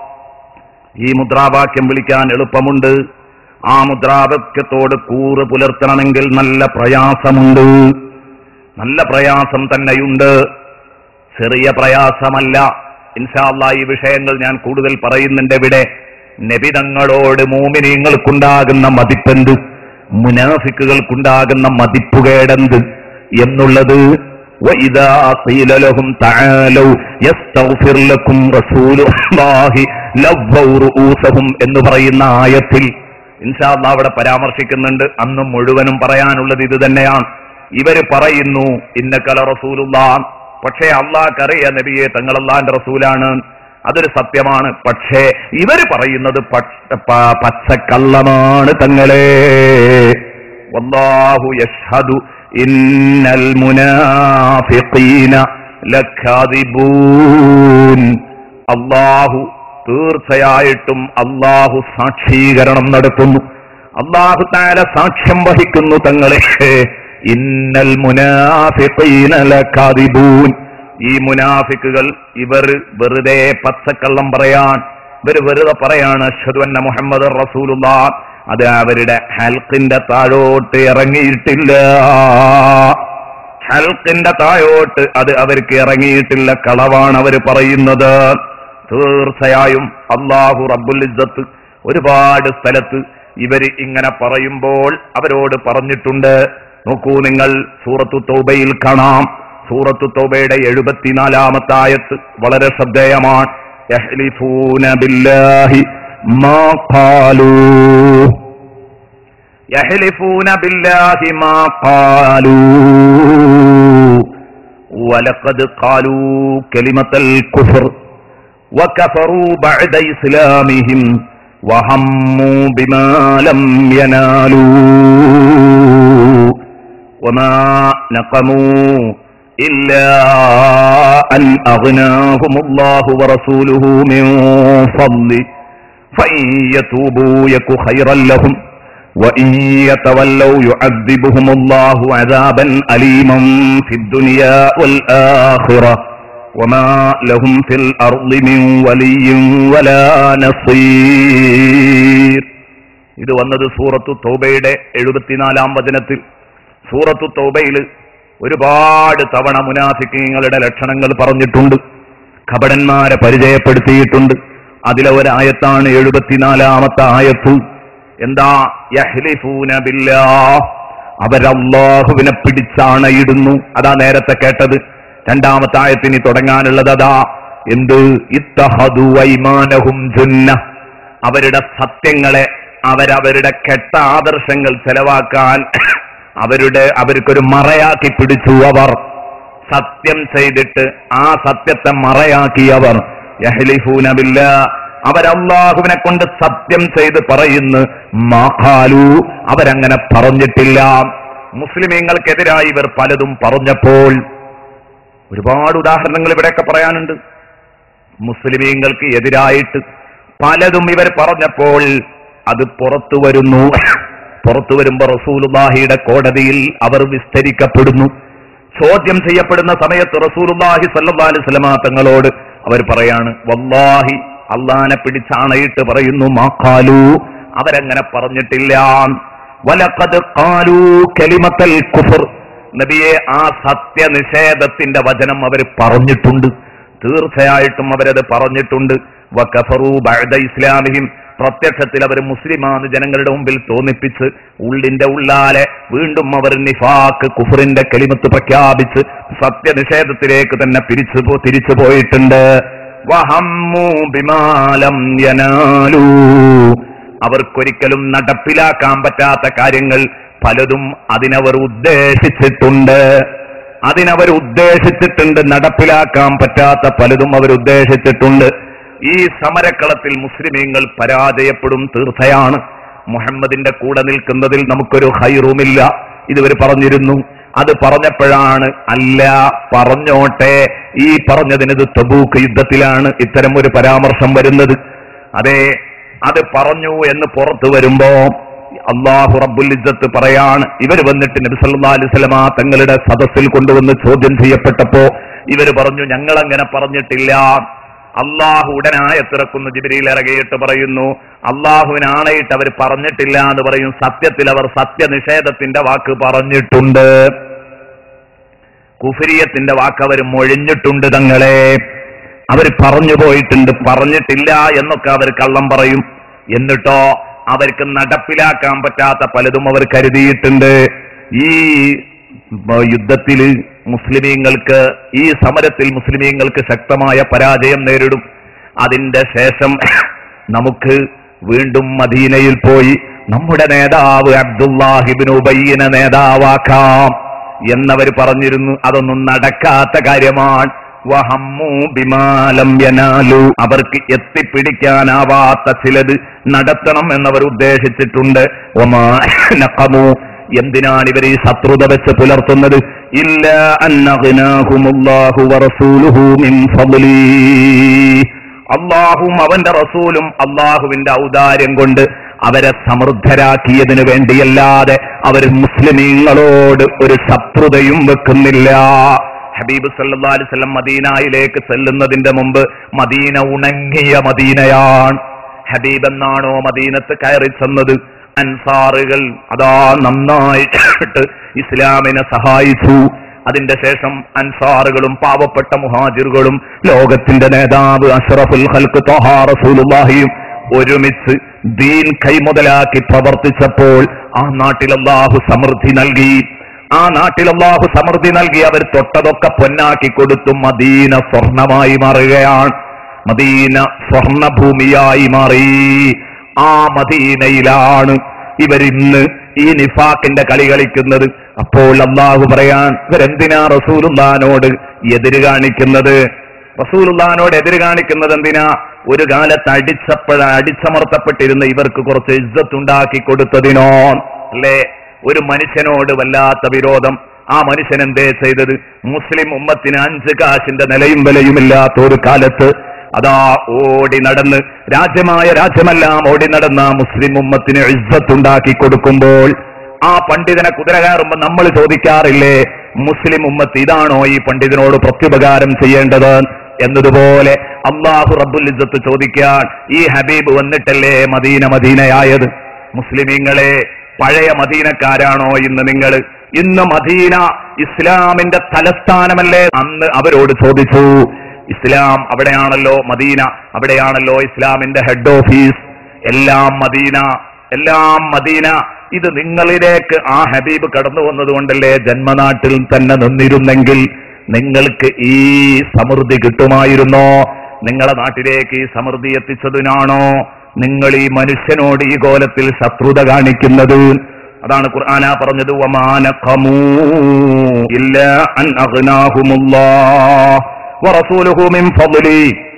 ഈ മുദ്രാവാക്യം വിളിക്കാൻ എളുപ്പമുണ്ട് ആ മുദ്രാവാക്യത്തോട് കൂറ് പുലർത്തണമെങ്കിൽ നല്ല പ്രയാസമുണ്ട് നല്ല പ്രയാസം തന്നെയുണ്ട് ചെറിയ പ്രയാസമല്ല ഇൻഷാല്ല ഈ വിഷയങ്ങൾ ഞാൻ കൂടുതൽ പറയുന്നുണ്ട് ഇവിടെ നബിതങ്ങളോട് മോമിനിയങ്ങൾക്കുണ്ടാകുന്ന മതിപ്പെന്ത് മുനാഫിക്കുകൾക്കുണ്ടാകുന്ന മതിപ്പുകേടെന്ത് എന്നുള്ളത് وَإِذَا قِيلَ لَهُمْ تَعَالَوْا يَسْتَغْفِرْ لَكُمْ رَسُولُ اللَّهِ لَوَّوْا رُؤُوسَهُمْ എന്ന് പറയുന്ന ആയത്തിൽ ഇൻഷാല്ല അവിടെ പരാമർശിക്കുന്നുണ്ട് അന്ന് മുഴുവനും പറയാനുള്ളത് ഇത് തന്നെയാണ് ഇവര് പറയുന്നു ഇന്ന കല റസൂലുള്ള പക്ഷേ അള്ളാഹ്ക്കറിയ നബിയെ തങ്ങൾ അള്ളാന്റെ റസൂലാണ് അതൊരു സത്യമാണ് പക്ഷേ ഇവര് പറയുന്നത് പച്ച- പ- പച്ചക്കള്ളമാണ് തങ്ങളെ വല്ലാഹു യഷ്ഹദു ഇന്നൽ മുനാഫിഖീന ലഖാദിബൂൻ അള്ളാഹു തീർച്ചയായിട്ടും അള്ളാഹു സാക്ഷീകരണം നടത്തുന്നു അള്ളാഹു താര സാക്ഷ്യം വഹിക്കുന്നു തങ്ങളെ ഇന്നൽ മുനാഫിഖീന ലഖാദിബൂൻ ഈ മുനാഫിക്കുകൾ ഇവർ വെറുതെ പച്ചക്കള്ളം പറയാൻ ഇവർ വെറുതെ പറയാണ് അഷ്ഹദു അന്ന മുഹമ്മദ് റസൂലുള്ള അത് അവരുടെ ഹൽക്കിന്റെ താഴോട്ട് ഇറങ്ങിയിട്ടില്ല ഹൽക്കിന്റെ താഴോട്ട് അത് അവർക്ക് ഇറങ്ങിയിട്ടില്ല കളവാണ് അവർ പറയുന്നത് തീർച്ചയായും അള്ളാഹു റബ്ബുൽ ഇസ്സത്ത് ഒരുപാട് സ്ഥലത്ത് ഇവര് ഇങ്ങനെ പറയുമ്പോൾ അവരോട് പറഞ്ഞിട്ടുണ്ട് നോക്കൂ നിങ്ങൾ സൂറത്തു തൗബയിൽ കാണാം സൂറത്തു തൗബയുടെ എഴുപത്തിനാലാമത്തെ ആയത്ത് വളരെ ശ്രദ്ധേയമാണ് യഹ്ലിഫൂന ബില്ലാഹി മാ ഖാലൂ يحلفون بالله ما قالوا ولقد قالوا كلمة الكفر وكفروا بعد إسلامهم وهموا بما لم ينالوا وما نقموا إلا أن أغناهم الله ورسوله من فضله فإن يتوبوا يك خيرا لهم وإن يتولوا يعذبهم الله عذابا أليما في الدنيا والآخرة وما لهم في الأرض من ولي ولا نصير ഇത് വന്നത് സൂറത്തു തൗബയുടെ എഴുപത്തിനാലാം വചനത്തിൽ സൂറത്തു തൗബയിൽ ഒരുപാട് തവണ മുനാഫിക്കങ്ങളുടെ ലക്ഷണങ്ങൾ പറഞ്ഞിട്ടുണ്ട് കപടന്മാരെ പരിചയപ്പെടുത്തിയിട്ടുണ്ട് അതിലെ ഒരായത്താണ് എഴുപത്തിനാലാമത്തെ ആയത്ത് എന്താ യഹ്ലിഫൂന ബില്ലാ അവരല്ലാഹുവിനെ പിടിച്ചാണയിടുന്നു അതാ നേരത്തെ കേട്ടത് രണ്ടാമത്തെ ആയത്തിന് തുടങ്ങാനുള്ളത് അതാ എന്ത് ഇത്തഹദു ഐമാനഹും ജുന്ന അവരുടെ സത്യങ്ങളെ അവരവരുടെ കെട്ട ആദർശങ്ങൾ ചെലവാക്കാൻ അവരുടെ അവർക്കൊരു മറയാക്കി പിടിച്ചു അവർ സത്യം ചെയ്തിട്ട് ആ സത്യത്തെ മറയാക്കിയവർ യഹ്ലിഫൂന ബില്ലാ അവരല്ലാഹുവിനെ കൊണ്ട് സത്യം ചെയ്ത് പറയുന്നു മാഖാലു അവരങ്ങനെ പറഞ്ഞിട്ടില്ല മുസ്ലിമീങ്ങൾക്കെതിരായി ഇവർ പലതും പറഞ്ഞപ്പോൾ ഒരുപാട് ഉദാഹരണങ്ങൾ ഇവിടെയൊക്കെ പറയാനുണ്ട് മുസ്ലിമീങ്ങൾക്ക് എതിരായിട്ട് പലതും ഇവർ പറഞ്ഞപ്പോൾ അത് പുറത്തു വരുന്നു പുറത്തു വരുമ്പോ റസൂലുല്ലാഹിയുടെ കോടതിയിൽ അവർ വിസ്തരിക്കപ്പെടുന്നു ചോദ്യം ചെയ്യപ്പെടുന്ന സമയത്ത് റസൂലുല്ലാഹി സല്ലല്ലാഹു അലൈഹി വസല്ലമ തങ്ങളോട് അവർ പറയാണ് വല്ലാഹി അള്ളാനെ പിടിച്ചാണയിട്ട് പറയുന്നു മാക്കാലു അവരങ്ങനെ പറഞ്ഞിട്ടില്ല വലഖദ് ഖാലു കലിമത്തൽ കുഫർ നബിയെ ആ സത്യനിഷേധത്തിന്റെ വചനം അവർ പറഞ്ഞിട്ടുണ്ട് തീർച്ചയായിട്ടും അവരത് പറഞ്ഞിട്ടുണ്ട് വകഫറു ബഅദ ഇസ്ലാമിഹിം പ്രത്യക്ഷത്തിൽ അവർ മുസ്ലിമാന്ന് ജനങ്ങളുടെ മുമ്പിൽ തോന്നിപ്പിച്ച് ഉള്ളിന്റെ ഉള്ളാലെ വീണ്ടും അവർ നിഫാക്ക് കുഫറിന്റെ കെളിമത്ത് പ്രഖ്യാപിച്ച് സത്യനിഷേധത്തിലേക്ക് തന്നെ പിരിച്ചു പോ തിരിച്ചു പോയിട്ടുണ്ട് വഹമ്മു ബിമാലം യനാലൂ അവർക്കൊരിക്കലും നടപ്പിലാക്കാൻ പറ്റാത്ത കാര്യങ്ങൾ പലതും അതിനവർ ഉദ്ദേശിച്ചിട്ടുണ്ട് അതിനവർ ഉദ്ദേശിച്ചിട്ടുണ്ട് നടപ്പിലാക്കാൻ പറ്റാത്ത പലതും അവർ ഉദ്ദേശിച്ചിട്ടുണ്ട് ഈ സമരക്കളത്തിൽ മുസ്ലിമീങ്ങൾ പരാജയപ്പെടും തീർച്ചയാണ് മുഹമ്മദിന്റെ കൂടെ നിൽക്കുന്നതിൽ നമുക്കൊരു ഹൈറുമില്ല ഇതുവരെ പറഞ്ഞിരുന്നു അത് പറഞ്ഞപ്പോഴാണ് അല്ല പറഞ്ഞോട്ടെ ഈ പറഞ്ഞതിനത് തബൂക്ക് യുദ്ധത്തിലാണ് ഇത്തരം ഒരു പരാമർശം വരുന്നത് അതെ അത് പറഞ്ഞു എന്ന് പുറത്തു വരുമ്പോ അള്ളാഹു റബ്ബുൽ ഇജ്ജത്ത് പറയാണ് ഇവർ വന്നിട്ട് നബി സല്ലല്ലാഹു അലൈഹി വസല്ലമ തങ്ങളുടെ സദസ്സിൽ കൊണ്ടുവന്ന് ചോദ്യം ചെയ്യപ്പെട്ടപ്പോ ഇവർ പറഞ്ഞു ഞങ്ങൾ അങ്ങനെ പറഞ്ഞിട്ടില്ല അള്ളാഹു ഉടനായത്തിറക്കുന്നു ജിബിരിയിൽ ഇറങ്ങിയിട്ട് പറയുന്നു അള്ളാഹുവിന് ആണയിട്ട് അവർ പറഞ്ഞിട്ടില്ല എന്ന് പറയും സത്യത്തിൽ അവർ സത്യനിഷേധത്തിന്റെ വാക്ക് പറഞ്ഞിട്ടുണ്ട് കുഫരിയത്തിന്റെ വാക്ക് അവർ മൊഴിഞ്ഞിട്ടുണ്ട് തങ്ങളെ അവർ പറഞ്ഞു പോയിട്ടുണ്ട് പറഞ്ഞിട്ടില്ല എന്നൊക്കെ അവർ കള്ളം പറയും എന്നിട്ടോ അവർക്ക് നടപ്പിലാക്കാൻ പറ്റാത്ത പലതും അവർ കരുതിയിട്ടുണ്ട് ഈ യുദ്ധത്തില് മുസ്ലിമീങ്ങൾക്ക് ഈ സമരത്തിൽ മുസ്ലിമീങ്ങൾക്ക് ശക്തമായ പരാജയം നേരിടും അതിന്റെ ശേഷം നമുക്ക് വീണ്ടും മദീനയിൽ പോയി നമ്മുടെ നേതാവ് അബ്ദുല്ലാഹിബിൻ ഉബയ്യനെ നേതാവാക്കാം എന്നവർ പറഞ്ഞിരുന്നു അതൊന്നും നടക്കാത്ത കാര്യമാണ് വഹമ്മു ബിമാലം യനാലു അവർക്ക് എത്തിപ്പിടിക്കാനാവാത്ത ചിലത് നടത്തണം എന്നവർ ഉദ്ദേശിച്ചിട്ടുണ്ട് ഒമാ നഖമു എന്തിനാണ് ഇവർ ഈ ശത്രുത വെച്ച് പുലർത്തുന്നത് ഇല്ല അന്നഹുമുല്ലാഹു വറസൂലുഹു മിൻ ഫضലി അള്ളാഹും അവന്റെ റസൂലും അള്ളാഹുവിന്റെ ഔദാര്യം കൊണ്ട് അവരെ സമൃദ്ധരാക്കിയതിനു വേണ്ടിയല്ലാതെ അവർ മുസ്ലിമീങ്ങളോട് ഒരു ശത്രുതയും വെക്കുന്നില്ല ഹബീബ് സല്ലല്ലാഹു അലൈഹി വസല്ലം മദീനയിലേക്ക് ചെല്ലുന്നതിന്റെ മുമ്പ് മദീന ഉണങ്ങിയ മദീനയാണ് ഹബീബ് എന്നാണോ മദീനത്ത് കയറി ചെന്നത് അൻസാറുകൾ അതാ നന്നായിട്ട് ഇസ്ലാമിനെ സഹായിച്ചു അതിന്റെ ശേഷം അൻസാറുകളും പാവപ്പെട്ട മുഹാജിറുകളും ലോകത്തിന്റെ നേതാവ് അഷ്റഫുൽ ഹൽക്ക് ത്വഹാ റസൂലുള്ളാഹിയും ഒരുമിച്ച് ദീൻ കൈമുതലാക്കി പ്രവർത്തിച്ചപ്പോൾ ആ നാട്ടിൽ അള്ളാഹു സമൃദ്ധി നൽകി ആ നാട്ടിൽ അള്ളാഹു സമൃദ്ധി നൽകി അവർ തൊട്ടതൊക്കെ പൊന്നാക്കി കൊടുത്തു മദീന സ്വർണമായി മാറുകയാണ് മദീന സ്വർണഭൂമിയായി മാറി ആ മദീനയിലാണ് ഇവരിന്ന് ഈ നിഫാക്കിന്റെ കളി കളിക്കുന്നത് അപ്പോൾ അള്ളാഹു പറയാൻ ഇവരെന്തിനാ റസൂലുള്ളാനോട് എതിര് കാണിക്കുന്നത് റസൂലുള്ളാനോട് എതിര് കാണിക്കുന്നത് എന്തിനാ ഒരു കാലത്ത് അടിച്ചപ്പഴ അടിച്ചമർത്തപ്പെട്ടിരുന്ന ഇവർക്ക് കുറച്ച് ഇജ്ജത്തുണ്ടാക്കി കൊടുത്തതിനോ അല്ലേ ഒരു മനുഷ്യനോട് വല്ലാത്ത വിരോധം ആ മനുഷ്യൻ എന്തേ ചെയ്തത് മുസ്ലിം ഉമ്മത്തിന് അഞ്ച് കാശിന്റെ നിലയും വിലയുമില്ലാത്ത ഒരു കാലത്ത് അതാ ഓടി നടന്ന് രാജ്യമായ രാജ്യമെല്ലാം ഓടി നടന്ന മുസ്ലിം ഉമ്മത്തിന് ഇജ്ജത്തുണ്ടാക്കി കൊടുക്കുമ്പോൾ ആ പണ്ഡിതനെ കുതിര കയറുമ്പോ നമ്മൾ ചോദിക്കാറില്ലേ മുസ്ലിം ഉമ്മത്ത് ഇതാണോ ഈ പണ്ഡിതനോട് പ്രത്യുപകാരം ചെയ്യേണ്ടത് എന്നതുപോലെ അള്ളാഹു റബ്ബുൽ ഇജ്ജത്ത് ചോദിക്കാൻ ഈ ഹബീബ് വന്നിട്ടല്ലേ മദീന മദീനയായത് മുസ്ലിമീങ്ങളെ പഴയ മദീനക്കാരാണോ ഇന്ന് നിങ്ങൾ ഇന്ന് മദീന ഇസ്ലാമിന്റെ തലസ്ഥാനമല്ലേ അന്ന് അവരോട് ചോദിച്ചു ഇസ്ലാം അവിടെയാണല്ലോ മദീന അവിടെയാണല്ലോ ഇസ്ലാമിന്റെ ഹെഡ് ഓഫീസ് എല്ലാം മദീന എല്ലാം മദീന ഇത് നിങ്ങളിലേക്ക് ആ ഹബീബ് കടന്നു വന്നതുകൊണ്ടല്ലേ ജന്മനാട്ടിൽ തന്നെ നിന്നിരുന്നെങ്കിൽ നിങ്ങൾക്ക് ഈ സമൃദ്ധി കിട്ടുമായിരുന്നോ നിങ്ങളെ നാട്ടിലേക്ക് ഈ സമൃദ്ധി എത്തിച്ചതിനാണോ നിങ്ങൾ ഈ മനുഷ്യനോട് ഈ കോലത്തിൽ ശത്രുത കാണിക്കുന്നത് അതാണ് ഖുർആന പറഞ്ഞത് വമാനഖമൂ ഇല്ല അൻ അഗ്നാഹുമുല്ലാഹ് വറസൂലുഹു മിൻ ഫദ്ലി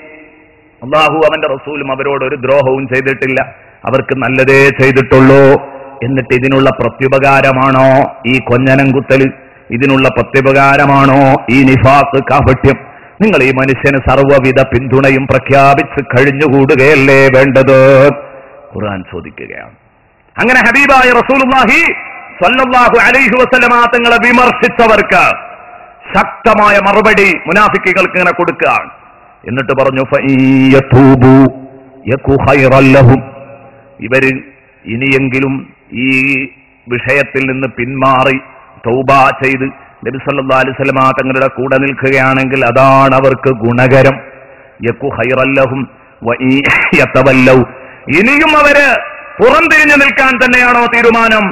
അള്ളാഹു അവന്റെ റസൂലും അവരോട് ഒരു ദ്രോഹവും ചെയ്തിട്ടില്ല അവർക്ക് നല്ലതേ ചെയ്തിട്ടുള്ളൂ എന്നിട്ട് ഇതിനുള്ള പ്രത്യുപകാരമാണോ ഈ കൊഞ്ഞനം കുത്തല് ഇതിനുള്ള പ്രത്യുപകാരമാണോ ഈ നിഫാസ് കാപട്യം നിങ്ങൾ ഈ മനുഷ്യന് സർവ്വവിധ പിന്തുണയും പ്രഖ്യാപിച്ച് കഴിഞ്ഞുകൂടുകയല്ലേ വേണ്ടത് ഖുർആൻ ചോദിക്കുകയാണ് അങ്ങനെ ഹബീബായ റസൂലുള്ളാഹി സ്വല്ലല്ലാഹു അലൈഹി വസല്ലമ തങ്ങളെ വിമർശിച്ചവർക്ക് ശക്തമായ മറുപടി മുനാഫിക്കുകൾക്ക് ഇങ്ങനെ കൊടുക്കുകയാണ് എന്നിട്ട് പറഞ്ഞു "ഫഇയ്യതൂബു യകു ഖൈറൻ ലഹും." ഇവര് ഇനിയെങ്കിലും ഈ വിഷയത്തിൽ നിന്ന് പിന്മാറി തൗബ ചെയ്ത് നബി സല്ലല്ലാഹു അലൈഹി വസല്ലമ തങ്ങളുടെ കൂടെ നിൽക്കുകയാണെങ്കിൽ അതാണ് അവർക്ക് ഗുണകരം യകു ഖൈറൻ ലഹും വഇയ്യതവല്ലൗ ഇനിയും അവര് പുറംതിരിഞ്ഞു നിൽക്കാൻ തന്നെയാണോ തീരുമാനം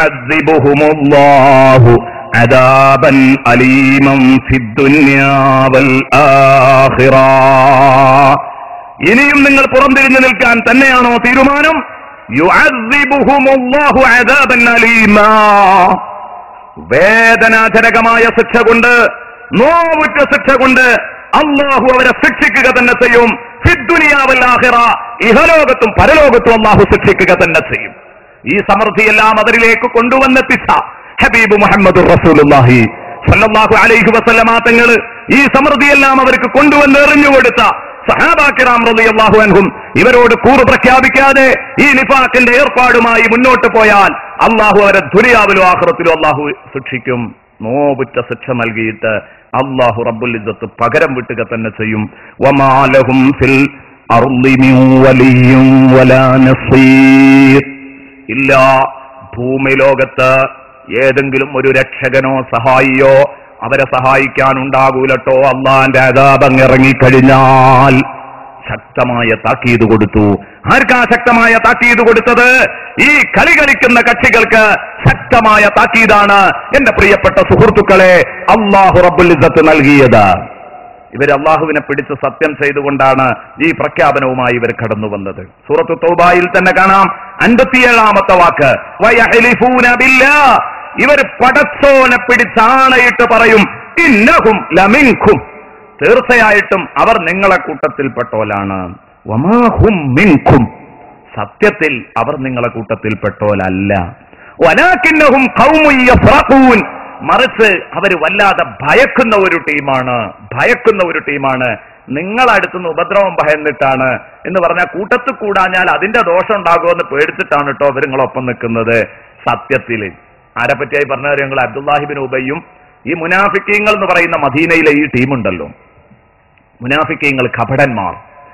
യുഅദ്ദിബുഹുമുല്ലാഹു عذابا أليما في الدنيا والآخرة ഇനിയും നിങ്ങൾ പുറംതിരിഞ്ഞു നിൽക്കാൻ തന്നെയാണോ തീരുമാനം യുഅദ്ദിബുഹുമുല്ലാഹു അദാബൻ അലീമാ വേദനാജനകമായ ശിക്ഷ കൊണ്ട് നോവുറ്റ ശിക്ഷ കൊണ്ട് അള്ളാഹു അവരെ ശിക്ഷിക്കുക തന്നെ ചെയ്യും ഫിദ്ദുനിയാവൽ ആഖിറ ഇഹലോകത്തും പരലോകത്തും അള്ളാഹു ശിക്ഷിക്കുക തന്നെ ചെയ്യും ഈ സമൃദ്ധിയെല്ലാം അവരിലേക്ക് കൊണ്ടുവന്നെത്തിച്ച ഹബീബ് മുഹമ്മദ് റസൂലുള്ളാഹി സല്ലല്ലാഹു അലൈഹി വസല്ലമ തങ്ങൾ ഈ സമൃദ്ധിയെല്ലാം അവർക്ക് കൊണ്ടുവന്ന് എറിഞ്ഞുകൊടുത്ത സഹാബാക്കിറാം റളിയല്ലാഹു അൻഹും ഇവരോട് കൂറ് പ്രഖ്യാപിക്കാതെ ഈ നിഫാക്കിന്റെ ഏർപ്പാടുമായി മുന്നോട്ട് പോയാൽ അള്ളാഹു അവരെ ദുനിയാവിലും ആഖിറത്തിലും അള്ളാഹു ശിക്ഷിക്കും നോവുറ്റ ശിക്ഷ നൽകിയിട്ട് അള്ളാഹു റബ്ബുൽ ഇസ്സത്ത് പകരം വിട്ടുക തന്നെ ചെയ്യും വമാലഹും ഫിൽ അർളി മിൻ വലിയ്യും വലാ നസീർ ഇല്ല ഭൂമി ലോകത്ത് ഏതെങ്കിലും ഒരു രക്ഷകനോ സഹായിയോ അവരെ സഹായിക്കാൻ ഉണ്ടാകൂലട്ടോ അള്ളാന്റെ അതാപം ഇറങ്ങിക്കഴിഞ്ഞാൽ ശക്തമായ താക്കീത് കൊടുത്തു ആർക്കാ ശക്തമായ താക്കീത് കൊടുത്തത് ഈ കളി കളിക്കുന്ന കക്ഷികൾക്ക് ശക്തമായ താക്കീതാണ് എന്റെ പ്രിയപ്പെട്ട സുഹൃത്തുക്കളെ അള്ളാഹു റബ്ബുൽ ഇസ്സത്ത് നൽകിയത് ഇവർ അള്ളാഹുവിനെ പിടിച്ച് സത്യം ചെയ്തുകൊണ്ടാണ് ഈ പ്രഖ്യാപനവുമായി ഇവർ കടന്നു വന്നത് സൂറത്ത് തൗബായിൽ തന്നെ കാണാം അൻപത്തിയേഴാമത്തെ വാക്ക് വയഹ്ലിഫൂന ബില്ലാ. ഇവർ പടച്ചോനെ പിടിച്ചാണയിട്ട് പറയും ഇന്നഹും ലമിൻഖും തീർച്ചയായിട്ടും അവർ നിങ്ങളെ കൂട്ടത്തിൽപ്പെട്ടോലാണ് വമാഹും മിൻഖും സത്യത്തിൽ അവർ നിങ്ങളെ കൂട്ടത്തിൽപ്പെട്ടോലല്ല വലാക്കിന്നഹും ഖൗമുൻ യഫ്റഖൂൻ മറിച്ച് അവർ വല്ലാതെ ഭയക്കുന്ന ഒരു ടീമാണ് ഭയക്കുന്ന ഒരു ടീമാണ് നിങ്ങളടുത്തുനിന്ന് ഉപദ്രവം ഭയന്നിട്ടാണ് എന്ന് പറഞ്ഞാൽ കൂട്ടത്തിൽ കൂടാഞ്ഞാൽ അതിന്റെ ദോഷം ഉണ്ടാകുമെന്ന് പേടിച്ചിട്ടാണ് കേട്ടോ അവർ നിങ്ങളൊപ്പം നിൽക്കുന്നത് സത്യത്തിൽ ആരെ പറ്റിയായി പറഞ്ഞ ഞങ്ങൾ അബ്ദുല്ലാഹിബിൻ ഉബയ്യും ഈ മുനാഫിക്കീങ്ങൾ എന്ന് പറയുന്ന മദീനയിലെ ഈ ടീമുണ്ടല്ലോ മുനാഫിക്കീങ്ങൾ കപടന്മാർ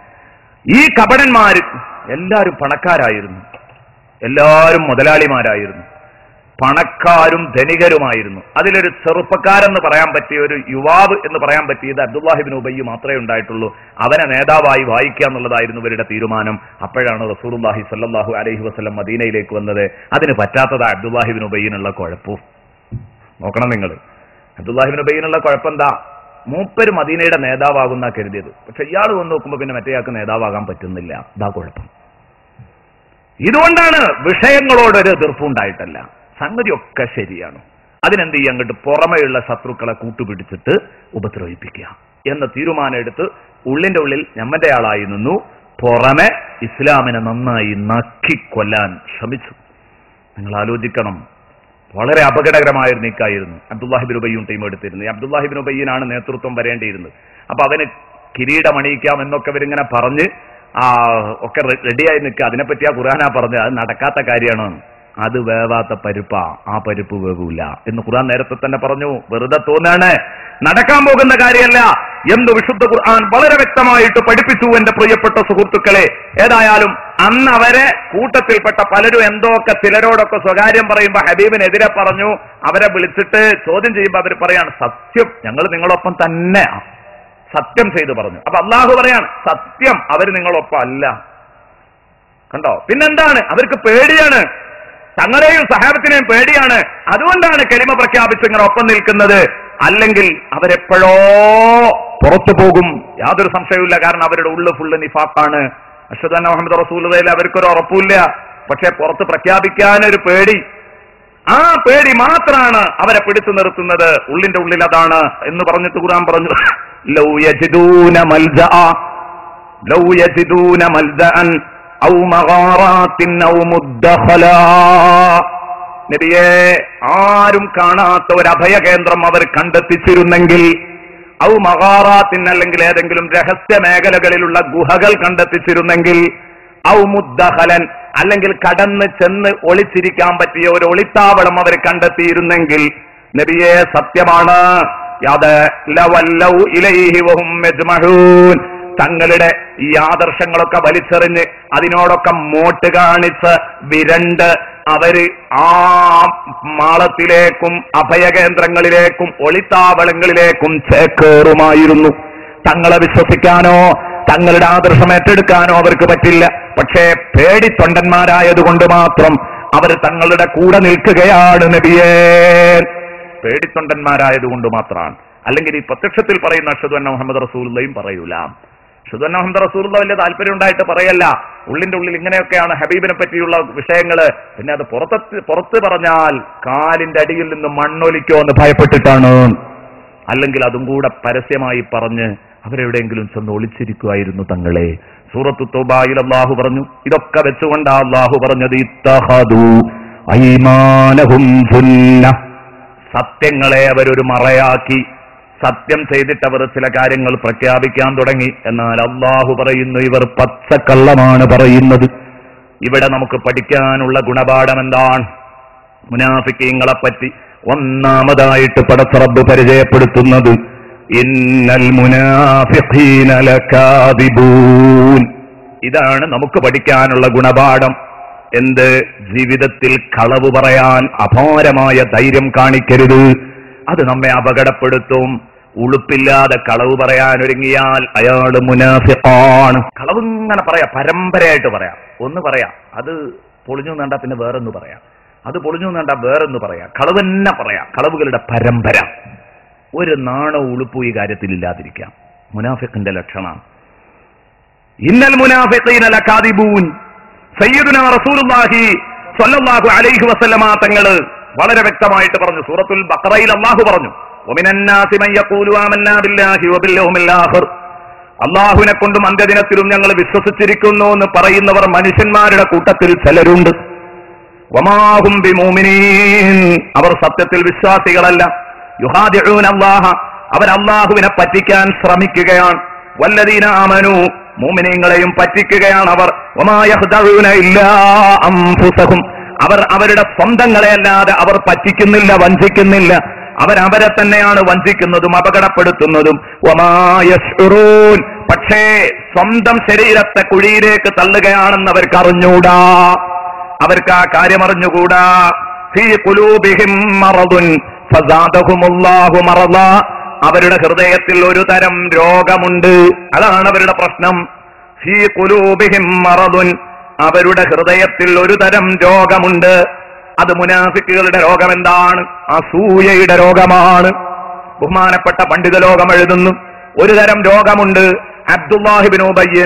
ഈ കപടന്മാർ എല്ലാവരും പണക്കാരായിരുന്നു എല്ലാവരും മുതലാളിമാരായിരുന്നു പണക്കാരും ധനികരുമായിരുന്നു അതിലൊരു ചെറുപ്പക്കാരെന്ന് പറയാൻ പറ്റിയ ഒരു യുവാവ് എന്ന് പറയാൻ പറ്റിയത് അബ്ദുല്ലാഹിബിൻ ഉബയ്യ മാത്രമേ ഉണ്ടായിട്ടുള്ളൂ അവനെ നേതാവായി വായിക്കുക എന്നുള്ളതായിരുന്നു ഇവരുടെ തീരുമാനം അപ്പോഴാണ് റസൂലുല്ലാഹി സല്ലല്ലാഹു അലൈഹി വസല്ലം മദീനയിലേക്ക് വന്നത് അതിന് പറ്റാത്തതാ അബ്ദുല്ലാഹിബിൻ ഉബയ്യനുള്ള കുഴപ്പവും നോക്കണം നിങ്ങൾ അബ്ദുല്ലാഹിബിൻ ഉബയ്യനുള്ള കുഴപ്പമെന്താ മൂപ്പര് മദീനയുടെ നേതാവാകുന്ന കരുതിയത് പക്ഷെ ഇയാൾ വന്ന് നോക്കുമ്പോൾ പിന്നെ മറ്റേയാൾക്ക് നേതാവാകാൻ പറ്റുന്നില്ല ഇതാ കുഴപ്പം ഇതുകൊണ്ടാണ് വിഷയങ്ങളോടൊരു എതിർപ്പുണ്ടായിട്ടല്ല സംഗതിയൊക്കെ ശരിയാണ് അതിനെന്ത് ചെയ്യും അങ്ങോട്ട് പുറമെയുള്ള ശത്രുക്കളെ കൂട്ടുപിടിച്ചിട്ട് ഉപദ്രവിപ്പിക്കുക എന്ന തീരുമാനം എടുത്ത് ഉള്ളിന്റെ ഉള്ളിൽ ഞമ്മന്റെ ആളായി നിന്നു പുറമെ ഇസ്ലാമിനെ നന്നായി നക്കിക്കൊല്ലാൻ ശ്രമിച്ചു നിങ്ങൾ ആലോചിക്കണം വളരെ അപകടകരമായ ഒരു നീക്കായിരുന്നു അബ്ദുല്ലാഹിബിൻ ഉബയ്യും ടീം എടുത്തിരുന്നത് ഈ അബ്ദുല്ലാഹിബിൻ ഉബയ്യനാണ് നേതൃത്വം വരേണ്ടിയിരുന്നത് അപ്പൊ അവന് കിരീടമണിയിക്കാം എന്നൊക്കെ അവരിങ്ങനെ പറഞ്ഞ് ആ ഒക്കെ റെ- റെഡിയായി നിൽക്കുക അതിനെപ്പറ്റി ആ ഖുർആനാ പറഞ്ഞത് അത് നടക്കാത്ത കാര്യമാണ് അത് വേവാത്ത പരിപ്പാ ആ പരിപ്പ് വേവൂല എന്ന് ഖുർആൻ നേരത്തെ തന്നെ പറഞ്ഞു വെറുതെ തോന്നാണ് നടക്കാൻ പോകുന്ന കാര്യമല്ല എന്ന് വിശുദ്ധ ഖുർആൻ വളരെ വ്യക്തമായിട്ട് പഠിപ്പിച്ചു എന്റെ പ്രിയപ്പെട്ട സുഹൃത്തുക്കളെ ഏതായാലും അന്ന് അവരെ കൂട്ടത്തിൽപ്പെട്ട പലരും എന്തോക്കെ ചിലരോടൊക്കെ സ്വകാര്യം പറയുമ്പോ ഹബീബിനെതിരെ പറഞ്ഞു അവരെ വിളിച്ചിട്ട് ചോദ്യം ചെയ്യുമ്പോ അവർ പറയാണ് സത്യം ഞങ്ങൾ നിങ്ങളൊപ്പം തന്നെ സത്യം ചെയ്തു പറഞ്ഞു അപ്പൊ അള്ളാഹു പറയാണ് സത്യം അവർ നിങ്ങളൊപ്പം അല്ല കണ്ടോ പിന്നെന്താണ് അവർക്ക് പേടിയാണ് തങ്ങളെയും സഹാബത്തിനെയും പേടിയാണ് അതുകൊണ്ടാണ് കെളിമ പ്രഖ്യാപിച്ച് ഇങ്ങനെ ഒപ്പം നിൽക്കുന്നത് അല്ലെങ്കിൽ അവരെപ്പോഴോ പുറത്തു പോകും യാതൊരു സംശയവുമില്ല കാരണം അവരുടെ ഉള്ളു ഫുള്ള് നിഫാഖാണ് അഷ്ഹദു അന്ന മുഹമ്മദ് റസൂലുള്ളയിൽ അവർക്കൊരു ഉറപ്പില്ല പക്ഷെ പുറത്ത് പ്രഖ്യാപിക്കാൻ ഒരു പേടി ആ പേടി മാത്രമാണ് അവരെ പിടിച്ചു നിർത്തുന്നത് ഉള്ളിന്റെ ഉള്ളിൽ അതാണ് എന്ന് പറഞ്ഞിട്ട് ഖുർആൻ പറഞ്ഞു ലൗ യജിദൂന മൽജഅ ലൗ യജിദൂന മൽജഅൻ ഔ മഗാറാത്തിൻ ഔ മുദ്ദഖലാ നബിയെ ആരും കാണാത്ത ഒരു അഭയകേന്ദ്രം അവർ കണ്ടെത്തിച്ചിരുന്നെങ്കിൽ ഔ മഹാറാത്തിൻ അല്ലെങ്കിൽ ഏതെങ്കിലും രഹസ്യ മേഖലകളിലുള്ള ഗുഹകൾ കണ്ടെത്തിച്ചിരുന്നെങ്കിൽ ഔ മുദ്ദഹലൻ അല്ലെങ്കിൽ കടന്ന് ചെന്ന് ഒളിച്ചിരിക്കാൻ പറ്റിയ ഒരു ഒളിത്താവളം അവർ കണ്ടെത്തിയിരുന്നെങ്കിൽ നബിയെ സത്യമാണ് യത് ലവല്ലൗ ഇലൈഹി വഹും യജ്മഹൂൻ തങ്ങളുടെ ഈ ആദർശങ്ങളൊക്കെ വലിച്ചെറിഞ്ഞ് അതിനോടൊക്കെ മോട്ട് കാണിച്ച് വിരണ്ട് അവര് ആ മാളത്തിലേക്കും അഭയകേന്ദ്രങ്ങളിലേക്കും ഒളിത്താവളങ്ങളിലേക്കും ചേക്കേറുമായിരുന്നു തങ്ങളെ വിശ്വസിക്കാനോ തങ്ങളുടെ ആദർശം ഏറ്റെടുക്കാനോ അവർക്ക് പറ്റില്ല പക്ഷേ പേടിത്തൊണ്ടന്മാരായതുകൊണ്ട് മാത്രം അവർ തങ്ങളുടെ കൂടെ നിൽക്കുകയാണ് നബിയേ പേടിത്തൊണ്ടന്മാരായതുകൊണ്ട് മാത്രമാണ് അല്ലെങ്കിൽ ഈ പ്രത്യക്ഷത്തിൽ പറയുന്ന അഷദ് അന്ന മുഹമ്മദ് റസൂലുള്ളയും പറയൂല അഷദ് അന്ന മുഹമ്മദ് റസൂലുള്ള വലിയ താല്പര്യം ഉണ്ടായിട്ട് പറയല്ല ഉള്ളിന്റെ ഉള്ളിൽ ഇങ്ങനെയൊക്കെയാണ് ഹബീബിനെ പറ്റിയുള്ള വിഷയങ്ങള് പിന്നെ അത് പുറത്ത് പുറത്ത് പറഞ്ഞാൽ കാലിന്റെ അടിയിൽ നിന്ന് മണ്ണൊലിക്കോ എന്ന് ഭയപ്പെട്ടിട്ടാണ് അല്ലെങ്കിൽ അതും കൂടെ പരസ്യമായി പറഞ്ഞ് അവരെവിടെയെങ്കിലും ചെന്ന് ഒളിച്ചിരിക്കുമായിരുന്നു തങ്ങളെ സൂറത്തു തോബായിൽ അള്ളാഹു പറഞ്ഞു ഇതൊക്കെ വെച്ചുകൊണ്ടാ അള്ളാഹു പറഞ്ഞത് ഇത്തഹദു ഐമാനഹും ജുന്ന സത്യങ്ങളെ അവരൊരു മറയാക്കി സത്യം ചെയ്തിട്ട് അവർ ചില കാര്യങ്ങൾ പ്രഖ്യാപിക്കാൻ തുടങ്ങി എന്നാൽ അള്ളാഹു പറയുന്നു ഇവർ പച്ചക്കള്ളമാണ് പറയുന്നത് ഇവിടെ നമുക്ക് പഠിക്കാനുള്ള ഗുണപാഠം എന്താണ് മുനാഫിക്കീങ്ങളെ പറ്റി ഒന്നാമതായിട്ട് പടച്ചറബ് പരിചയപ്പെടുത്തുന്നത് ഇന്നൽ മുനാഫിഖീന ലകാദിബൂൻ ഇതാണ് നമുക്ക് പഠിക്കാനുള്ള ഗുണപാഠം എന്ത് ജീവിതത്തിൽ കളവ് പറയാൻ അപാരമായ ധൈര്യം കാണിക്കരുത് അത് നമ്മെ അപകടപ്പെടുത്തും ഉളുപ്പില്ലാതെ കളവ് പറയാൻ ഒരുങ്ങിയാൽ അയാൾ മുനാഫിഖാണ് കളവ് ഇങ്ങനെ പറയാം പരമ്പരയായിട്ട് പറയാം ഒന്ന് പറയാം അത് പൊളിഞ്ഞു വേണ്ട പിന്നെ വേറൊന്ന് പറയാം അത് പൊളിഞ്ഞു വേണ്ട വേറൊന്ന് പറയാം കളവ് തന്നെ പറയാം കളവുകളുടെ പരമ്പര ഒരു നാണോ ഉളുപ്പും ഈ കാര്യത്തിൽ ഇല്ലാതിരിക്കാം മുനാഫിഖിന്റെ ലക്ഷണം ഇന്നൽ മുനാഫിഖീന ലകാദിബൂൻ സയ്യിദുന റസൂലുള്ളാഹി സ്വല്ലല്ലാഹു അലൈഹി വസല്ലമ തങ്ങള് വളരെ വ്യക്തമായിട്ട് പറഞ്ഞു സൂറത്തുൽ ബഖറയിൽ അല്ലാഹു പറഞ്ഞു വമിനന്നാസി മൻ യഖൂലു ആമന്നാ ബില്ലാഹി വബിൽ യൗമിൽ ആഖിർ അള്ളാഹുവിനെ കൊണ്ടും അന്ത്യദിനത്തിലും ഞങ്ങൾ വിശ്വസിച്ചിരിക്കുന്നു എന്ന് പറയുന്നവർ മനുഷ്യന്മാരുടെ കൂട്ടത്തിൽ ചിലരുണ്ട് വമാഹും ബിമൂമിനീൻ അവർ സത്യത്തിൽ വിശ്വാസികളല്ല യുഹാദിഊന അല്ലാഹ അവർ അള്ളാഹുവിനെ പറ്റിക്കാൻ ശ്രമിക്കുകയാണ് വല്ലദീന ആമനു മൂമിനീങ്ങളെയും പറ്റിക്കുകയാണ് അവർ വമാ യഖ്ദഊന ഇല്ലാ അൻഫുസഹും അവർ അവരുടെ സ്വന്തങ്ങളെ അല്ലാതെ അവർ പറ്റിക്കുന്നില്ല വഞ്ചിക്കുന്നില്ല അവരവരെ തന്നെയാണ് വഞ്ചിക്കുന്നതും അപകടപ്പെടുത്തുന്നതും വമാ യശ്ഉറൂൻ പക്ഷേ സ്വന്തം ശരീരത്തെ കുഴിയിലേക്ക് തള്ളുകയാണെന്ന് അവർക്ക് അറിഞ്ഞൂടാ അവർക്ക് ആ കാര്യം അറിഞ്ഞുകൂടാ ഫീ ഖുലൂബിഹിം മറദുൻ ഫസാദഹുമുല്ലാഹു മറദ അവരുടെ ഹൃദയത്തിൽ ഒരു തരം രോഗമുണ്ട് അതാണ് അവരുടെ പ്രശ്നം ഫീ ഖുലൂബിഹിം മറദുൻ അവരുടെ ഹൃദയത്തിൽ ഒരു തരം രോഗമുണ്ട് അത് മുനാഫിക്കുകളുടെ രോഗം എന്താണ് അസൂയയുടെ രോഗമാണ് ബഹുമാനപ്പെട്ട പണ്ഡിത ലോകം എഴുതുന്നു ഒരു തരം രോഗമുണ്ട് അബ്ദുല്ലാഹിബിൻ ഉബയ്യന്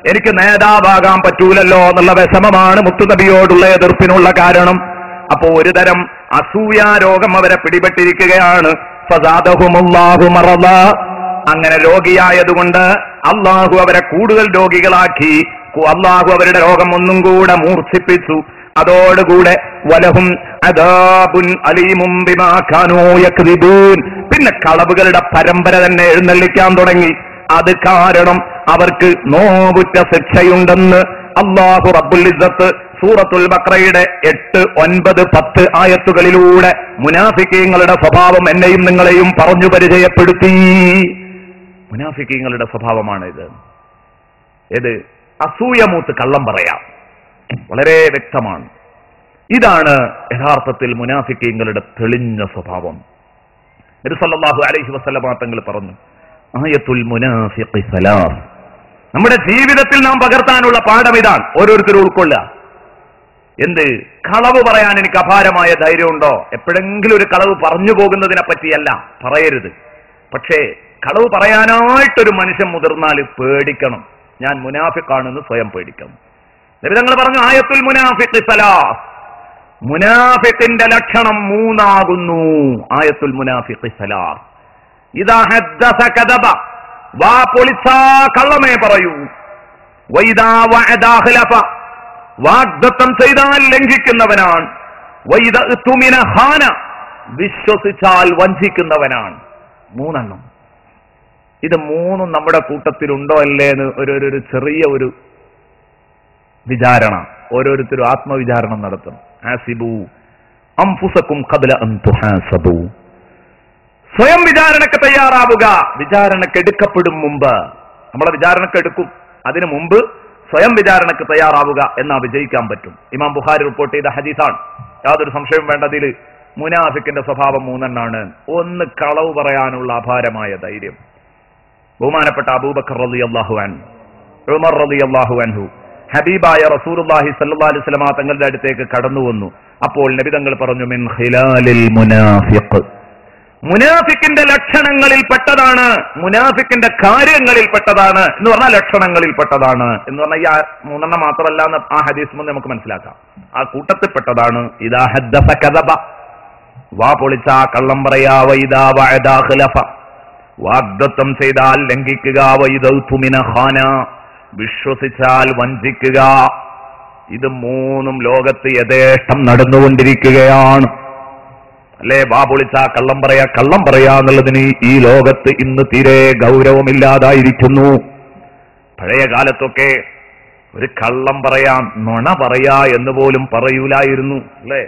എനിക്ക് നേതാവാകാൻ പറ്റൂലല്ലോ എന്നുള്ള വിഷമമാണ് മുത്തുനബിയോടുള്ള എതിർപ്പിനുള്ള കാരണം അപ്പോ ഒരു തരം അസൂയ രോഗം അവരെ പിടിപെട്ടിരിക്കുകയാണ് ഫസാദഹുമുല്ലാഹു മറദ അങ്ങനെ രോഗിയായതുകൊണ്ട് അള്ളാഹു അവരെ കൂടുതൽ രോഗികളാക്കി കു- അള്ളാഹു അവരുടെ രോഗം ഒന്നും കൂടെ മൂർച്ഛിപ്പിച്ചു അതോടുകൂടെ വലഹും അദാബുൻ അലീമും ബിമാ കാനൂ യക്ദിബൂൻ പിന്നെ കളവുകളുടെ പരമ്പര തന്നെ എഴുന്നള്ളിക്കാൻ തുടങ്ങി അത് കാരണം അവർക്ക് നോവുറ്റ ശിക്ഷയുണ്ടെന്ന് അള്ളാഹു റബ്ബുൽ ഇസ്സത്ത് സൂറത്തുൽ ബക്രയുടെ എട്ട് ഒൻപത് പത്ത് ആയത്തുകളിലൂടെ മുനാഫിക്കീങ്ങളുടെ സ്വഭാവം എന്നെയും നിങ്ങളെയും പറഞ്ഞു പരിചയപ്പെടുത്തി മുനാഫിക്കീങ്ങളുടെ സ്വഭാവമാണ് ഇത് ഏത് അസൂയമൂത്ത് കള്ളം പറയാം വളരെ വ്യക്തമാണ് ഇതാണ് യഥാർത്ഥത്തിൽ മുനാഫിക്കീങ്ങളുടെ തെളിഞ്ഞ സ്വഭാവം നബി സല്ലല്ലാഹു അലൈഹി വസല്ലമ തങ്ങൾ പറഞ്ഞു ആയത്തുൽ മുനാഫിഖി സലാസ് നമ്മുടെ ജീവിതത്തിൽ നാം പകർത്താനുള്ള പാഠം ഇതാണ് ഓരോരുത്തരും ഉൾക്കൊള്ളുക എന്ത് കളവ് പറയാൻ എനിക്ക് അപാരമായ ധൈര്യമുണ്ടോ എപ്പോഴെങ്കിലും ഒരു കളവ് പറഞ്ഞു പോകുന്നതിനെ പറ്റിയല്ല പറയരുത് പക്ഷേ കളവ് പറയാനായിട്ടൊരു മനുഷ്യൻ മുതിർന്നാൽ പേടിക്കണം ഞാൻ മുനാഫിക്കാണെന്ന് സ്വയം പേടിക്കണം നിബിതങ്ങൾ പറഞ്ഞു ആയത്തുൽ മുനാഫിഖ് സലാസ് മുനാഫിഖിന്റെ ലക്ഷണം മൂന്നാകുന്നു ആയത്തുൽ മുനാഫിഖ് സലാസ് ഇതാ ഹദ്ദസ കദബ വാ പൊളിച്ചാ കള്ളമേ പറയൂ വൈദാ വഅദാ ഖലഫ വാഗ്ദത്തം ചെയ്താൽ ലംഘിക്കുന്നവനാണ് വൈദ തുമിന ഹാന വിശ്വസിച്ചാൽ വഞ്ചിക്കുന്നവനാണ് മൂന്നെണ്ണം ഇത് മൂന്നും നമ്മുടെ കൂട്ടത്തിലുണ്ടോ അല്ലേ എന്ന് ഒരു ഒരു- ഒരു ചെറിയ ഒരു വിചാരണ ഓരോരുത്തരും ആത്മവിചാരണം നടത്തും ആസിബു അംഫുസക്കും കബല അൻ തുഹാസബു സ്വയം വിചാരണക്ക് തയ്യാറാവുക വിചാരണക്ക് എടുക്കപ്പെടും മുമ്പ് നമ്മളെ വിചാരണക്ക് എടുക്കും അതിനു മുമ്പ് സ്വയം വിചാരണക്ക് തയ്യാറാവുക എന്നാ വിജയിക്കാൻ പറ്റും ഇമാം ബുഖാരി റിപ്പോർട്ട് ചെയ്ത ഹദീസാണ് യാതൊരു സംശയവും വേണ്ടതിൽ മുനാഫിക്കിന്റെ സ്വഭാവം മൂന്നെണ്ണാണ് ഒന്ന് കളവ് പറയാനുള്ള അപാരമായ ധൈര്യം ബഹുമാനപ്പെട്ട അബൂബക്കർ റളി അള്ളാഹു അൻ ഉമർ റളി അള്ളാഹു അൻഹു ഹബീബായ റസൂലുള്ളാഹി സല്ലല്ലാഹു അലൈഹി വസല്ലമ തങ്ങളുടെ അടുത്തേക്ക് കടന്നു വന്നു അപ്പോൾ നബി തങ്ങൾ പറഞ്ഞു മിൻ ഖിലാലിൽ മുനാഫിഖ് മുനാഫിക്കിന്റെ ലക്ഷണങ്ങളിൽ പെട്ടതാണ് മുനാഫിക്കിന്റെ കാര്യങ്ങളിൽ പെട്ടതാണ് എന്ന് പറഞ്ഞാൽ ലക്ഷണങ്ങളിൽ പെട്ടതാണ് എന്ന് പറഞ്ഞാൽ ഈ ആ മൂന്നെണ്ണം മാത്രമല്ല എന്ന് ആ ഹദീസ് മുതൽ നമുക്ക് മനസ്സിലാക്കാം ആ കൂട്ടത്തിൽ പെട്ടതാണ് ഇതാ ഹദ്ദഫ കദബ വാ പൊളിച്ച കള്ളം പറയാ വൈദാ വഅദാ ഖലഫ വാഗ്ദത്തം ചെയ്താൽ ലംഘിക്കുക വൈദൗതുമിന ഖാന വിശ്വസിച്ചാൽ വഞ്ചിക്കുക ഇത് മൂന്നും ലോകത്ത് യഥേഷ്ടം നടന്നുകൊണ്ടിരിക്കുകയാണ് അല്ലേ വാ പൊളിച്ച കള്ളം പറയാ കള്ളം പറയാ എന്നുള്ളതിന് ഈ ലോകത്ത് ഇന്ന് തീരെ ഗൗരവമില്ലാതായിരിക്കുന്നു പഴയ കാലത്തൊക്കെ ഒരു കള്ളം പറയാം നുണ പറയാ എന്ന് പോലും പറയൂലായിരുന്നു അല്ലേ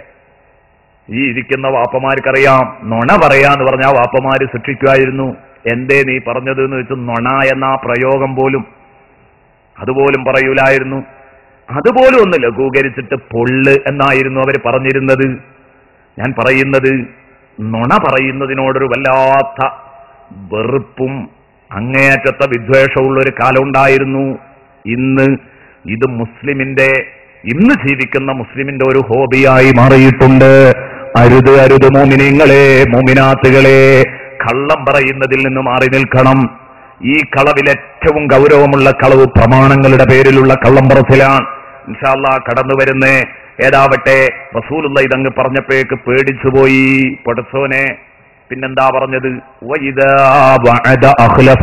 ഈ ഇരിക്കുന്ന വാപ്പമാർക്കറിയാം നുണ പറയാന്ന് പറഞ്ഞാൽ വാപ്പമാര് ശിക്ഷിക്കുമായിരുന്നു എന്തേ നീ പറഞ്ഞത് എന്ന് വെച്ച് നുണ എന്ന ആ പ്രയോഗം പോലും അതുപോലും പറയൂലായിരുന്നു അതുപോലും ഒന്ന് ലഘൂകരിച്ചിട്ട് പൊള്ള് എന്നായിരുന്നു അവർ പറഞ്ഞിരുന്നത് ഞാൻ പറയുന്നത് നുണ പറയുന്നതിനോടൊരു വല്ലാത്ത വെറുപ്പും അങ്ങേയറ്റത്തെ വിദ്വേഷമുള്ള ഒരു കാലം ഉണ്ടായിരുന്നു ഇന്ന് ഇത് മുസ്ലിമിന്റെ ഇന്ന് ജീവിക്കുന്ന മുസ്ലിമിന്റെ ഒരു ഹോബിയായി മാറിയിട്ടുണ്ട് അരുത് അരുത് മോമിനിങ്ങളെ മോമിനാത്തുകളെ കള്ളം പറയുന്നതിൽ നിന്ന് മാറി നിൽക്കണം ഈ കളവിൽ ഏറ്റവും ഗൗരവമുള്ള കളവ് പ്രമാണങ്ങളുടെ പേരിലുള്ള കള്ളം പറച്ചിലാണ് ഇൻഷാല്ല കടന്നു വരുന്നേ ഏതാവട്ടെ റസൂലുള്ള ഇതങ്ങ് പറഞ്ഞപ്പോഴേക്ക് പേടിച്ചുപോയി പൊടച്ചോനെ പിന്നെന്താ പറഞ്ഞത് വഇദാ വഅദ അഖ്ലഫ.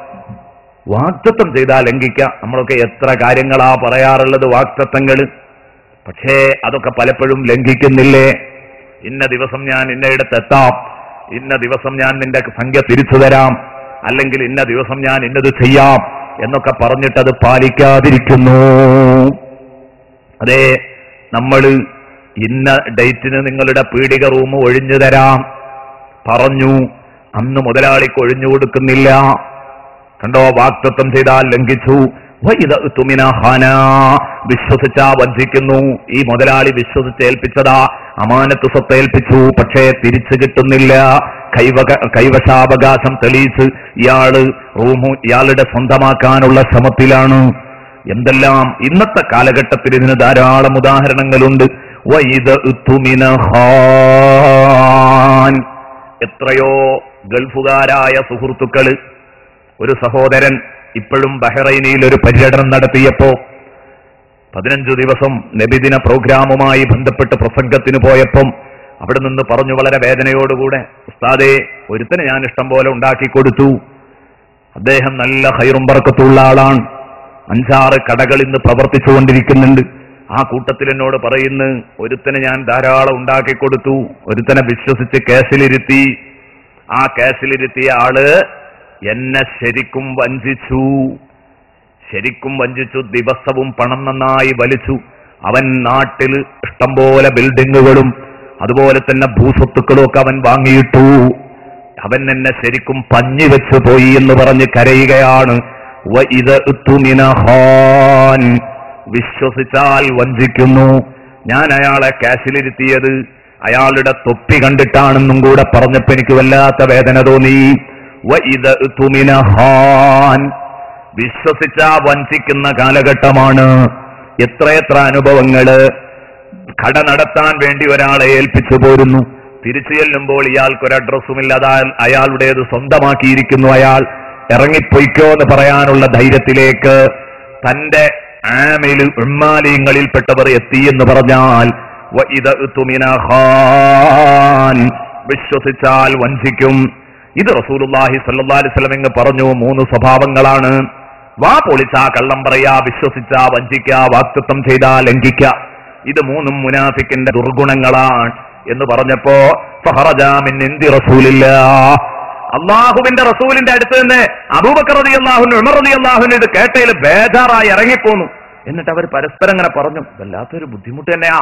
വാക്തത്വം ചെയ്താൽ ലംഘിക്കാം നമ്മളൊക്കെ എത്ര കാര്യങ്ങളാ പറയാറുള്ളത് വാക്തത്വങ്ങൾ പക്ഷേ അതൊക്കെ പലപ്പോഴും ലംഘിക്കുന്നില്ലേ ഇന്ന ദിവസം ഞാൻ ഇന്നയിടത്ത് എത്താം ഇന്ന ദിവസം ഞാൻ നിന്റെ സംഖ്യ തിരിച്ചു തരാം അല്ലെങ്കിൽ ഇന്ന ദിവസം ഞാൻ ഇന്നത് ചെയ്യാം എന്നൊക്കെ പറഞ്ഞിട്ട് അത് പാലിക്കാതിരിക്കുന്നു അതെ നമ്മൾ ഇന്ന ഡേറ്റിന് നിങ്ങളുടെ പീഡിക റൂം ഒഴിഞ്ഞു തരാം പറഞ്ഞു അന്ന് മുതലാളിക്ക് ഒഴിഞ്ഞു കൊടുക്കുന്നില്ല കണ്ടോ വാക്തത്വം ചെയ്താൽ ലംഘിച്ചു വൈദ തുമിന ഹാന വിശ്വസിച്ച വഞ്ചിക്കുന്നു ഈ മുതലാളി വിശ്വസിച്ച് ഏൽപ്പിച്ചതാ അമാനത്ത് സ്വത്ത് ഏൽപ്പിച്ചു പക്ഷേ തിരിച്ചു കിട്ടുന്നില്ല കൈവക കൈവശാവകാശം തെളിയിച്ച് ഇയാള് റൂമു ഇയാളുടെ സ്വന്തമാക്കാനുള്ള ശ്രമത്തിലാണ് എന്തെല്ലാം ഇന്നത്തെ കാലഘട്ടത്തിൽ ഇതിന് ധാരാളം ഉദാഹരണങ്ങളുണ്ട് വൈദ തുമിന ഹാൻ എത്രയോ ഗൾഫുകാരായ സുഹൃത്തുക്കള് ഒരു സഹോദരൻ ഇപ്പോഴും ബഹ്റൈനിൽ ഒരു പര്യടനം നടത്തിയപ്പോ പതിനഞ്ചു ദിവസം നബിദിന പ്രോഗ്രാമുമായി ബന്ധപ്പെട്ട് പ്രസംഗത്തിന് പോയപ്പം അവിടെ നിന്ന് പറഞ്ഞു വളരെ വേദനയോടുകൂടെ ഉസ്താദെ ഒരുത്തനെ ഞാൻ ഇഷ്ടം പോലെ ഉണ്ടാക്കി കൊടുത്തു അദ്ദേഹം നല്ല ഹൈറും പറക്കത്തുള്ള ആളാണ് അഞ്ചാറ് കടകൾ ഇന്ന് പ്രവർത്തിച്ചുകൊണ്ടിരിക്കുന്നുണ്ട് ആ കൂട്ടത്തിൽ എന്നോട് പറയുന്നു ഒരുത്തനെ ഞാൻ ധാരാളം ഉണ്ടാക്കി കൊടുത്തു ഒരുത്തനെ വിശ്വസിച്ച് കേസിലിരുത്തി ആ കേസിലിരുത്തിയ ആള് എന്നെ ശരിക്കും വഞ്ചിച്ചു ശരിക്കും വഞ്ചിച്ചു ദിവസവും പണം നന്നായി വലിച്ചു അവൻ നാട്ടിൽ ഇഷ്ടംപോലെ ബിൽഡിങ്ങുകളും അതുപോലെ തന്നെ ഭൂസ്വത്തുക്കളും ഒക്കെ അവൻ വാങ്ങിയിട്ടു അവൻ എന്നെ ശരിക്കും പഞ്ഞി വെച്ചു പോയി എന്ന് പറഞ്ഞ് കരയുകയാണ് വ ഇത് ഇത്തുമിനഹാൻ. വിശ്വസിച്ചാൽ വഞ്ചിക്കുന്നു ഞാൻ അയാളെ കാശിലിരുത്തിയത് അയാളുടെ തൊപ്പി കണ്ടിട്ടാണെന്നും കൂടെ പറഞ്ഞപ്പോ എനിക്ക് വല്ലാത്ത വേദന തോന്നി വ ഇത് ഇത്തുമിനഹാൻ. വിശ്വസിച്ച വഞ്ചിക്കുന്ന കാലഘട്ടമാണ് എത്രയെത്ര അനുഭവങ്ങള് കട നടത്താൻ വേണ്ടി ഒരാളെ ഏൽപ്പിച്ചു പോരുന്നു തിരിച്ചു ചെല്ലുമ്പോൾ ഇയാൾക്ക് ഒരു അഡ്രസ്സുമില്ല അതാ അയാളുടേത് സ്വന്തമാക്കിയിരിക്കുന്നു അയാൾ ഇറങ്ങിപ്പൊയ്ക്കോ എന്ന് പറയാനുള്ള ധൈര്യത്തിലേക്ക് തന്റെ ആമിൽ ഉമ്മാലിയങ്ങളിൽപ്പെട്ടവർ എത്തി എന്ന് പറഞ്ഞാൽ വ ഇത് തുമിനഹാൻ. വിശ്വസിച്ചാൽ വഞ്ചിക്കും ഇത് റസൂലുള്ളാഹി സല്ലല്ലാഹു അലൈഹി വസല്ലം ഇങ്ങ് പറഞ്ഞു മൂന്ന് സ്വഭാവങ്ങളാണ് വാ പൊളിച്ച കള്ളം പറയാ വിശ്വസിച്ച വഞ്ചിക്ക വാക്തത്വം ചെയ്ത ലംഘിക്ക ഇത് മൂന്നും മുനാഫിക്കിന്റെ ദുർഗുണങ്ങളാണ് എന്ന് പറഞ്ഞപ്പോ ഫഹറജാമിൻ ഇന്തി റസൂലില്ല അള്ളാഹുവിന്റെ റസൂലിന്റെ അടുത്ത് നിന്ന് അബൂബക്കർ റതി അള്ളാഹുന് ഉമർ റതി അള്ളാഹുന് ഇത് കേട്ടയിൽ ബേജാറായി ഇറങ്ങിപ്പോന്നു എന്നിട്ട് അവർ പരസ്പരം അങ്ങനെ പറഞ്ഞു വല്ലാത്തൊരു ബുദ്ധിമുട്ട് തന്നെയാ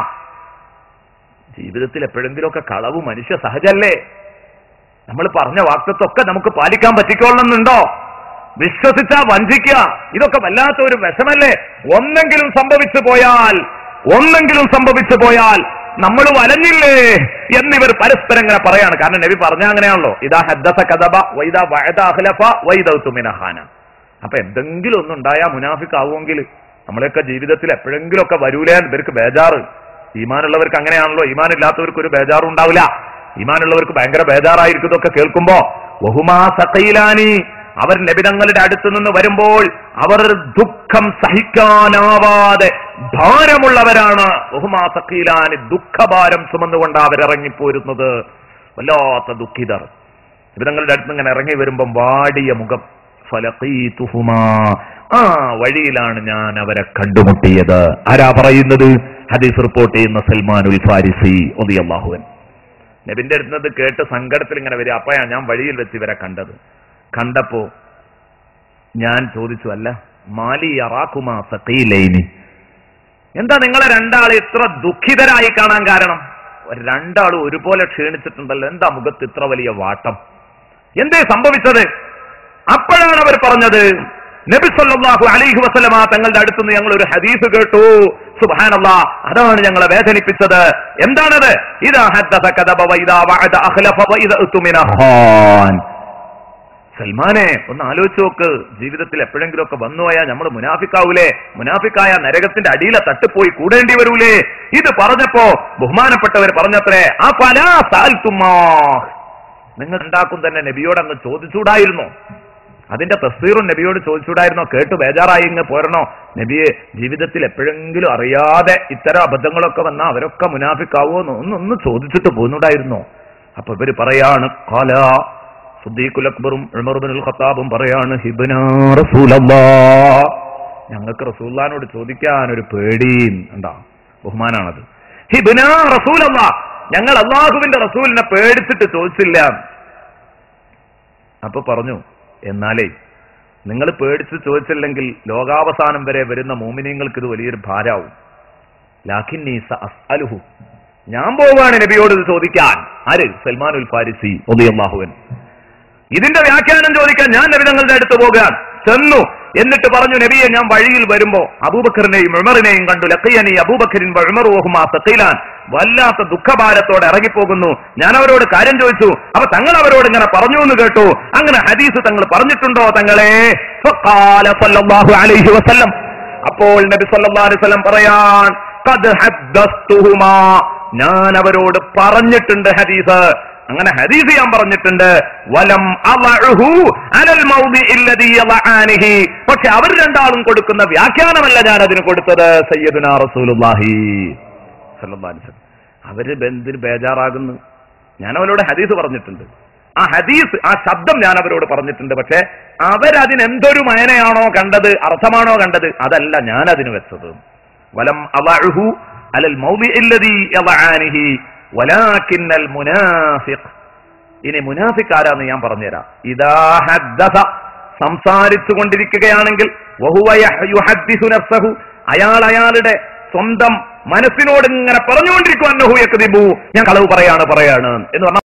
ജീവിതത്തിൽ എപ്പോഴെങ്കിലുമൊക്കെ കളവ് മനുഷ്യ സഹജല്ലേ നമ്മൾ പറഞ്ഞ വാക്തത്വമൊക്കെ നമുക്ക് പാലിക്കാൻ പറ്റിക്കോളണമെന്നുണ്ടോ വിശ്വസിച്ച വഞ്ചിക്കുക ഇതൊക്കെ വല്ലാത്ത ഒരു വിഷമല്ലേ ഒന്നെങ്കിലും സംഭവിച്ചു പോയാൽ ഒന്നെങ്കിലും സംഭവിച്ചു പോയാൽ നമ്മൾ വലഞ്ഞില്ലേ എന്നിവർ പരസ്പരം ഇങ്ങനെ പറയാണ് കാരണം നബി പറഞ്ഞ അങ്ങനെയാണല്ലോ ഇതാ ഹദ്ദസ കദബ വൈദ വഅദ അഖ്ലഫ വൈദ തുമിനഹാന അപ്പൊ എന്തെങ്കിലും ഒന്നും ഉണ്ടായാ മുനാഫിക്കാവുമെങ്കിൽ നമ്മളെയൊക്കെ ജീവിതത്തിൽ എപ്പോഴെങ്കിലും ഒക്കെ വരൂലേ ഇവർക്ക് ബേജാറ് ഈമാനുള്ളവർക്ക് അങ്ങനെയാണല്ലോ ഈമാൻ ഇല്ലാത്തവർക്ക് ഒരു ബേജാറും ഉണ്ടാവില്ല ഈമാനുള്ളവർക്ക് ഭയങ്കര ബേജാറായിരിക്കും ഇതൊക്കെ കേൾക്കുമ്പോ ബഹുമാ സഖയിലാനി അവർ നബിതങ്ങളുടെ അടുത്ത് നിന്ന് വരുമ്പോൾ അവർ ദുഃഖം സഹിക്കാനാവാതെ ഭാരമുള്ളവരാണ് ബഹുമാ സഖയിലാനി ദുഃഖഭാരം ചുമന്നുകൊണ്ട് അവരിറങ്ങിപ്പോരുന്നത് വല്ലാത്ത ദുഃഖിതർ നബിതങ്ങളുടെ അടുത്ത് ഇങ്ങനെ ഇറങ്ങി വരുമ്പം വാടിയ മുഖം ഫലഖീതുഹുമാ ആ വഴിയിലാണ് ഞാൻ അവരെ കണ്ടുമുട്ടിയത് ആരാ പറയുന്നത് ഹദീസ് റിപ്പോർട്ട് ചെയ്യുന്ന സൽമാനുൽ ഫാരിസി ഒതിയല്ലാഹുവൻ നബിന്റെ അടുത്ത് ഇത് കേട്ട് സങ്കടത്തിൽ ഇങ്ങനെ വരിക അപ്പയാ ഞാൻ വഴിയിൽ വെച്ച് ഇവരെ കണ്ടത് കണ്ടപ്പോ ഞാൻ ചോദിച്ചു അല്ല മാലി അറാക്കുമാ സഖീലൈനി എന്താ നിങ്ങളെ രണ്ടാൾ ഇത്ര ദുഃഖിതരായി കാണാൻ കാരണം രണ്ടാളും ഒരുപോലെ ക്ഷീണിച്ചിട്ടുണ്ടല്ലോ എന്താ മുഖത്ത് ഇത്ര വലിയ വാട്ടം എന്തേ സംഭവിച്ചത് അപ്പോഴാണ് അവർ പറഞ്ഞത് നബി സല്ലല്ലാഹു അലൈഹി വസല്ലമ തങ്ങളുടെ അടുത്തുനിന്ന് ഞങ്ങൾ ഒരു ഹദീസ് കേട്ടു സുബ്ഹാനല്ലാ അതാണ് ഞങ്ങളെ വേദനിപ്പിച്ചത് എന്താണത് ഇതാ ഹദ്ദസ കദബ വൈദാ വഅദ അഖ്ലഫ വൈദ ഉത്തുമിന ഖാൻ സൽമാനെ ഒന്ന് ആലോചിച്ച് നോക്ക് ജീവിതത്തിൽ എപ്പോഴെങ്കിലും ഒക്കെ വന്നുപോയാൽ നമ്മൾ മുനാഫിക്കാവൂലേ മുനാഫിക്കായ നരകത്തിന്റെ അടിയിലെ തട്ടിപ്പോയി കൂടേണ്ടി വരൂലേ ഇത് പറഞ്ഞപ്പോ ബഹുമാനപ്പെട്ടവർ പറഞ്ഞത്രേ ആ പല സാൽത്തുമാ നിങ്ങൾ ഉണ്ടാക്കും തന്നെ നബിയോട് അങ്ങ് ചോദിച്ചൂടായിരുന്നു അതിന്റെ തസ്തീറും നബിയോട് ചോദിച്ചൂടായിരുന്നോ കേട്ട് ബേജാറായി ഇങ്ങ് പോരണോ നബിയെ ജീവിതത്തിൽ എപ്പോഴെങ്കിലും അറിയാതെ ഇത്തരം അബദ്ധങ്ങളൊക്കെ വന്നാൽ അവരൊക്കെ മുനാഫിക്കാവോ എന്ന് ഒന്ന് ഒന്ന് ചോദിച്ചിട്ട് പോന്നൂടായിരുന്നോ അപ്പൊ ഇവര് പറയാണ് കാല സുദ്ദീഖുൽ അക്ബറും ഉമർബിനുൽ ഖത്താബും പറയാണ് ഹിബ്നാ റസൂലല്ലാ ഞങ്ങൾക്ക് റസൂല്ലാനോട് ചോദിക്കാൻ ഒരു പേടിയും ഉണ്ടാ ബഹുമാനാണത് ഹിബ്നാ റസൂലല്ലാ ഞങ്ങൾ അള്ളാഹുവിന്റെ റസൂലിനെ പേടിച്ചിട്ട് ചോദിച്ചില്ല അപ്പൊ പറഞ്ഞു എന്നാലേ നിങ്ങൾ പേടിച്ച് ചോദിച്ചില്ലെങ്കിൽ ലോകാവസാനം വരെ വരുന്ന മോമിനിയങ്ങൾക്ക് ഇത് വലിയൊരു ഭാരാവും ലാഖിൻ നീസ അസ്അലുഹു ഞാൻ പോവാണ് നബിയോട് ഇത് ചോദിക്കാൻ ആര് സൽമാനുൽ ഫാരിസി ഒലിയല്ലാഹുവൻ ഇതിന്റെ വ്യാഖ്യാനം ചോദിക്കാൻ ഞാൻ നബി തങ്ങളുടെ അടുത്ത് പോകാൻ ചെന്നു എന്നിട്ട് പറഞ്ഞു നബിയെ ഞാൻ വഴിയിൽ വരുമ്പോ അബൂബക്കറിനെയും ഉമറിനെയും കണ്ടു ലക്കയ്യനി അബൂബക്കറിൻ ഉമറുഹുമാ സക്കീലാൻ വല്ലാത്ത ദുഃഖഭാരത്തോടെ ഇറങ്ങിപ്പോകുന്നു ഞാൻ അവരോട് കാര്യം ചോദിച്ചു അപ്പൊ തങ്ങൾ അവരോട് ഇങ്ങനെ പറഞ്ഞു എന്ന് കേട്ടു അങ്ങനെ ഹദീസ് തങ്ങൾ പറഞ്ഞിട്ടുണ്ടോ തങ്ങളെ ഫഖാല സല്ലല്ലാഹു അലൈഹി വസല്ലം അപ്പോൾ നബി സല്ലല്ലാഹു അലൈഹി വസല്ലം പറയാൻ ഖദ് ഹദ്ദസ്തുഹുമാ ഞാൻ അവരോട് പറഞ്ഞിട്ടുണ്ട് ഹദീസ് അങ്ങനെ ഹദീസ് ഞാൻ പറഞ്ഞിട്ടുണ്ട് വലം അളഉഹു അലൽ മൗദിഇ അല്ലദീ യളആനിഹി പക്ഷെ അവർ രണ്ടാളും കൊടുക്കുന്ന വ്യാഖ്യാനമല്ല ഞാൻ അതിന് കൊടുത്തത് സയ്യിദുനാ റസൂലുള്ളാഹി സല്ലല്ലാഹു അലൈഹി വസല്ലം അവര് എന്തിന് ബേജാറാകുന്നു ഞാൻ അവരോട് ഹദീസ് പറഞ്ഞിട്ടുണ്ട് ആ ഹദീസ് ആ ശബ്ദം ഞാൻ അവരോട് പറഞ്ഞിട്ടുണ്ട് പക്ഷെ അവരതിനെന്തൊരു മയനയാണോ കണ്ടത് അർത്ഥമാണോ കണ്ടത് അതല്ല ഞാൻ അതിന് വെച്ചത് വലം അളഉഹു അലൽ മൗദിഇ അല്ലദീ യളആനിഹി വലാകിന്നൽ മുനാഫിഖ് ഇനി മുനാഫിക് ആരാന്ന് ഞാൻ പറഞ്ഞുതരാം ഇദാ ഹദ്ദസ സംസാരിച്ചു കൊണ്ടിരിക്കുകയാണെങ്കിൽ വഹുവ യഹ് യുഹദ്ദിസു നഫ്സഹു അയാൾ അയാളുടെ സ്വന്തം മനസ്സിനോട് ഇങ്ങനെ പറഞ്ഞുകൊണ്ടിരിക്കും അന്നഹു യക്ദിബു ഞാൻ കളവ് പറയാണ് പറയാണ് എന്ന് പറഞ്ഞാൽ